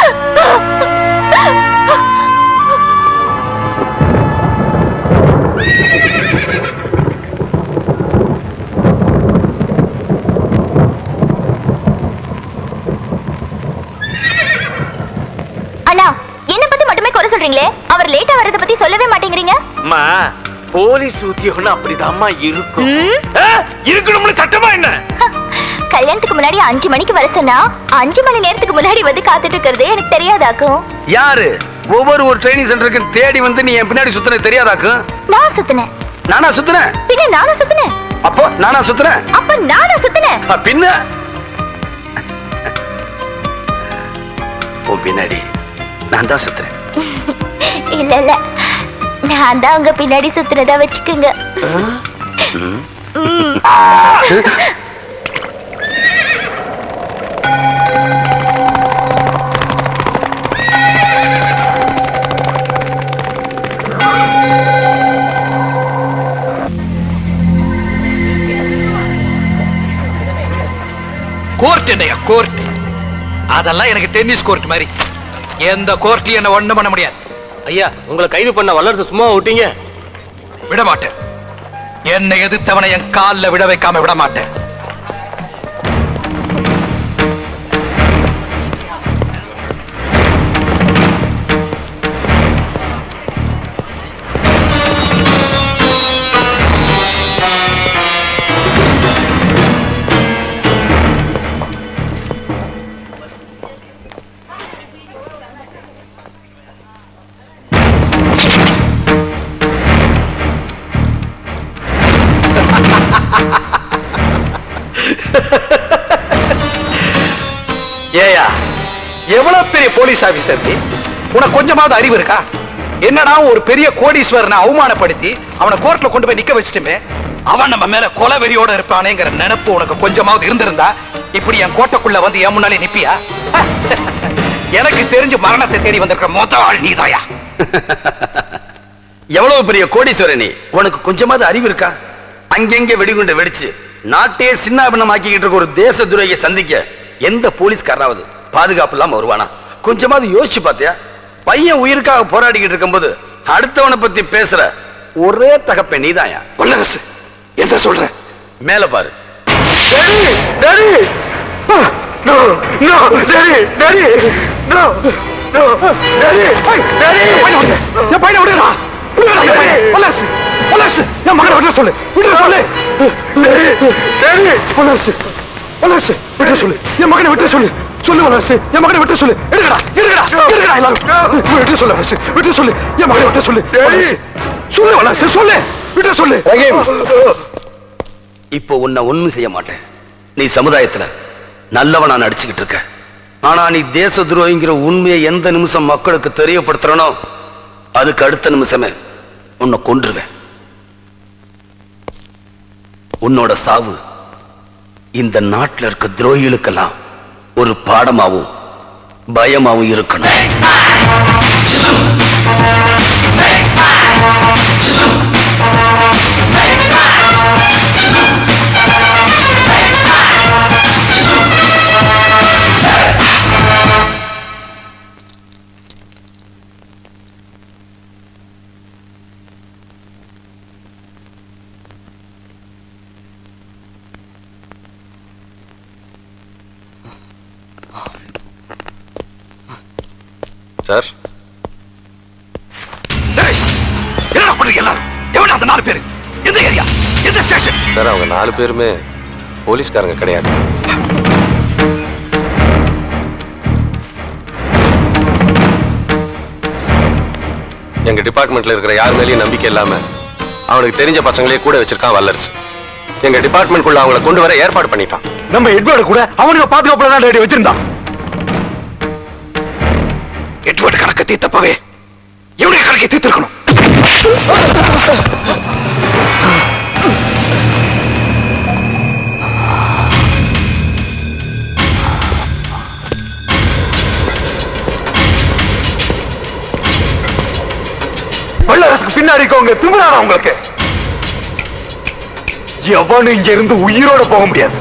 அண்ணா என்ன பத்தி மட்டுமே குறை சொல்றீங்களே அவர் லேட்டா வர்றத பத்தி சொல்லவே மாட்டேங்கிறீங்க அம்மா போலீஸ் உத்தியோகம்னு அப்படிதாம்மா இருக்கும் ம்? ஆ, இருக்கணும்னு சட்டமா என்ன கல்யாணத்துக்கு முன்னாடி அஞ்சு மணிக்கு வர சொன்னா அஞ்சு மணி நேரத்துக்கு முன்னாடி வந்து காத்துட்டு இருக்கிறது எனக்கு தெரியாதாக்கும் யாரு ஒவ்வொரு ஒரு ட்ரைனிங் சென்டருக்கு தேடி வந்து நீ என் பின்னாடி சுத்தின தெரியாதாக்கும் நான் சுத்தினேன் நானா சுத்துறேன் பின்ன நானும் சுத்தினேன் அப்போ நானா சுத்துறேன் அப்ப நானும் சுத்தினேன் அ, பின்ன உன் பின்னாடி நான் தான் சுத்துறேன் இல்ல இல்ல நான் தான் உங்க பின்னாடி சுத்தினதா வச்சுக்கோங்க ம். கோர்ட் என்னையா கோர்ட் அதெல்லாம் எனக்கு டென்னிஸ் கோர்ட் மாதிரி எந்த கோர்ட்லயும் என்ன ஒண்ணும் பண்ண முடியாது ஐயா உங்களை கைது பண்ண வல்லரசு சும்மா விட்டீங்க விட மாட்டேன் என்னை எதிர்த்தவனை என் கால்ல விட வைக்காம விட மாட்டேன் ஏயா எவ்வளவு பெரிய போலீஸ் ஆபீசர் நீ உனக்கு கொஞ்சமாவது அறிவு இருக்கா என்னடா ஒரு பெரிய கோடீஸ்வரனை அவமானப்படுத்தி அவனை கோர்ட்ல கொண்டு போய் நிக்க வச்சுட்டுமே அவன் நம்ம மேல கொலை வெறியோட இருப்பானேங்கிற நினைப்பு உனக்கு கொஞ்சமாவது இருந்திருந்தா இப்படி என் கோட்டைக்குள்ள வந்து என் முன்னாலே நிப்பியா எனக்கு தெரிஞ்சு மரணத்தை தேடி வந்திருக்கிற மொத்த ஆள் நீதாயா எவ்வளவு பெரிய கோடீஸ்வரன் நீ உனக்கு கொஞ்சமாவது அறிவு இருக்கா அங்கெங்கே வெடிகுண்டை வெடிச்சு நாட்டையே சின்னாபின்னமாக்கிக்கிட்டு இருக்க ஒரு தேச துறையை சந்திக்க எந்த போலீஸ்காரனாவது பாதுகாப்பு இல்லாம வருவானா கொஞ்சமாவது யோசிச்சு பார்த்தியா பையன் உயிருக்காக போராடிக்கிட்டு இருக்கும்போது அடுத்தவனை பத்தி பேசுற ஒரே தகப்ப நீதாயா வல்லரசு என்ன சொல்ற மேல பாரு No, no, Daddy, Daddy, no, no, Daddy, Daddy. என் பையனை விடுடா. விடுடா என் பையனை. வல்லரசு, வல்லரசு, என் மகனை விட சொல்லு, விட சொல்லு. வல்லரசு, வல்லரசு, விட சொல்லு, என் மகனை விட்டு சொல்லு. சொல்லு வல்லரசு, என் மகனை விட்டு சொல்லு. எடுக்கடா, எடுக்கடா, எடுக்கடா எல்லாரும். விட்டு சொல்லு வல்லரசு, விட்டு சொல்லு, என் மகனை விட்டு சொல்லு. வல்லரசு, சொல்லு வல்லரசு, சொல்லு, விட்டு சொல்லு. இப்போ உன்னை ஒண்ணும் செய்ய மாட்டேன் நீ சமுதாயத்துல நல்லவனா நடிச்சுக்கிட்டு இருக்க ஆனா நீ தேச துரோகிங்கிற உண்மையை எந்த நிமிஷம் மக்களுக்கு தெரியப்படுத்துறனோ அதுக்கு அடுத்த நிமிஷமே உன்னை கொன்றுவேன் உன்னோட சாவு இந்த நாட்டுல இருக்க துரோகிகளுக்கெல்லாம் ஒரு பாடமாவும் பயமாவும் இருக்கணும் சார் என்னடா பண்றீங்க எல்லாரும் எவனா அந்த நாலு பேரு எந்த ஏரியா எந்த ஸ்டேஷன் சார் அவங்க நாலு பேருமே போலீஸ்காரங்க கிடையாது எங்க டிபார்ட்மெண்ட்ல இருக்கிற யார் மேலேயும் நம்பிக்கை இல்லாம அவனுக்கு தெரிஞ்ச பசங்களே கூட வச்சிருக்கான் வல்லரசு எங்க டிபார்ட்மெண்ட்குள்ள அவங்கள கொண்டு வர ஏற்பாடு பண்ணிட்டான் நம்ம எட்வர்டு கூட அவனுக்கு பாதுகாப்புல தான் ரெடி வச்சிருந்தான் எட்வர்டு கணக்கு தீர்த்தப்பவே இவனுக்கு கணக்கை தீர்த்திருக்கணும் வல்லரசுக்கு பின்னாடி இருக்கவங்க திமிரானா உங்களுக்கு எவனும் இங்க இருந்து உயிரோட போக முடியாது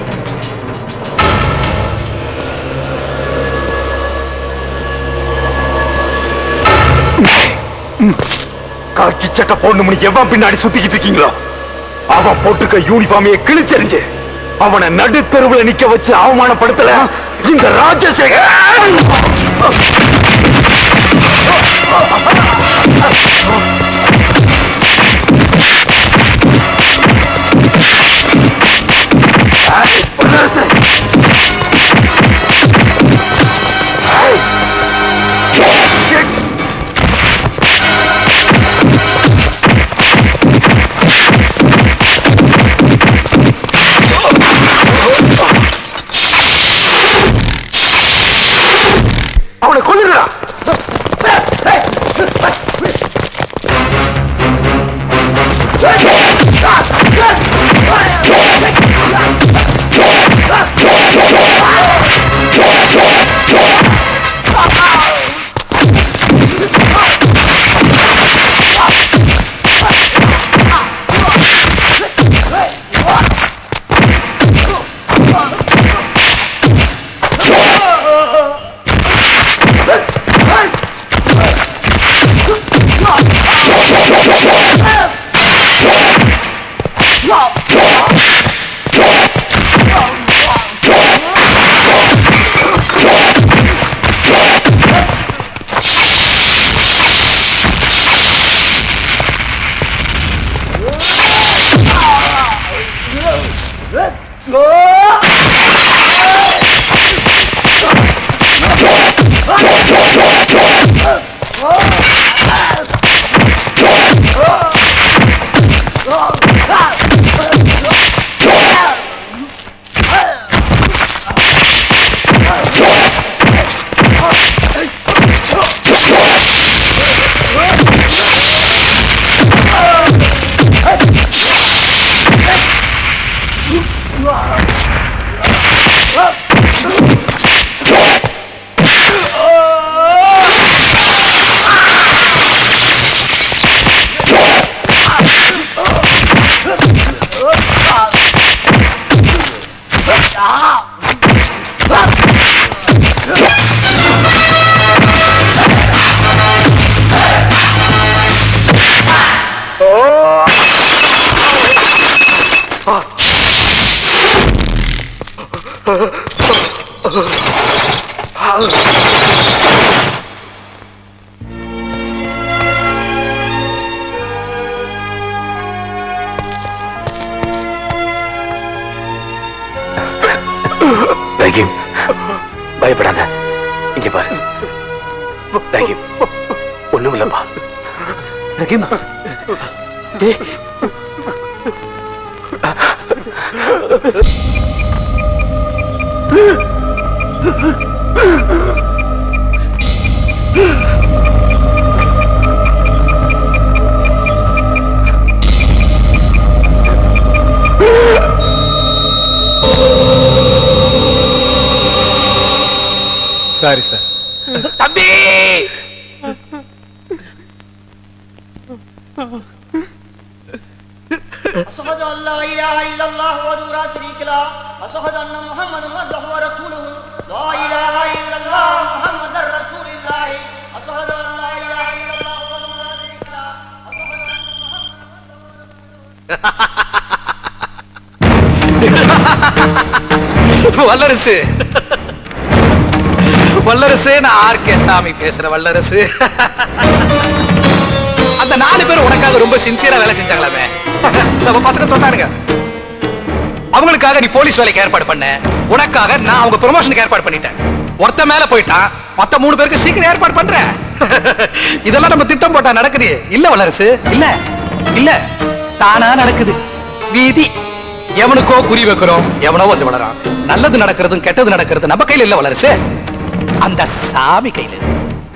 காக்கி சட்டை போடணும்னு எவன் பின்னாடி சுத்திக்கிட்டு இருக்கீங்களோ அவன் போட்டுக்க யூனிஃபார்மையை கிழிச்செறிஞ்சு அவனை நடுத்தெருவுல நிக்க வச்சு அவமானப்படுத்தல இந்த ராஜசேகர் அவனை கொல்லுடா ரஹீம் பயப்படாத இங்க பாரு ரஹீம் ஒண்ணும் இல்லப்பா ரஹீம் டேய் சாரி சார் தம்பி أشهد أن لا إله إلا الله وحده لا شريك له أشهد أن محمدا عبده ورسوله لا إله إلا الله محمد رسول الله أشهد أن لا إله إلا الله وحده لا شريك له வல்லரசு வல்லரசு நான் ஆர் கே சாமி பேசுற வல்லரசு அந்த நாலு பேர் உனக்காக ரொம்ப சின்சியரா வேலை செஞ்சாங்களாமே நம்ம பசங்க சொன்னானுங்க அவங்களுக்காக நீ போலீஸ் வேலைக்கு ஏற்பாடு பண்ண உனக்காக நான் அவங்க ப்ரொமோஷனுக்கு ஏற்பாடு பண்ணிட்டேன் ஒருத்த மேல போயிட்டான் மத்த மூணு பேருக்கு சீக்கிரம் ஏற்பாடு பண்றேன் இதெல்லாம் நம்ம திட்டம் போட்டா நடக்குது இல்ல வல்லரசு இல்ல இல்ல தானா நடக்குது வீதி எவனுக்கோ குறி வைக்கிறோம் எவனோ வந்து வளரான் நல்லது நடக்கிறதும் கெட்டது நடக்கிறது நம்ம கையில இல்ல வளரசு அந்த சாமி கையில இருக்கு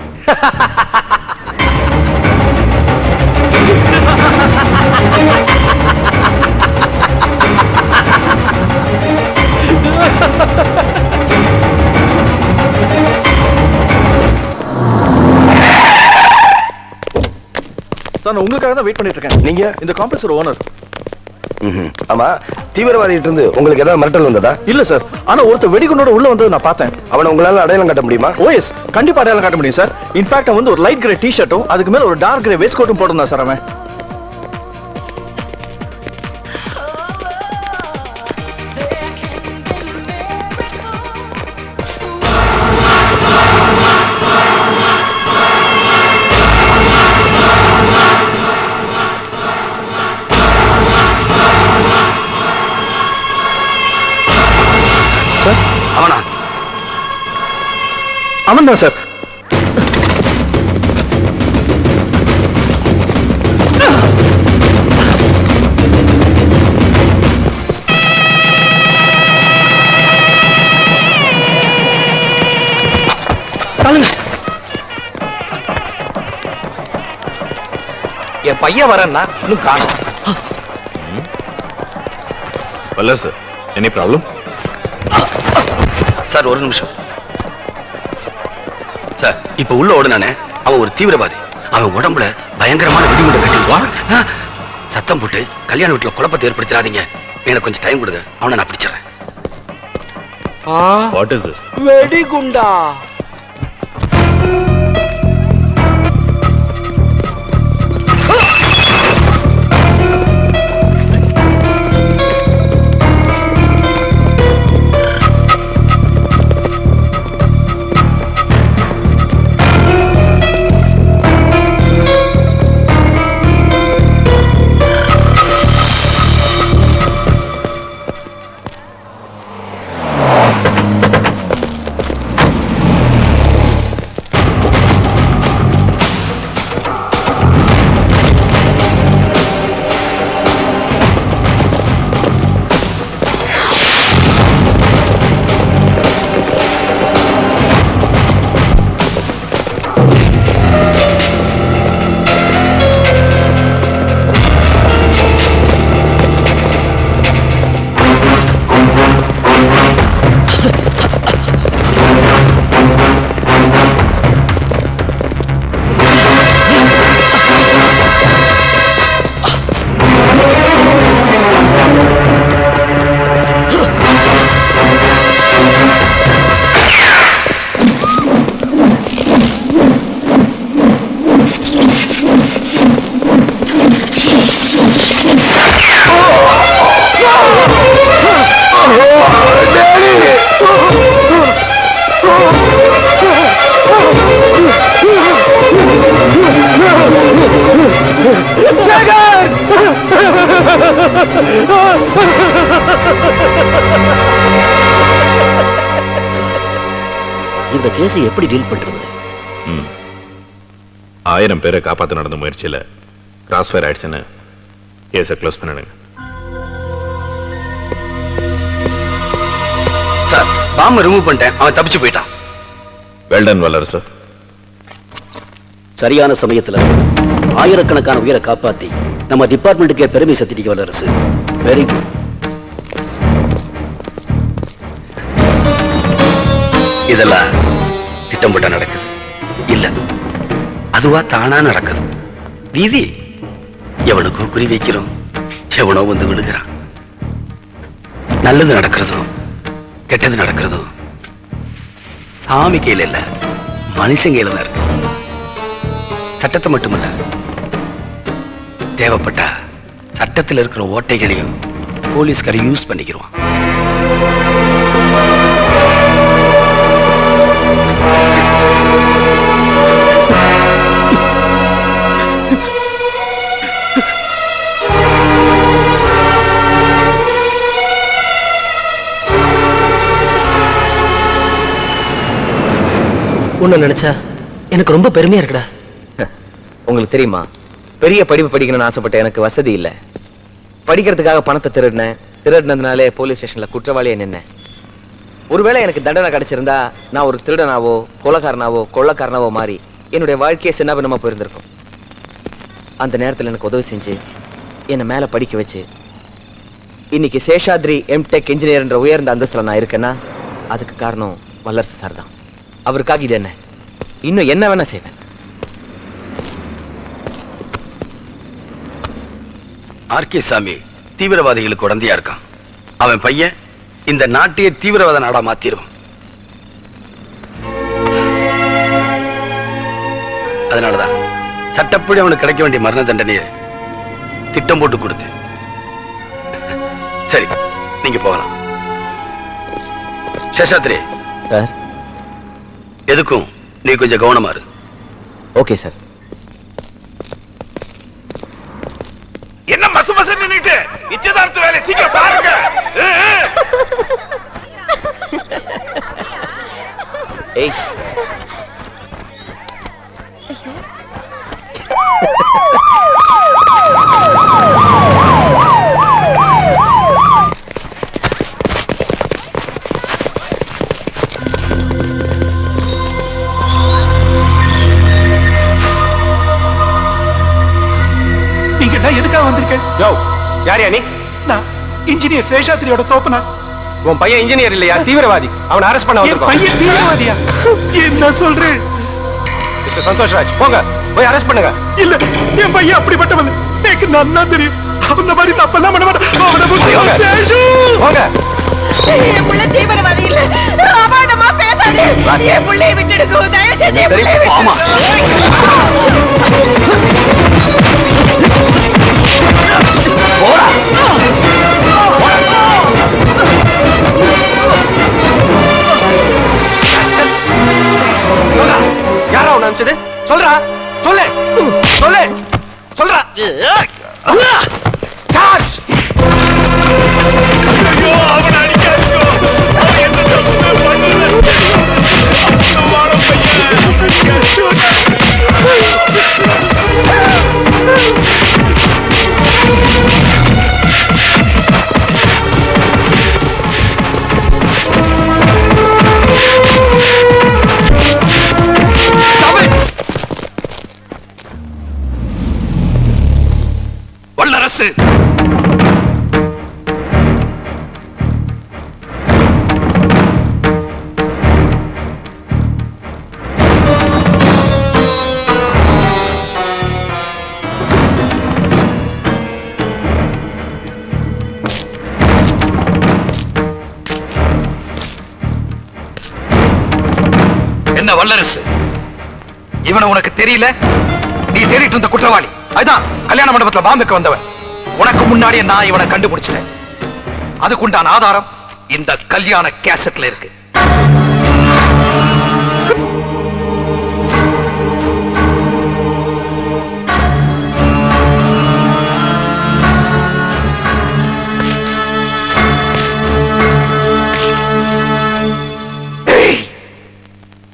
சார் நான் உங்களுக்காக தான் வெயிட் பண்ணிட்டு இருக்கேன் நீங்க இந்த காம்ப்ளெக்ஸோட ஓனர் ஆமா தீவிரவாதிகிட்ட இருந்து உங்களுக்கு ஏதாவது மிரட்டல் வந்ததா இல்ல சார் ஆனா ஒருத்தர் வெடிகுண்டோட உள்ள வந்து நான் பார்த்தேன் அவனை உங்களால அடையாளம் காட்ட முடியுமா ஓஎஸ் கண்டிப்பா அடையாளம் காட்ட முடியும் சார் இன்ஃபேக்ட் அவன் வந்து ஒரு லைட் கிரே டி ஷர்ட்டும் அதுக்கு மேல ஒரு டார்க் கிரே வேஸ்ட் கோட்டும் போட்டிருந்தான் சார் அவன் அவனா அவன் தான் சார் என் பையன் வரேன்னா இன்னும் காணும் வல்ல சார் எனி ப்ராப்ளம் சார் ஒரு நிமிஷம் சார் இப்ப உள்ள ஓடுனானே அவன் ஒரு தீவிரவாதி அவன் உடம்புல பயங்கரமான வெடிகுண்டை கட்டிடுவான் சத்தம் போட்டு கல்யாண வீட்டுல குழப்பத்தை ஏற்படுத்திடாதீங்க எனக்கு கொஞ்சம் டைம் கொடுங்க அவனை நான் பிடிச்சிடறேன் வாட் இஸ் திஸ் வெடிகுண்டா Daddy! இந்த கேஸை எப்படி டீல் பண்றது ம். ஆயிரம் பேரை காப்பாத்த நடந்த முயற்சியில கிராஸ் ஃபயர் ஆயிடுச்சுன்னு கேஸை க்ளோஸ் பண்ணிடுங்க சார் பாம்பை ரிமூவ் பண்ணிட்டேன் அவன் தப்பிச்சு போயிட்டான் வெல்டன் வல்லரசு சரியான சமயத்துல ஆயிரக்கணக்கான உயிரை காப்பாத்தி நம்ம டிபார்ட்மெண்ட்டுக்கே பெருமை சத்திரிக்க வல்லரசு வெரி குட் இதெல்லாம் திட்டம் போட்டா நடக்குது இல்ல அதுவா தானா நடக்குது வீதி எவனுக்கோ குறி வைக்கிறோம் எவனோ வந்து விடுகிறான் நல்லது நடக்கிறதோ கெட்டது நடக்கிறதோ சாமி கையில இல்ல மனுஷன் கையில தான் இருக்கு சட்டத்தை மட்டுமல்ல தேவைப்பட்டா சட்டத்தில் இருக்கிற ஓட்டைகளையும் போலீஸ்காரை யூஸ் பண்ணிக்கிறோம் உன்னை நினைச்சா எனக்கு ரொம்ப பெருமையா இருக்குடா உங்களுக்கு தெரியுமா பெரிய படிப்பு படிக்கணும்னு ஆசைப்பட்ட எனக்கு வசதி இல்ல படிக்கிறதுக்காக பணத்தை திருடினேன் திருடினதுனாலே போலீஸ் ஸ்டேஷன்ல குற்றவாளியா நின்னேன் ஒருவேளை எனக்கு தண்டனை கிடைச்சிருந்தா நான் ஒரு திருடனாவோ கொலைக்காரனாவோ கொள்ளக்காரனாவோ மாறி என்னுடைய வாழ்க்கையை சின்னபின்னமா போயிருந்திருக்கும் அந்த நேரத்தில் எனக்கு உதவி செஞ்சு என்னை மேல படிக்க வச்சு இன்னைக்கு சேஷாத்ரி எம்டெக் இன்ஜினியர் என்ற உயர்ந்த அந்தஸ்துல நான் இருக்கேன்னா அதுக்கு காரணம் வல்லரசு சார் தான் அவருக்காக இது என்ன இன்னும் என்ன வேணா செய்வேன் ஆர்கே சாமி தீவிரவாதிகளுக்கு உடந்தையா இருக்கான் அவன் பையன் இந்த நாட்டையே தீவிரவாத நாடா மாத்திரும் அதனாலதான் சட்டப்படி அவனுக்கு கிடைக்க வேண்டிய மரண தண்டனையை திட்டம் போட்டு கொடுத்து சரி நீங்க போகலாம் சேஷாத்ரி சார் எதுக்கும் நீ கொஞ்சம் கவனமா இரு ஓகே சார் என்ன மசு மசு நின்னுட்டு நிச்சயதார்த்த வேலை சீக்கிரம் பாருங்க ஏய் நீங்க தான் எதுக்காக வந்திருக்க யோ யாரியா நீ நான் இன்ஜினியர் சேஷாத்ரியோட தோப்பனா உன் பையன் இன்ஜினியர் இல்லையா தீவிரவாதி அவனை அரெஸ்ட் பண்ண என் வந்திருக்கோம் பையன் தீவிரவாதியா என்ன சொல்றேன் மிஸ்டர் சந்தோஷ் ராஜ் போங்க போய் அரெஸ்ட் பண்ணுங்க இல்ல என் பையன் அப்படிப்பட்டவன் எனக்கு நன்னா தெரியும் அந்த மாதிரி தப்பெல்லாம் பண்ண மாட்டான் அவனை புத்தி சேஷு போங்க என் புள்ள தீவிரவாதி இல்ல அபாண்டமா பேசாதே என் புள்ளைய விட்டுடுங்க தயவு செஞ்சு என் புள்ளைய விட்டுடுங்க சொல்றா யாரா உன்னை அனுப்பிச்சது சொல்றா சொல்லு சொல்லு சொல்றா சார்ஜ் வல்லரசு என்ன வல்லரசு இவனை உனக்கு தெரியல நீ தேடிட்டு இருந்த குற்றவாளி அதுதான் கல்யாண மண்டபத்துல பாம்புக்கு வந்தவன் உனக்கு முன்னாடியே நான் இவனை கண்டுபிடிச்சிட்டேன் அதுக்குண்டான ஆதாரம் இந்த கல்யாண கேசட்ல இருக்கு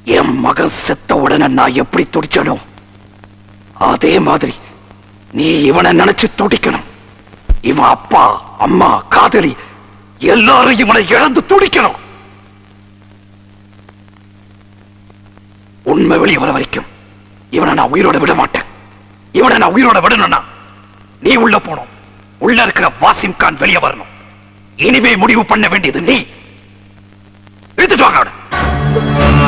என் மகன் செத்த உடனே நான் எப்படி துடிச்சனோ அதே மாதிரி நீ இவனை நினைச்சு துடிக்கணும் இவன் அப்பா அம்மா காதலி எல்லாரும் இவனை இழந்து துடிக்கணும் உண்மை வெளியே வர வரைக்கும் இவனை நான் உயிரோட விட மாட்டேன் இவனை நான் உயிரோட விடணும்னா நீ உள்ள போகணும் உள்ள இருக்கிற வாசிம் கான் வெளியே வரணும் இனிமே முடிவு பண்ண வேண்டியது நீ எடுத்துட்டு வாங்க அவனை.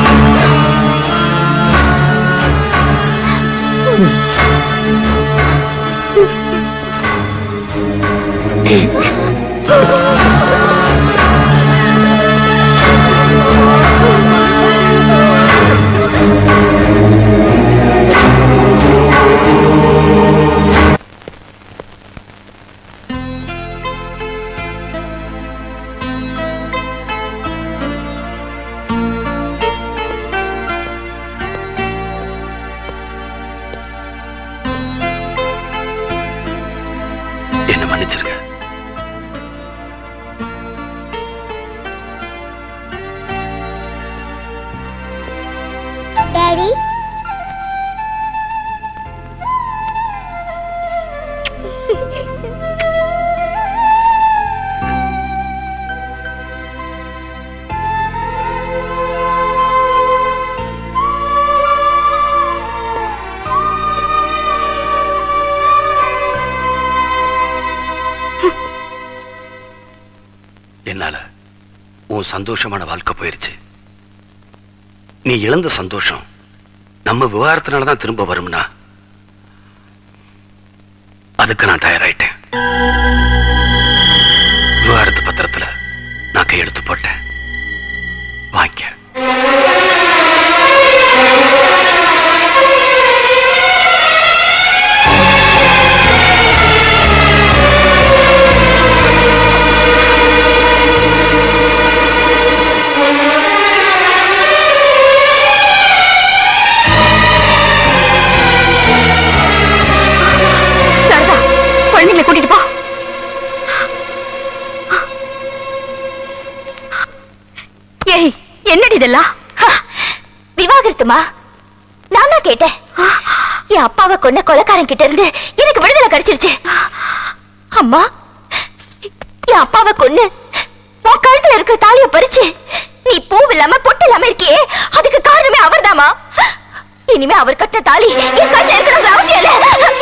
என்ன மன்னிச்சிருங்க டாடி என்னால உன் சந்தோஷமான வாழ்க்கை போயிருச்சு நீ இழந்த சந்தோஷம் நம்ம விவகாரத்தினால தான் திரும்ப வரும்னா அதுக்கு நான் தயாராயிட்டேன் விவகாரத்து பத்திரத்துல நான் கையெழுத்து போட்டேன் வாங்கிக்க சாரதா குழந்தைங்களை கூட்டிட்டு போ ஏய் என்னடி இதெல்லாம் ஹ, விவாகரத்துமா நான் தான் கேட்டேன் என் அப்பாவை கொன்ன கொலைக்காரன் கிட்ட இருந்து எனக்கு விடுதலை கிடைச்சிருச்சு அம்மா என் அப்பாவை கொன்னு உன் கழுத்துல இருக்கிற தாலிய பறிச்சு நீ பூ இல்லாம பொட்டு இல்லாம இருக்கியே அதுக்கு காரணமே அவர்தாம்மா இனிமே அவர் கட்ட தாலி என் கழுத்துல இருக்கணுங்கிற அவசியம் இல்ல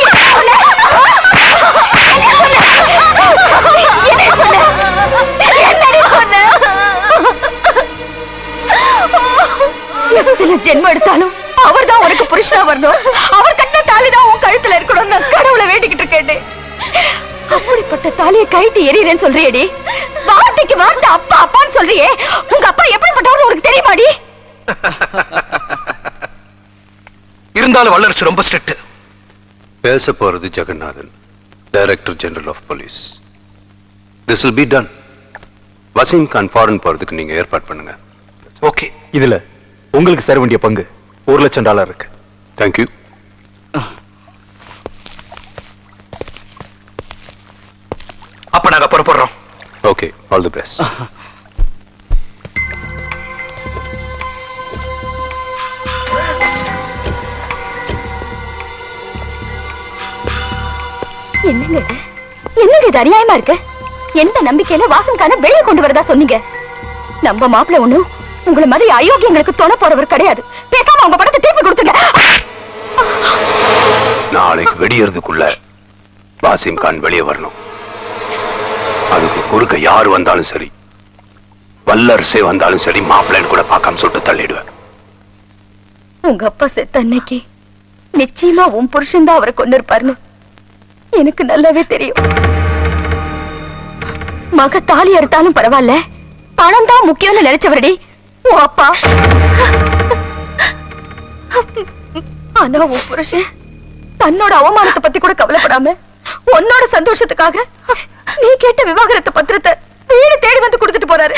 என்ன சொன்ன? என்னடி சொன்ன? எத்தனை ஜென்மம் எடுத்தாலும் அவர் தான் உனக்கு புருஷனா வரணும் அவர் கட்டின தாலி தான் உன் கழுத்துல இருக்கணும் நான் கடவுளை வேண்டிக்கிட்டு இருக்கேன் அப்படிப்பட்ட தாலியை கைட்டு எறியறேன்னு சொல்றியேடி வார்த்தைக்கு வார்த்தை அப்பா அப்பான்னு சொல்றியே உங்க அப்பா எப்படிப்பட்டவரு உனக்கு தெரியுமாடி இருந்தாலும் வல்லரசு ரொம்ப ஸ்ட்ரிக்ட் பேச போறது Jagannathan director general of police this will be done Waseem Khan foreign போறதுக்கு நீங்க ஏற்பாடு பண்ணுங்க ஓகே இதுல உங்களுக்கு சேர வேண்டிய பங்கு ஒரு லட்சம் டாலர் இருக்கு தேங்க்யூ அப்ப நாங்க புறப்படுறோம் ஓகே ஆல் தி பெஸ்ட் என்னங்க இது என்னங்க இது அநியாயமா இருக்கு எந்த நம்பிக்கையில வாசம் காண வெளியே கொண்டு வரதா சொன்னீங்க நம்ம மாப்பிள்ளை ஒண்ணும் உங்களை மாதிரி அயோக்கியங்களுக்கு துணை போறவர் கிடையாது பேசாம உங்க படத்தை திருப்பி கொடுத்துங்க நாளைக்கு வெடியறதுக்குள்ள வாசிம் கான் வெளியே வரணும் அதுக்கு குறுக்க யார் வந்தாலும் சரி வல்லரசே வந்தாலும் சரி மாப்பிள்ளைன்னு கூட பார்க்காம சுட்டு தள்ளிடுவேன் உங்க அப்பா செத்த அன்னைக்கு நிச்சயமா உன் புருஷன் தான் அவரை கொண்டு இருப்பாருன்னு எனக்கு நல்லாவே தெரியும் மக தாலி அறுத்தாலும் பரவாயில்ல பணம் தான் முக்கியம்னு நினைச்சவரடி உன் அப்பா ஆனா உன் புருஷன் தன்னோட அவமானத்தை பத்தி கூட கவலைப்படாம உன்னோட சந்தோஷத்துக்காக நீ கேட்ட விவாகரத்து பத்திரத்தை வீடு தேடி வந்து கொடுத்துட்டு போறாரு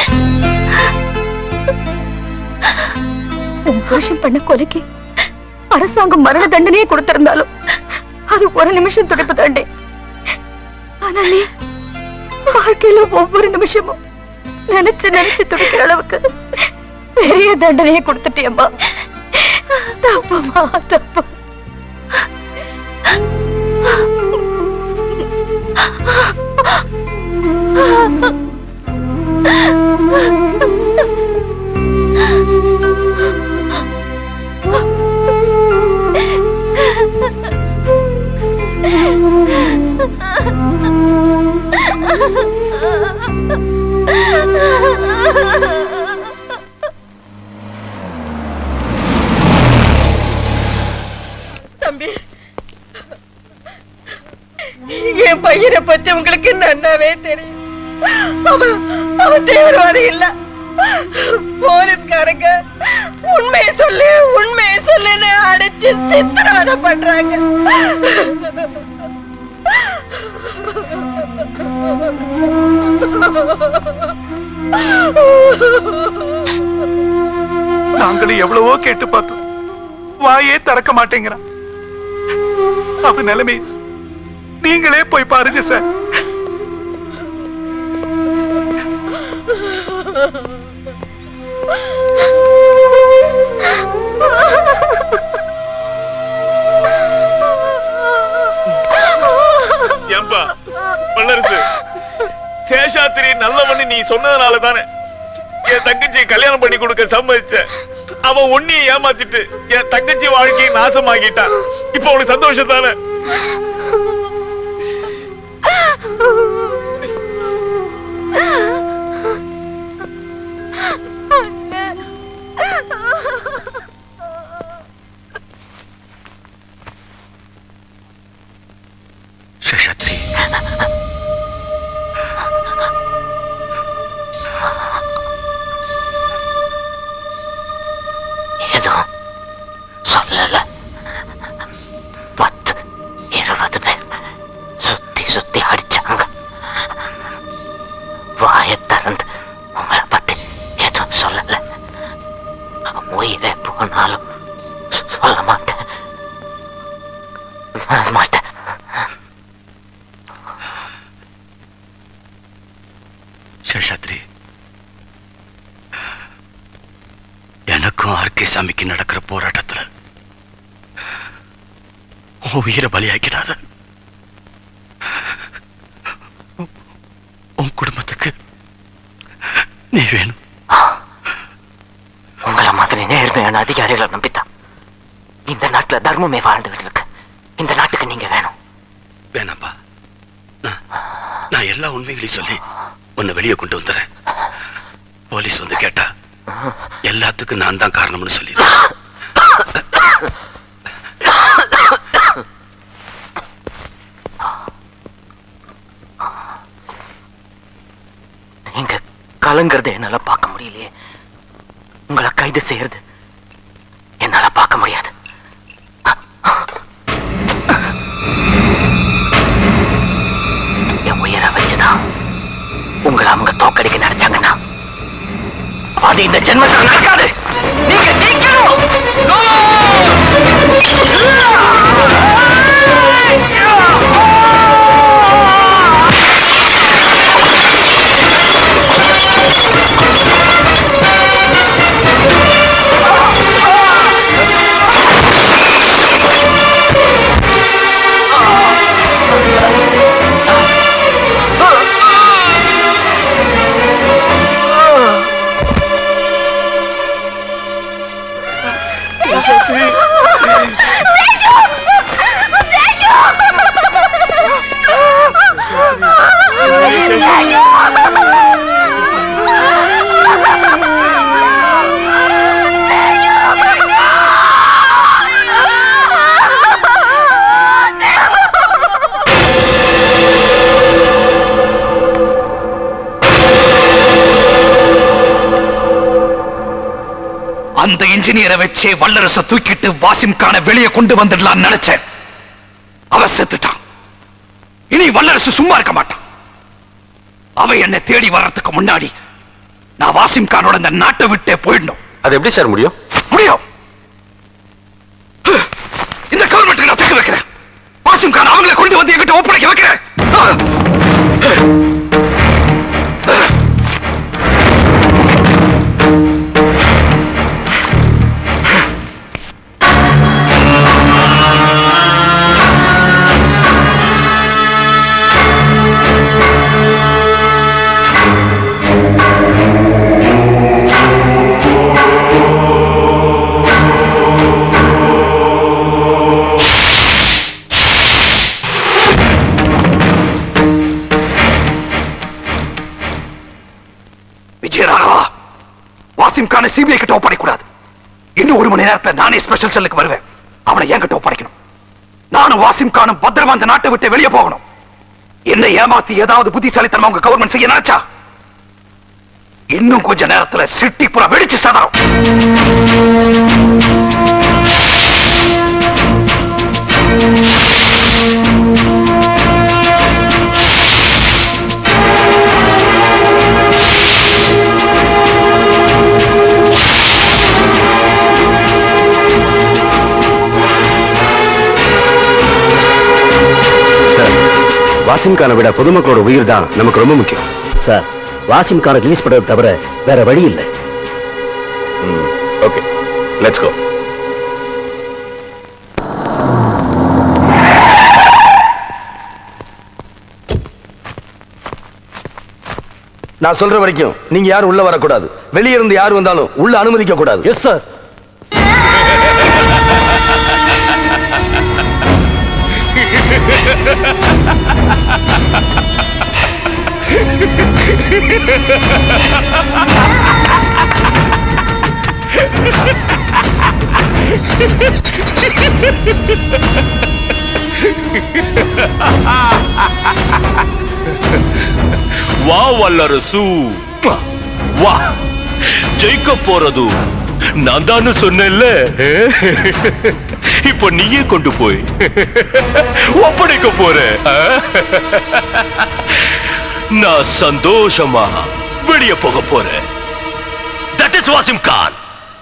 உன் புருஷன் பண்ண கொலைக்கு அரசாங்கம் மரண தண்டனையே கொடுத்திருந்தாலும் அது ஒரு நிமிஷம் துடிப்பு தாண்டி ஆனா நீ வாழ்க்கையில ஒவ்வொரு நிமிஷமும் நினைச்சு நினைச்சு துடிக்கிற அளவுக்கு பெரிய தண்டனையை கொடுத்துட்டியம்மா தப்புமா தப்பு தம்பி என் பையனை பத்தி உங்களுக்கு நன்னாவே தெரியும் அவன் அவன் தீவிரவாதி இல்ல போலீஸ்காரங்க உண்மையை சொல்லு உண்மையை சொல்லுன்னு அடிச்சு சித்திரவதை பண்றாங்க நாங்களும் எவ்வளவோ கேட்டு பார்த்தோம் வாயே திறக்க மாட்டேங்கிறான் அவன் நிலைமை நீங்களே போய் பாருங்க சார் ஏன்பா வல்லரசு சேஷாத்திரி நல்லவன்னு நீ சொன்னதுனால தானே என் தங்கச்சி கல்யாணம் பண்ணி கொடுக்க சம்மதிச்ச அவன் உன்னைய ஏமாத்திட்டு என் தங்கச்சி வாழ்க்கையை நாசமாக்கிட்டான் இப்ப உனக்கு சந்தோஷம் தானே சேஷாத்ரி எதுவும் சொல்லல பத்து இருபது பேர் சுத்தி சுத்தி அடிச்சாங்க வாயை திறந்து உங்களை பத்தி எதுவும் சொல்லல உயிரே போனாலும் சொல்ல மாட்டேன் நான் மாட்டேன் சேஷாத்ரி எனக்கும் ஆர்கே சாமிக்கு நடக்கிற போராட்டத்துல உன் உயிரை பலியாக்கிடாத உன் குடும்பத்துக்கு நீ வேணும் உங்களை மாதிரி நேர்மையான அதிகாரிகளை நம்பித்தான் இந்த நாட்டுல தர்மமே வாழ்ந்துகிட்டு இருக்கு இந்த நாட்டுக்கு நீங்க வேணும் வேணாம்பா நான் நான் எல்லா உண்மைகளையும் சொல்லி உன்னை வெளியே கொண்டு வந்துடுறேன் போலீஸ் வந்து கேட்டா எல்லாத்துக்கும் நான் தான் காரணம்னு சொல்லி நீங்க கலங்குறத என்னால பார்க்க முடியலையே உங்களை கைது செய்யறது என்னால பார்க்க முடியாது என் உயிரை வச்சுதான் உங்களை அவங்க தோக்கடிக்க நினைச்சாங்கன்னா அது இந்த ஜென்மத்தில் நடக்காது நீங்க ஜெயிக்கணும் அந்த இன்ஜினியரை வச்சே வல்லரச தூக்கிட்டு வாசிம் கான வெளியே கொண்டு வந்துடலாம்னு நினைச்சேன் அவன் செத்துட்டான் இனி வல்லரசு சும்மா இருக்க மாட்டான் அவ என்னை தேடி வர்றதுக்கு முன்னாடி நான் வாசிம் கானோட இந்த நாட்டை விட்டே போயிடணும் அது எப்படி சார் முடியும் முடியும் இந்த கவர்மெண்ட்டுக்கு நான் தூக்கி வைக்கிறேன் வாசிம் கான் அவங்களை கொண்டு வந்து என்கிட்ட ஒப்படைக்க வைக்கிறேன் மணி நேரத்துல நானே ஸ்பெஷல் செல்லுக்கு வருவேன் அவனை என்கிட்ட ஒப்படைக்கணும் நானும் வாசிம் கானும் பத்திரமா அந்த நாட்டை விட்டு வெளியே போகணும் என்னை ஏமாத்தி ஏதாவது புத்திசாலித்தனமா உங்க கவர்மெண்ட் செய்ய நினைச்சா இன்னும் கொஞ்ச நேரத்துல சிட்டி புறா வெடிச்சு சதறம் வாசிம் கானை விட பொதுமக்களோட உயிர் தான் நமக்கு ரொம்ப முக்கியம் சார் வாசிம் கானை ரிலீஸ் பண்றது தவிர வேற வழி இல்லை ஓகே லெட்ஸ் கோ நான் சொல்ற வரைக்கும் நீங்க யாரும் உள்ள வரக்கூடாது வெளியே இருந்து யார் வந்தாலும் உள்ள அனுமதிக்க கூடாது எஸ் சார் வா வல்லரசு வா ஜெயிக்க போறது நான் தான் சொன்னேன்ல இப்ப நீயே கொண்டு போய் ஒப்படைக்க போற ஆ? நான் சந்தோஷமா வெளியே போக போறேன் தட் இஸ் வாசிம் கான்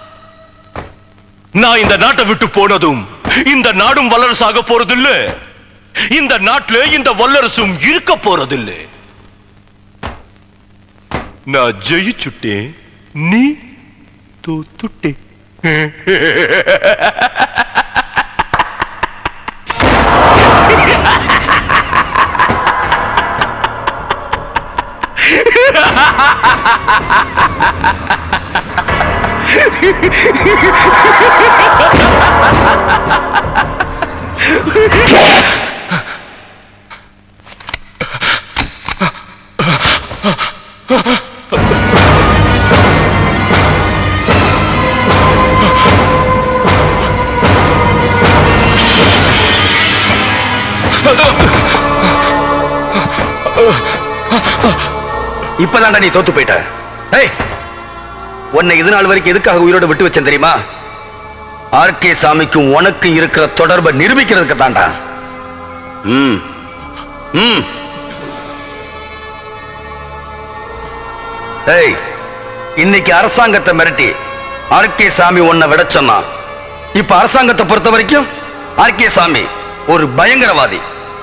நான் இந்த நாட்டை விட்டு போனதும் இந்த நாடும் வல்லரசாக போறதில்ல இந்த நாட்டுல இந்த வல்லரசும் இருக்க போறதில்ல நான் ஜெயிச்சுட்டேன் நீ தோத்துட்டே இப்பதான்டா நீ தோத்து போயிட்ட ஏய் உன்னை இது நாள் வரைக்கும் எதுக்காக உயிரோட விட்டு வச்சேன் தெரியுமா ஆர்கே சாமிக்கும் உனக்கும் இருக்கிற தொடர்பை நிரூபிக்கிறதுக்கு தான்டா ம் ம் ஏய் இன்னைக்கு அரசாங்கத்தை மிரட்டி ஆர்கே சாமி உன்னை விட சொன்னான் இப்ப அரசாங்கத்தை பொறுத்த வரைக்கும் ஆர்கே சாமி ஒரு பயங்கரவாதி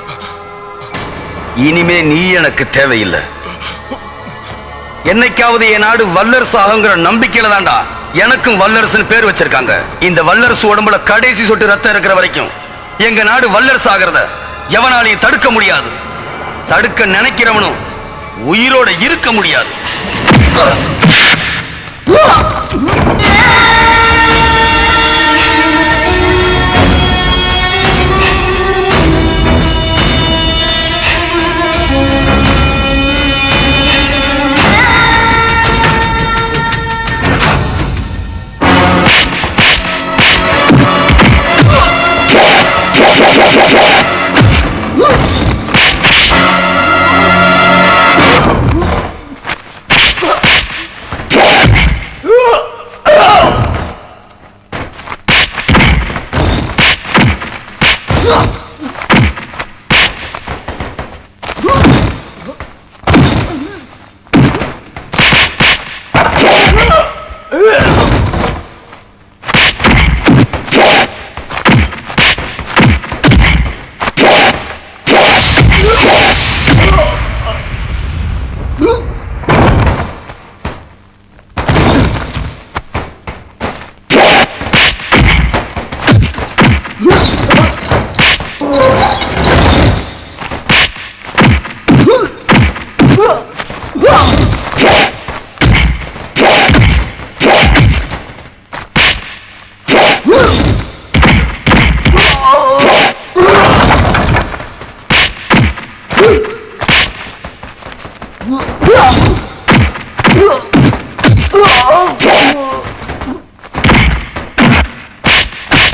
இனிமே நீ எனக்கு தேவையில்லை என்னைக்காவது என் நாடு வல்லரசு ஆகுங்கிற நம்பிக்கையில தான்டா எனக்கும் வல்லரசுன்னு பேர் வச்சிருக்காங்க இந்த வல்லரசு உடம்புல கடைசி சொட்டு ரத்தம் இருக்கிற வரைக்கும் எங்க நாடு வல்லரசு ஆகிறத எவனாலையும் தடுக்க முடியாது தடுக்க நினைக்கிறவனும் உயிரோட இருக்க முடியாது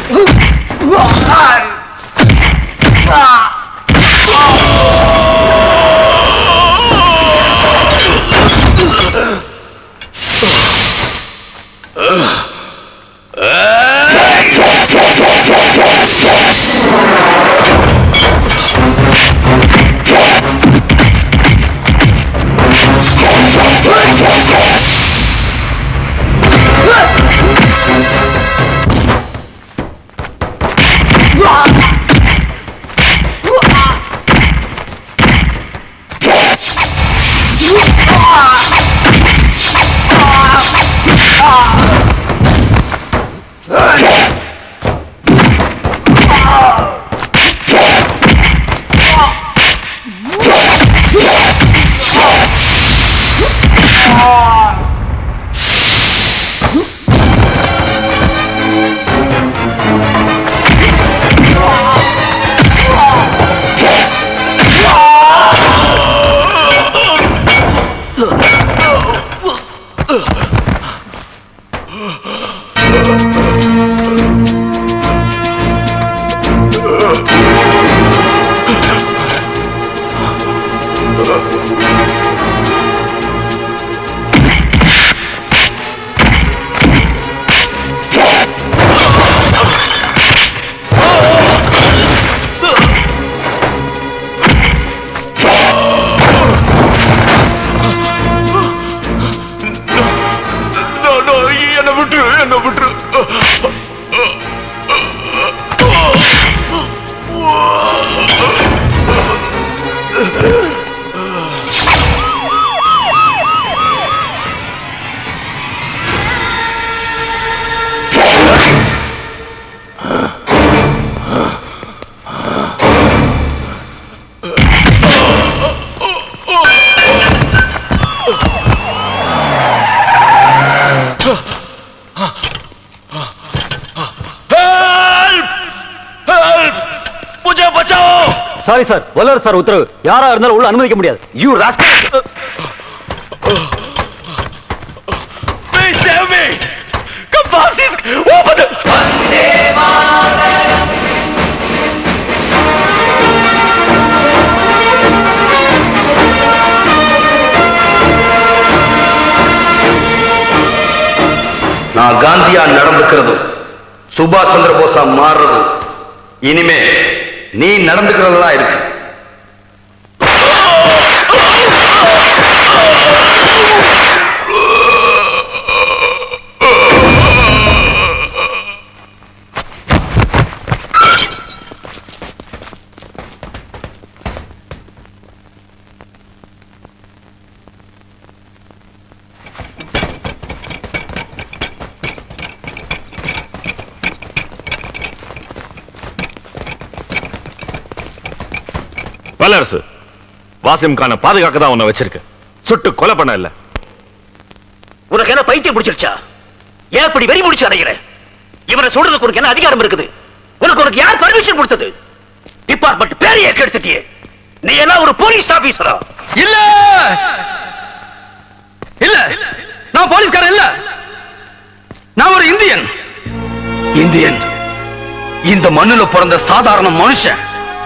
என்ன விட்டுரு என்ன விட்டுரு मुझे बचाओ சாரி சார் வல்லர் சார் உத்தரவு யாரா இருந்தாலும் உள்ள அனுமதிக்க முடியாது you rascal Please save me! Come fast! Open it! நான் காந்தியா நடந்துக்கிறதும் சுபாஷ் சந்திர போஸா மாறுறதும் இனிமே நீ நடந்துக்கிறதா இருக்கு வல்லரசு வாசிம் கான பாதுகாக்க தான் உன்னை வச்சிருக்கு சுட்டு கொலை பண்ண இல்ல உனக்கு என்ன பைத்தியம் பிடிச்சிருச்சா ஏன் இப்படி வெறி முடிச்சு அடைகிற இவனை சொல்றதுக்கு உனக்கு என்ன அதிகாரம் இருக்குது உனக்கு உனக்கு யார் பர்மிஷன் கொடுத்தது டிபார்ட்மெண்ட் பேரையே கெடுத்துட்டியே நீ எல்லாம் ஒரு போலீஸ் ஆபீசரா இல்ல இல்ல நான் போலீஸ்காரன் இல்ல நான் ஒரு இந்தியன் இந்தியன் இந்த மண்ணுல பிறந்த சாதாரண மனுஷன்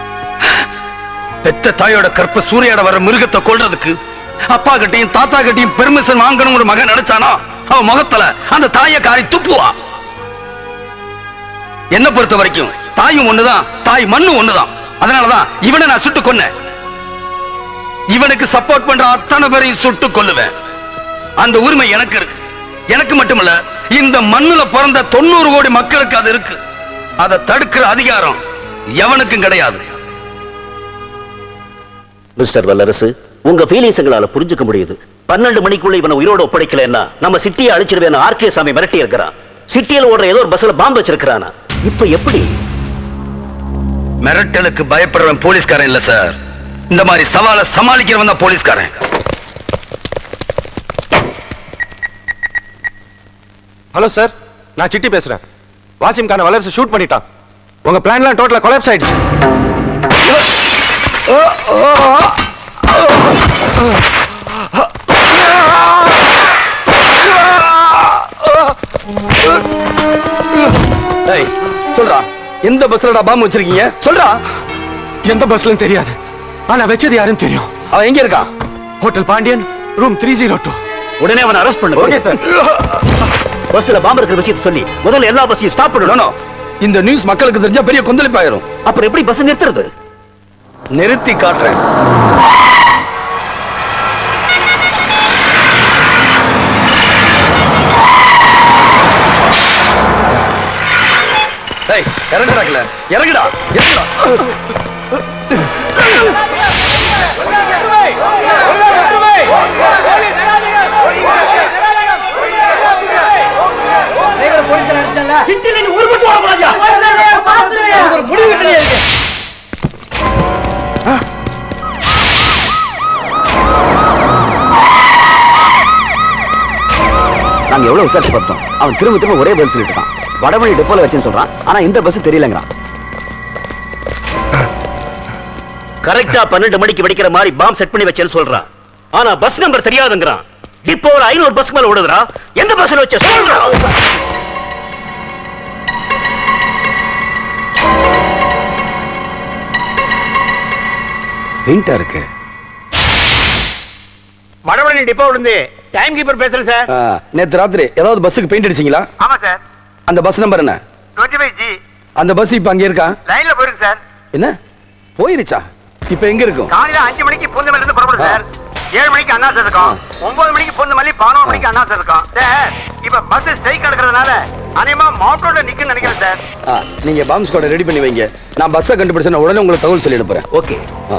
பெத்த தாயோட கற்ப சூறையாட வர மிருகத்தை கொல்றதுக்கு அப்பா கிட்டையும் தாத்தா கிட்டையும் பெர்மிஷன் வாங்கணும் ஒரு மகன் நினைச்சானா அவன் முகத்துல அந்த தாய காரி துப்புவா என்ன பொறுத்த வரைக்கும் தாயும் ஒண்ணுதான் தாய் மண்ணும் ஒண்ணுதான் அதனாலதான் இவனை நான் சுட்டு கொன்னேன் இவனுக்கு சப்போர்ட் பண்ற அத்தனை பேரையும் சுட்டு கொல்லுவேன் அந்த உரிமை எனக்கு இருக்கு எனக்கு மட்டுமல்ல இந்த மண்ணுல பிறந்த தொண்ணூறு கோடி மக்களுக்கு அது இருக்கு அதை தடுக்கிற அதிகாரம் எவனுக்கும் கிடையாது மிஸ்டர் வல்லரசு உங்க ஃபீலிங்ஸ்ங்களால புரிஞ்சுக்க முடியுது பன்னெண்டு மணிக்குள்ள இவனை உயிரோட ஒப்படைக்கலன்னா நம்ம சிட்டியை அழிச்சிருவேன் ஆர்கே சாமி மிரட்டி இருக்கிறான் சிட்டியில ஓடுற ஏதோ ஒரு பஸ்ல பாம்பு வச்சிருக்கிறானா இப்ப எப்படி மிரட்டலுக்கு பயப்படுறவன் போலீஸ்காரன் இல்ல சார் இந்த மாதிரி சவாலை சமாளிக்கிறவன் தான் போலீஸ்காரன் ஹலோ சார் நான் சிட்டி பேசுறேன் வாசிம் கான வளர்ச்சி ஷூட் பண்ணிட்டான் உங்க பிளான்லாம் டோட்டலா கொலாப்ஸ் ஆயிடுச்சு ஏய், சொல்றா எந்த பஸ்லடா பாம்பு வச்சிருக்கீங்க சொல்றா எந்த பஸ்ல தெரியாது ஆனா வச்சது யாருன்னு தெரியும் அவன் எங்க இருக்கான் hotel Pandian room three zero two உடனே அவனை அரெஸ்ட் பண்ணு ஓகே சார் பஸ்ல பாம்பு இருக்கிற விஷயத்தை சொல்லி முதல்ல எல்லா பஸ்ஸையும் ஸ்டாப் பண்ணணும் இந்த நியூஸ் மக்களுக்கு தெரிஞ்சா பெரிய கொந்தளிப்பாயிரும் அப்புறம் எப்படி பஸ் நிறுத்துறது நிறுத்தி காட்டுறேன் ஏய் இறங்குடாக்கல இறங்குடா இறங்குடா நாங்க எவ்வளவு விசாரிச்சு பார்த்தோம் அவன் திரும்ப திரும்ப ஒரே பதில் சொல்லிட்டு இருக்கான் வடமொழி டெப்போல வச்சேன்னு சொல்றான் ஆனா இந்த பஸ் தெரியலங்கிறான் கரெக்டா பன்னெண்டு மணிக்கு வெடிக்கிற மாதிரி பாம் செட் பண்ணி வச்சேன்னு சொல்றான் ஆனா பஸ் நம்பர் தெரியாதுங்கிறான் இப்போ ஒரு ஐநூறு பஸ் மேல ஓடுதுடா எந்த பஸ்ல வச்ச சொல்றான் பெயிண்டா இருக்கு வடபழனி டிப்போ இருந்து டைம் கீப்பர் பேசுறேன் சார் ஆ, நேத்து ராத்திரி ஏதாவது பஸ்ஸுக்கு பெயிண்ட் அடிச்சீங்களா ஆமா சார் அந்த பஸ் நம்பர் என்ன டுவெண்ட்டி ஃபைவ் ஜி அந்த பஸ் இப்ப அங்க இருக்கா லைன்ல போயிருக்கு சார் என்ன போயிருச்சா இப்ப எங்க இருக்கும் காலையில அஞ்சு மணிக்கு பூந்தமல்ல இருந்து புறப்படும் சார் ஏழு மணிக்கு அண்ணா சார் இருக்கும் ஒன்பது மணிக்கு பூந்தமல்லி பதினோரு மணிக்கு அண்ணா சார் இருக்கும் சார் இப்ப பஸ் ஸ்ட்ரைக் நடக்கிறதுனால அநேகமா மவுண்ட் ரோட்ல நிக்குன்னு நினைக்கிறேன் சார் ஆ, நீங்க பாம்ப் ஸ்குவாட ரெடி பண்ணி வைங்க நான் பஸ்ஸை கண்டுபிடிச்சேன் உடனே உங்களுக்கு தகவல் சொல்லி அனுப்புறேன் ஓகே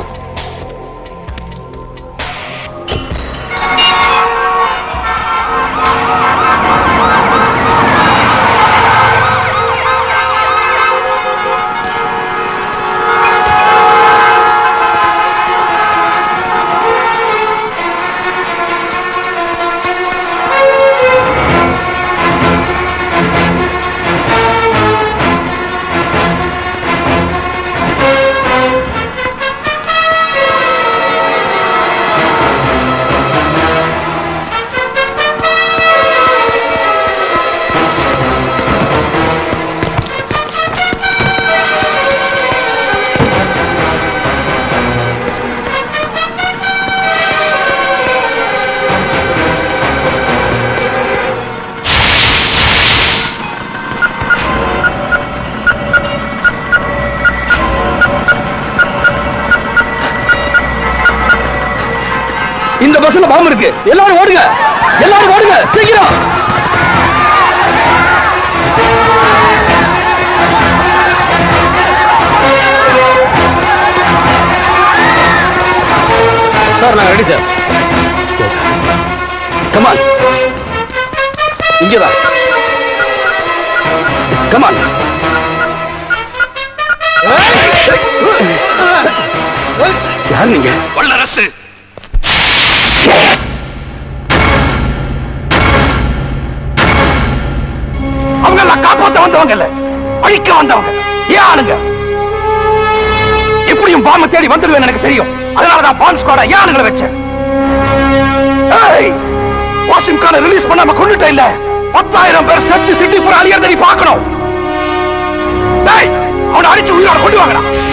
இந்த பஸ்ல பாம்பு இருக்கு எல்லாரும் ஓடுங்க எல்லாரும் ஓடுங்க சீக்கிரம் சார் நாங்க ரெடி சார் கமான் இங்கதான் கமான் யார் நீங்க வல்லரசு அவங்க எல்லாம் காப்பாத்த வந்தவங்க இல்ல அழிக்க வந்தவங்க ஏன் ஆளுங்க எப்படியும் பாம்பு தேடி வந்துடுவேன் எனக்கு தெரியும் அதனாலதான் பாம்பு ஸ்குவாட ஏன் ஆளுங்களை வச்சேன் ஏய், வாசிம் கான ரிலீஸ் பண்ணாம கொண்டுட்ட இல்ல பத்தாயிரம் பேர் செத்து சிட்டி பூரா அழியறத நீ பார்க்கணும் டேய் அவனை அடிச்சு உயிரோட கொண்டு வாங்கடா